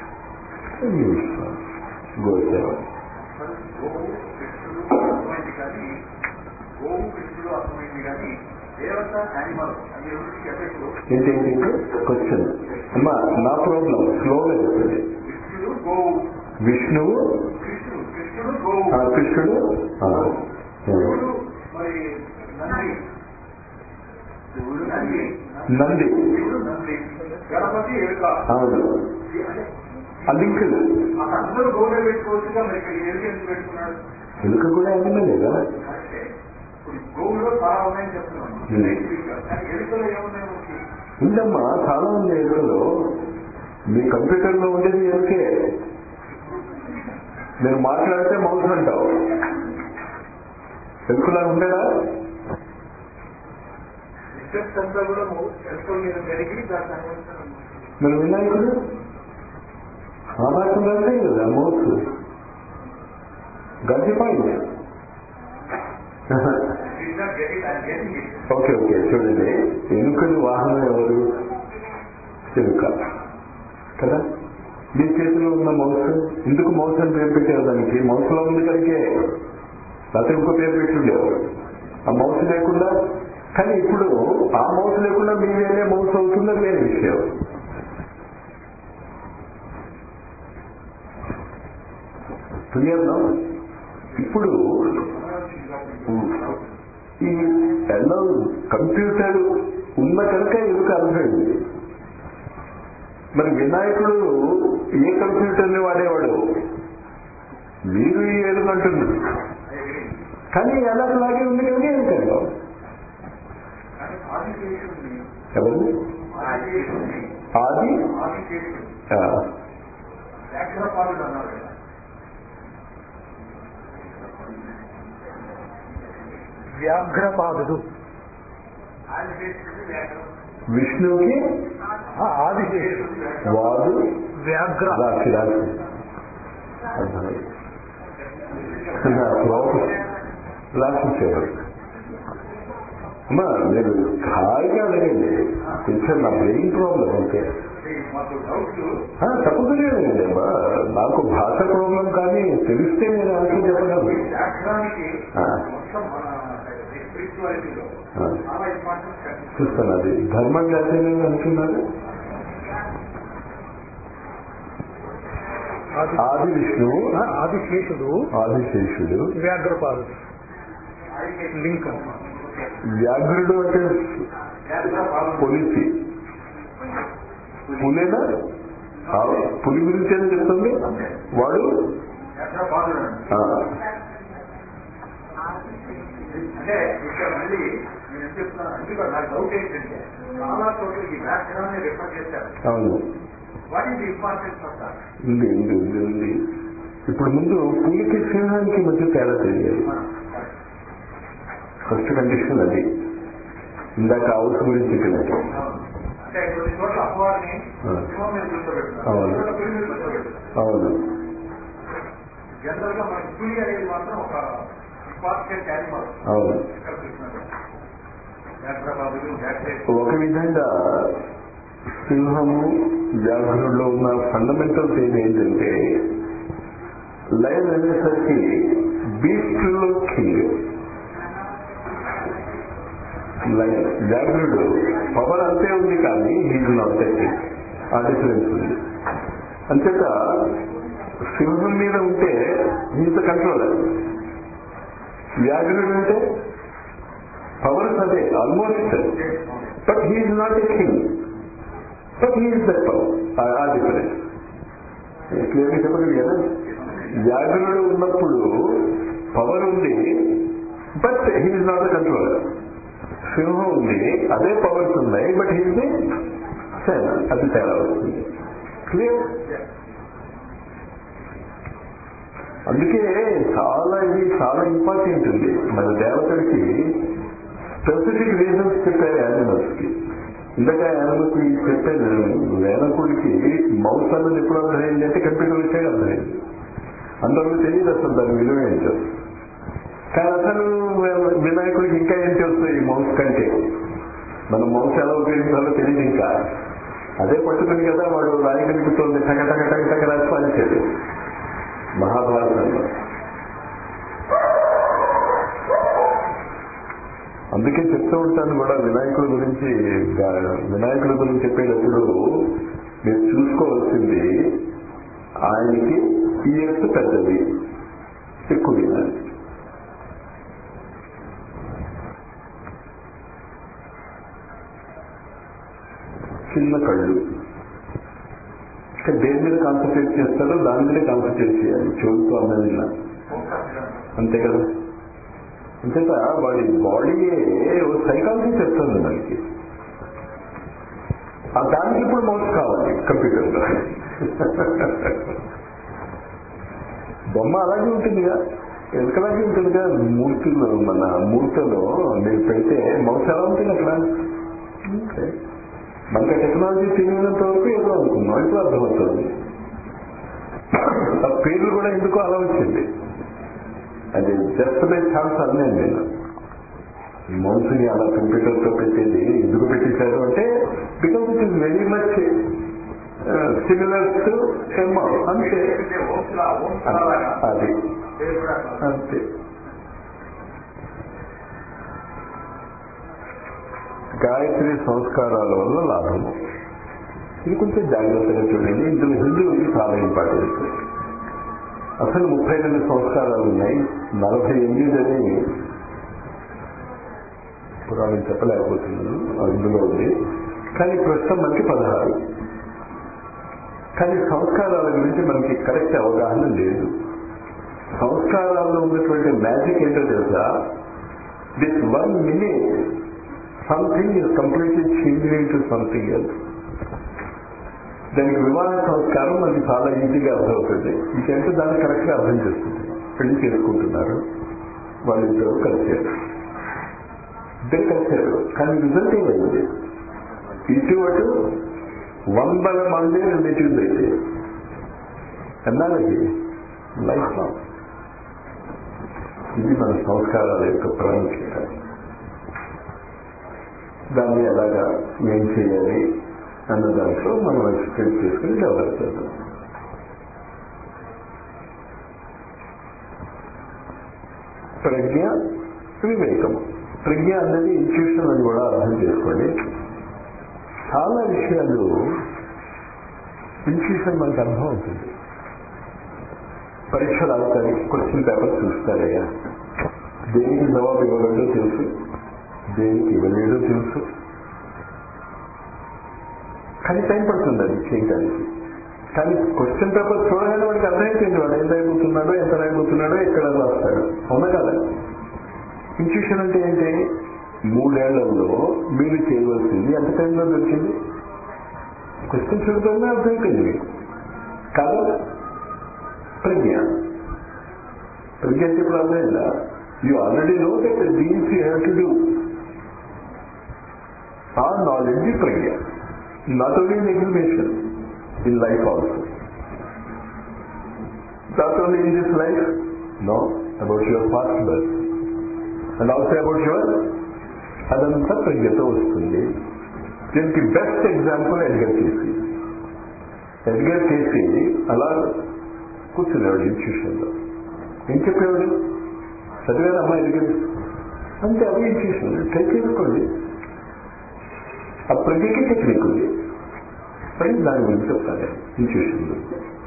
Speaker 2: గోసేవ
Speaker 1: గోవు కృష్ణుడు అర్థమైంది కానీ గోవు కృష్ణుడు అర్థమైంది కానీ దేవత యానిమల్ అది ఎవరికి ఎఫెక్ట్
Speaker 2: ఏంటి క్వశ్చన్ అమ్మా నా ప్రాబ్లం స్లోగా చెప్పండి
Speaker 1: కృష్ణుడు గోవు
Speaker 2: విష్ణువు
Speaker 1: కృష్ణుడు కృష్ణుడు గోవు
Speaker 2: ఆ, కృష్ణుడు ఆ,
Speaker 1: శివుడు మరి నంది శివుడు నంది
Speaker 2: నంది
Speaker 1: శివుడు నంది గణపతి ఎలుక
Speaker 2: అవును
Speaker 1: అంటే
Speaker 2: ఆ లింకులు
Speaker 1: అక్కడ అందరూ గోడే పెట్టుకోవచ్చుగా మరి ఇక్కడ ఎలుక ఎందుకు పెట్టుకున్నాడు
Speaker 2: ఎలుక కూడా యానిమలే కదా
Speaker 1: అంటే ఇప్పుడు గోవులో చాలా ఉన్నాయని చెప్తున్నాను
Speaker 2: Hmm.
Speaker 1: కానీ ఎలుకలో ఏమున్నాయి మనకి
Speaker 2: ఉందమ్మా చాలా ఉంది ఎలుకలో మీ కంప్యూటర్లో ఉండేది ఎలుకే మీరు మాట్లాడితే మౌస్ అంటావు ఎలుకలా ఉండేదా
Speaker 1: రిసెప్ట్ అంతా కూడా ఎలుకల మీద జరిగి దాన్ని అనుభవిస్తాను
Speaker 2: మీరు వినాయకుడు ఆకాశం కంటే కదా మౌస్ గడిచిపోయింది
Speaker 1: Did not get it, I am getting it.
Speaker 2: Okay okay చూడండి ఎలుకని వాహనం ఎవరు ఎలుక కదా మీ చేతిలో ఉన్న మౌస్ ఎందుకు మౌస్ అని పేరు పెట్టారు దానికి మౌస్ లో ఉంది కనుకే లేకపోతే ఇంకో పేరు పెట్టుండేవారు ఆ మౌస్ లేకుండా కానీ ఇప్పుడు ఆ మౌస్ లేకుండా మీ వేరే మౌస్ అవుతుందని వేరే విషయం క్లియర్ ఇప్పుడు ఈ ఎలా కంప్యూటర్ ఉన్న కనుక ఎదుక అర్థమైంది మరి వినాయకుడు ఏ కంప్యూటర్ని వాడేవాడు మీరు ఈ ఎలుక అంటున్నారు కానీ ఎలాగలాగే ఉంది కనుక ఎలుకంటాం
Speaker 1: కానీ ఆదిశేషుడిని
Speaker 2: ఎవరు
Speaker 1: ఆదిశేషుడిని
Speaker 2: ఆది
Speaker 1: ఆదిశేషుడు
Speaker 2: ఆ,
Speaker 1: వ్యాఘ్రపాలుడు అన్నారు కదా
Speaker 4: వ్యాఘ్రపాదుడు
Speaker 1: ఆదిశేషుడు వ్యాఘ్రం
Speaker 2: విష్ణువుకి
Speaker 4: ఆదిశేషుడు
Speaker 2: వాదు
Speaker 4: వ్యాఘ్ర
Speaker 2: రాసి రాసి అర్థమైంది నా లోపల రాసిచ్చేవారు అమ్మా మీరు హాయిగా అడగండి కొంచెం నా బ్రెయిన్ ప్రాబ్లం అంతే
Speaker 1: మాకు డౌట్లు
Speaker 2: ఆ, తప్పకుండా అడగండి అమ్మా నాకు భాష ప్రాబ్లం కానీ తెలిస్తే నేను ఆన్సర్ చెప్పగలను
Speaker 1: వ్యాఘ్రానికి
Speaker 2: ఆ.
Speaker 1: మొత్తం మన స్పిరిచువాలిటీలో
Speaker 2: ఆ.
Speaker 1: చాలా ఇంపార్టెన్స్ కనిపిస్తుంది
Speaker 2: చూస్తాను అది ధర్మం జాతీయ అనుకున్నారు
Speaker 4: ఆది
Speaker 2: ఆది విష్ణువు
Speaker 4: ఆదిశేషుడు
Speaker 2: ఆదిశేషుడు
Speaker 4: వ్యాఘ్రపాదుడు లింకం
Speaker 2: వ్యాఘ్రుడు అంటే
Speaker 1: వ్యాఘ్రపాలుడు
Speaker 2: పొలిసి పులేనా ఆ, పులి గురించి ఏదో చెప్తుంది వాడు
Speaker 1: వ్యాఘ్రపాలుడు అండి
Speaker 2: ఆ,
Speaker 1: అంటే ఇక్కడ మళ్ళీ నేను ఏం చెప్తున్నాను అందుకే నాకు డౌట్ ఏంటంటే చాలా చోట్ల ఈ వ్యాఖ్యానాన్ని రిఫర్ చేశారు
Speaker 2: అవును
Speaker 1: what is the importance of that
Speaker 2: ఉంది ఉంది ఉంది ఉంది ఇప్పుడు ముందు పులికి సింహానికి మధ్య తేడా తెలియాలి ఫస్ట్ కండిషన్ అది ఇందాక హౌస్ గురించి చెప్పినట్టు
Speaker 1: అంటే కొన్ని చోట్ల అమ్మవారిని
Speaker 2: ఆ.
Speaker 1: సింహం మీద కూర్చోబెడతారు
Speaker 2: అవును.
Speaker 1: కొన్ని చోట్ల పులి మీద కూర్చోబెడతారు
Speaker 2: అవును
Speaker 1: జనరల్ గా మనకి పులి అనేది మాత్రం ఒక ఇంపార్టెంట్ యానిమల్
Speaker 2: అవును
Speaker 1: ఇక్కడ చూసినట్టు హైదరాబాద్ జాగ్రత్త
Speaker 2: ఒక విధంగా సింహము వ్యాఘ్రుల్లో ఉన్న ఫండమెంటల్ థీమ్ ఏంటంటే లైన్ అనేసరికి బీస్ట్లో కింగ్ లైన్ వ్యాఘ్రుడు పవర్ అంతే ఉంది కానీ హీజ్ నాట్ కింగ్ ఆ డిఫరెన్స్ ఉంది అంతేత సింహం మీద ఉంటే హీజ్ కంట్రోలర్ వ్యాఘ్రుడు అంటే పవర్స్ అదే almost but he is not a king but he is that power ఆ డిఫరెన్స్ క్లియర్గా చెప్పగలిగారా వ్యాఘ్రుడు ఉన్నప్పుడు పవర్ ఉంది but he is not the controller సింహం ఉంది అదే పవర్స్ ఉన్నాయి బట్ హీఈస్ ది సేన అది తేడా వస్తుంది క్లియర్ అందుకే చాలా ఇది చాలా ఇంపార్టెంట్ ఉంది మన దేవతలకి స్పెసిఫిక్ రీజన్స్ చెప్పారు యానిమల్స్ కి ఇందాక యానిమల్స్ కి చెప్పాను వేనకుడికి మౌస్ అన్నది ఎప్పుడు అర్థమైంది అంటే కంప్యూటర్ వచ్చాక అర్థమైంది అందరికీ తెలియదు అసలు దాని విలువ ఏంటో కానీ అసలు వి- వినాయకుడికి ఇంకా ఏం తెలుస్తుంది ఈ మౌస్ కంటే మన మౌస్ ఎలా ఉపయోగించాలో తెలియదు ఇంకా అదే పట్టుకుని కదా వాడు రాయగలుగుతుంది టక టక టక టక రాసి పాలించాడు మహాభారతంలో అందుకే చెప్తూ ఉంటాను కూడా వినాయకుడి గురించి గా- వినాయకుడి గురించి చెప్పేటప్పుడు మీరు చూసుకోవాల్సింది ఆయనకి ఇయర్స్ పెద్దది ఎక్కువ వినాలి చిన్న కళ్ళు ఇంకా దేని మీద కాన్సన్ట్రేట్ చేస్తారో దాని మీద కాన్సన్ట్రేట్ చేయాలి చెవులతో అన్నది అంతే కదా అంతేత వాడి బాడీయే సైకాలజీ చెప్తుంది మనకి ఆ దానికి ఇప్పుడు మౌస్ కావాలి కంప్యూటర్లో బొమ్మ అలాగే ఉంటుందిగా ఎందుకలాగే ఉంటుందిగా మూర్తిలో మన మూర్తిలో మీరు పెడితే మౌస్ ఎలా ఉంటుంది అక్కడ ఓకే. మనకి టెక్నాలజీ తెలియనంత వరకు ఏదో అనుకున్నాం ఇప్పుడు అర్థమవుతుంది ఆ పేర్లు కూడా ఎందుకో అలా వచ్చింది అది జస్ట్ బై ఛాన్స్ అన్నాను నేను ఈ మౌస్ని అలా కంప్యూటర్ తో పెట్టేది ఎందుకు పెట్టేశారు అంటే because it is very much similar to ఎమ్మా అంతే
Speaker 1: ఓంలా ఓంలాగా
Speaker 2: అది
Speaker 1: పేరు కూడా అట్లా.
Speaker 2: అంతే గాయత్రి సంస్కారాల వల్ల లాభము ఇది కొంచెం జాగ్రత్తగా చూడండి ఇందులో హిందువులకి చాలా ఇంపార్టెంట్ అసలు ముప్పై రెండు సంస్కారాలు ఉన్నాయి నలభై ఎనిమిది అని పురాణం చెప్పలేకపోతున్నాను అందులో ఉంది కానీ ప్రస్తుతం మనకి పదహారు కానీ సంస్కారాల గురించి మనకి కరెక్ట్ అవగాహన లేదు సంస్కారాల్లో ఉన్నటువంటి మ్యాజిక్ ఏంటో తెలుసా this one minute something is completely changing to something else దానికి వివాహ సంస్కారం మనకి చాలా ఈజీగా అర్థమవుతుంది ఇంకంటే దాన్ని కరెక్ట్ గా అర్థం చేస్తుంది పెళ్లి చేసుకుంటున్నారు వాళ్ళిద్దరూ కలిసారు ఇద్దరు కలిసారు కానీ రిజల్ట్ ఏమైంది ఇటు అటు వందల మంది రిలేటివ్స్ అయితే ఎన్నాళ్ళకి లైఫ్ లాంగ్ ఇది మన సంస్కారాల యొక్క ప్రాముఖ్యత దాన్ని ఎలాగా ఏం చేయాలి అన్న దాంట్లో మనం ఎక్స్ప్లెయిన్ చేసుకుని డెవలప్ చేద్దాం ప్రజ్ఞ వివేకము ప్రజ్ఞ అన్నది ఇన్స్టిట్యూషన్ అని కూడా అర్థం చేసుకోండి చాలా విషయాలు ఇన్స్టిట్యూషన్ మనకు అర్థం అవుతుంది పరీక్ష రాస్తారు క్వశ్చన్ పేపర్ చూస్తారయ్యా దేనికి జవాబు ఇవ్వలేదో తెలుసు దేనికి ఇవ్వలేదో తెలుసు కానీ టైం పడుతుంది అది చేయడానికి కానీ క్వశ్చన్ పేపర్ చూడగానే వాడికి అర్థమైపోయింది వాడు ఎంత అయిపోతున్నాడో ఎంత అయిపోతున్నాడో ఎక్కడ రాస్తాడు అవునా కదా ఇన్స్టిట్యూషన్ అంటే ఏంటి మూడేళ్లలో మీరు చేయవలసింది ఎంత టైంలో దొరికింది క్వశ్చన్ చూడగానే అర్థమైపోయింది మీకు కాదు ప్రజ్ఞ ప్రజ్ఞ అంటే ఇప్పుడు అర్థమైందా you already know that these you have to do ah knowledge ప్రజ్ఞ not only in exhibition in life also not only in this life know about your past birth and also about your అదంతా ప్రజ్ఞతో వస్తుంది దీనికి best example Edgar Cayce Edgar Cayce అలా కూర్చునేవాడు ఇన్స్టిట్యూషన్లో ఏం చెప్పేవాడు చదివారు అమ్మాయి ఎడ్గర్ అంతే అవి ఇన్స్టిట్యూషన్ ట్రై చేసుకోండి ఆ ప్రజ్ఞకి టెక్నిక్ ఉంది మరి దాని గురించి చెప్తాను ఇన్స్టిట్యూషన్లో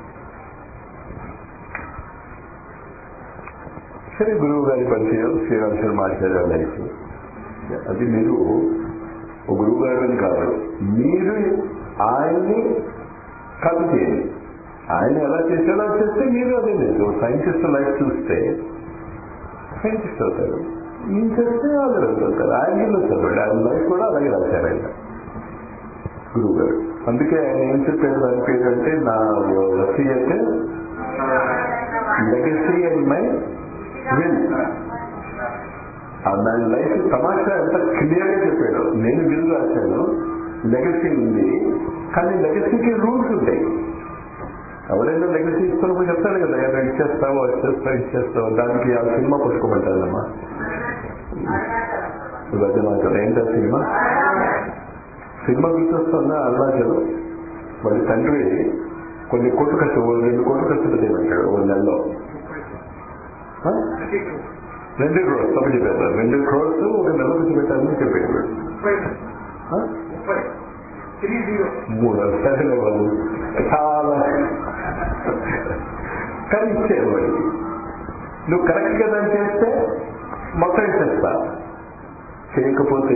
Speaker 2: సరే గురువు గారి పరిచయం శ్రీరామ్ శర్మ ఆచార్య లైఫ్ అది మీరు ఒక గురువు గారు అని కాదు మీరు ఆయన్ని కాపీ చేయండి ఆయన ఎలా చేసేలా చేస్తే మీరు అదే లేదు సైంటిస్ట్ లైఫ్ చూస్తే సైంటిస్ట్ అవుతారు ఈయన చేస్తే వాళ్ళు అవుతారు ఆయన చదవండి ఆయన లైఫ్ కూడా అలాగే రాశారు ఆయన గురువు గారు అందుకే ఆయన ఏం చెప్పారు దాని పేరు అంటే నా వసీయత్ లెగసీ అండ్ మై విల్ నా లైఫ్ తమాషా ఎంత క్లియర్ గా చెప్పాడు నేను విల్ రాశాను లెగసీ ఉంది కానీ లెగసీకి రూల్స్ ఉంటాయి ఎవరైనా లెగసీ ఇస్తున్నప్పుడు చెప్తాడు కదా ఏదో ఇచ్చేస్తావో వచ్చేస్తావు ఇచ్చేస్తావు దానికి ఆ సినిమా పట్టుకోమంటారమ్మా రజనాకర్ ఏంటా సినిమా సినిమా గుర్తొస్తుందా అరుణాచలం వాడి తండ్రి కొన్ని కోట్లు ఖర్చు ఓ రెండు కోట్లు ఖర్చు పెట్టేయమంటాడు ఓ నెలలో ఆ? రెండు క్రోర్స్ తప్పు చెప్పారు రెండు క్రోర్స్ ఒక నెల ఖర్చు పెట్టాలని చెప్పాడు ఆ?
Speaker 1: త్రీ జీరో
Speaker 2: మూడు సరేలే బాబు చాలా కానీ ఇచ్చేది వాడికి నువ్వు కరెక్ట్ గా దాన్ని చేస్తే మొత్తం ఇచ్చేస్తా చేయకపోతే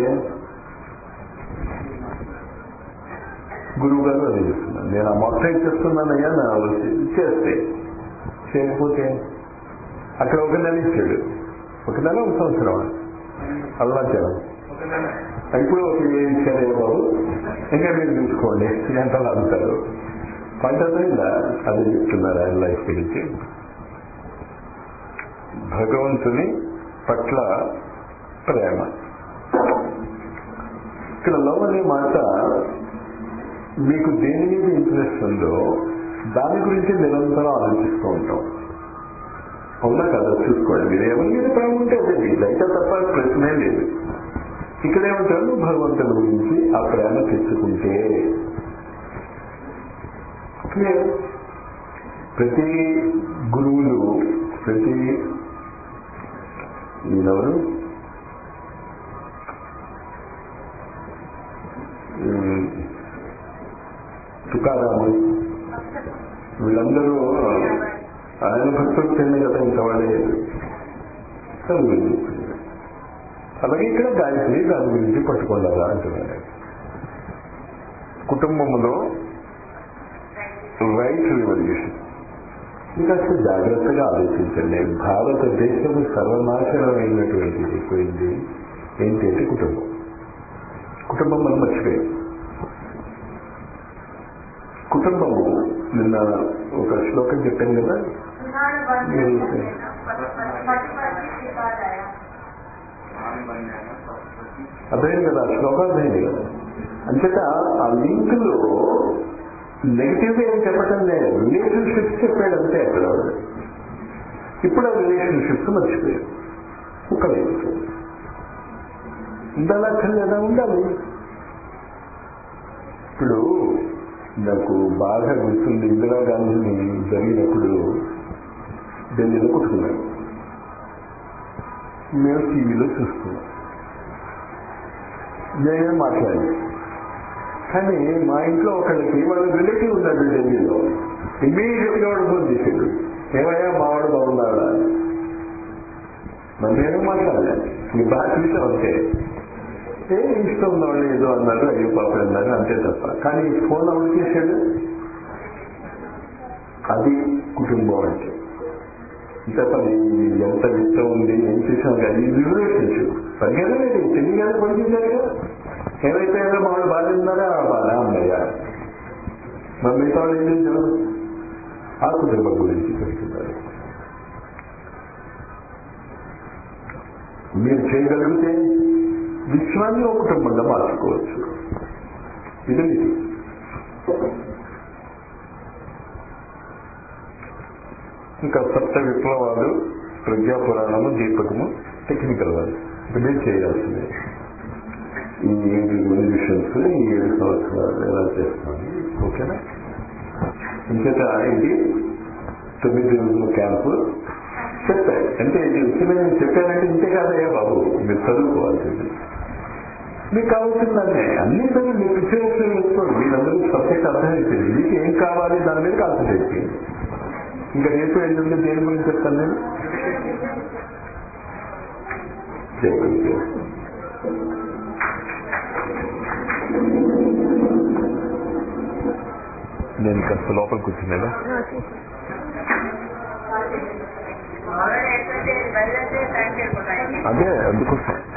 Speaker 2: గురువు గారు అది చెప్తున్నాను నేను ఆ మొత్తం ఇచ్చేస్తున్నానయ్యా నా వచ్చి ఇచ్చేస్తే చేయకపోతే అక్కడ ఒక నెల ఇచ్చాడు ఒక నెల ఒక సంవత్సరం అరుణాచలం
Speaker 1: ఒక నెల
Speaker 2: ఇప్పుడు ఒక ఏ ఇచ్చారే బాబు ఇంకా మీరు చూసుకోండి ఎంత లాగుతారు పంటదైందా అది చెప్తున్నారు ఆయన లైఫ్ గురించి భగవంతుని పట్ల ప్రేమ ఇక్కడ లవ్ అనే మాట మీకు దేని మీద ఇంట్రెస్ట్ ఉందో దాని గురించి నిరంతరం ఆలోచిస్తూ ఉంటాం అవునా కదా చూసుకోండి మీరు ఎవరి మీద ప్రేమ ఉంటే అదే ఇదైతే తప్ప ప్రశ్నే లేదు ఇక్కడ ఏమంటారు భగవంతుని గురించి ఆ ప్రేమ తెచ్చుకుంటే క్లియర్ ప్రతి గురువులు ప్రతి ఈయనెవరు ఉమ్, తుకారాము వీళ్ళందరూ ఆయన భక్తులు చెంది కదా ఇంకా వాళ్ళే చదువు అలాగే ఇక్కడ గాయత్రి దాని గురించి పట్టుకోలేదా అంటున్నారు కుటుంబంలో రైట్ రివల్యూషన్ ఇంకా అసలు జాగ్రత్తగా ఆలోచించండి భారతదేశం సర్వనాశనమైనటువంటిది అయిపోయింది ఏంటి అంటే కుటుంబం కుటుంబం మనం మర్చిపోయాం కుటుంబము నిన్న ఒక శ్లోకం చెప్పాను కదా
Speaker 3: सुनार बंद पति पति सिखाया
Speaker 2: అర్థమైంది కదా శ్లోకం అర్థమైంది కదా అంచేత ఆ లింక్ లో నెగిటివ్ గా ఏం చెప్పటం లేదు రిలేషన్షిప్స్ చెప్పాడు అంతే అక్కడ వాడు. ఇప్పుడు ఆ రిలేషన్షిప్స్ మర్చిపోయాడు కుక్కలేదు ఉండాలా లేదా ఉండాలి ఇప్పుడు నాకు బాగా గుర్తుంది ఇందిరాగాంధీని జరిగినప్పుడు ఢిల్లీలో కుట్టుకున్నాను మేము టీవీలో చూస్తున్నాం నేనే మాట్లాడి కానీ మా ఇంట్లో ఒకళ్ళకి వాళ్ళ రిలేటివ్ ఉన్నాడు ఢిల్లీలో ఇమ్మీడియట్ గా వాడు ఫోన్ చేసాడు ఏమయ్యా మావాడు బాగున్నాడా మరి నేను మాట్లాడలేదు నీ బాగా చూసాం అంతే ఏ ఇష్టం ఉన్నవాళ్ళు ఏదో అన్నారు అయ్యో పాప అన్నారు అంతే తప్ప కానీ ఫోన్ అవును చేశాడు అది కుటుంబం అంటే చెప్పండి ఎంత ఇష్టం ఉంది ఏం చేసాం కానీ ఇది రిలేషన్షిప్ పరిగెత్తలేదు తెలియగానే పనిచేశారు కదా ఏవైతే ఏదో మా వాళ్ళు బాగా ఉన్నారా బాగా అమ్మయ్యా మరి మిగతా వాళ్ళు ఏం చేశారు ఆ కుటుంబం గురించి చెప్తున్నారు మీరు చేయగలిగితే విశ్వాన్ని ఒక కుటుంబంగా మార్చుకోవచ్చు ఇది ఇది ఇంకా సప్త విప్లవాలు ప్రజ్ఞాపురాణము దీపకము టెక్నికల్ వాళ్ళు ఇది మీరు చేయాల్సిందే ఈ ఏడు మిషన్స్ ఈ ఏడు సంవత్సరాలు ఎలా చేస్తాము ఓకేనా ఇంకేత ఇది తొమ్మిది రోజుల క్యాంపు చెప్పారు అంటే ఇది వచ్చిన నేను చెప్పానంటే ఇంతే కాదయ్యా బాబు మీరు చదువుకోవాల్సింది మీకు కావాల్సిందనే అన్ని చదువు మీకు ప్రిపరేషన్ చేసుకోండి మీరందరూ సబ్జెక్ట్ అర్థమైపోయింది మీకు ఏం కావాలి దాని మీద కాన్సన్ట్రేట్ చేయండి ఇంకా రేపు ఎల్లుండి దేని గురించి చెప్తాను నేను చేయగలిగే నేను కాస్త లోపల కూర్చున్నాగా
Speaker 3: ఆల్రెడీ ఎట్లా బయలుదేరి టైం అయిపోతాయి
Speaker 2: అదే అందుకోసం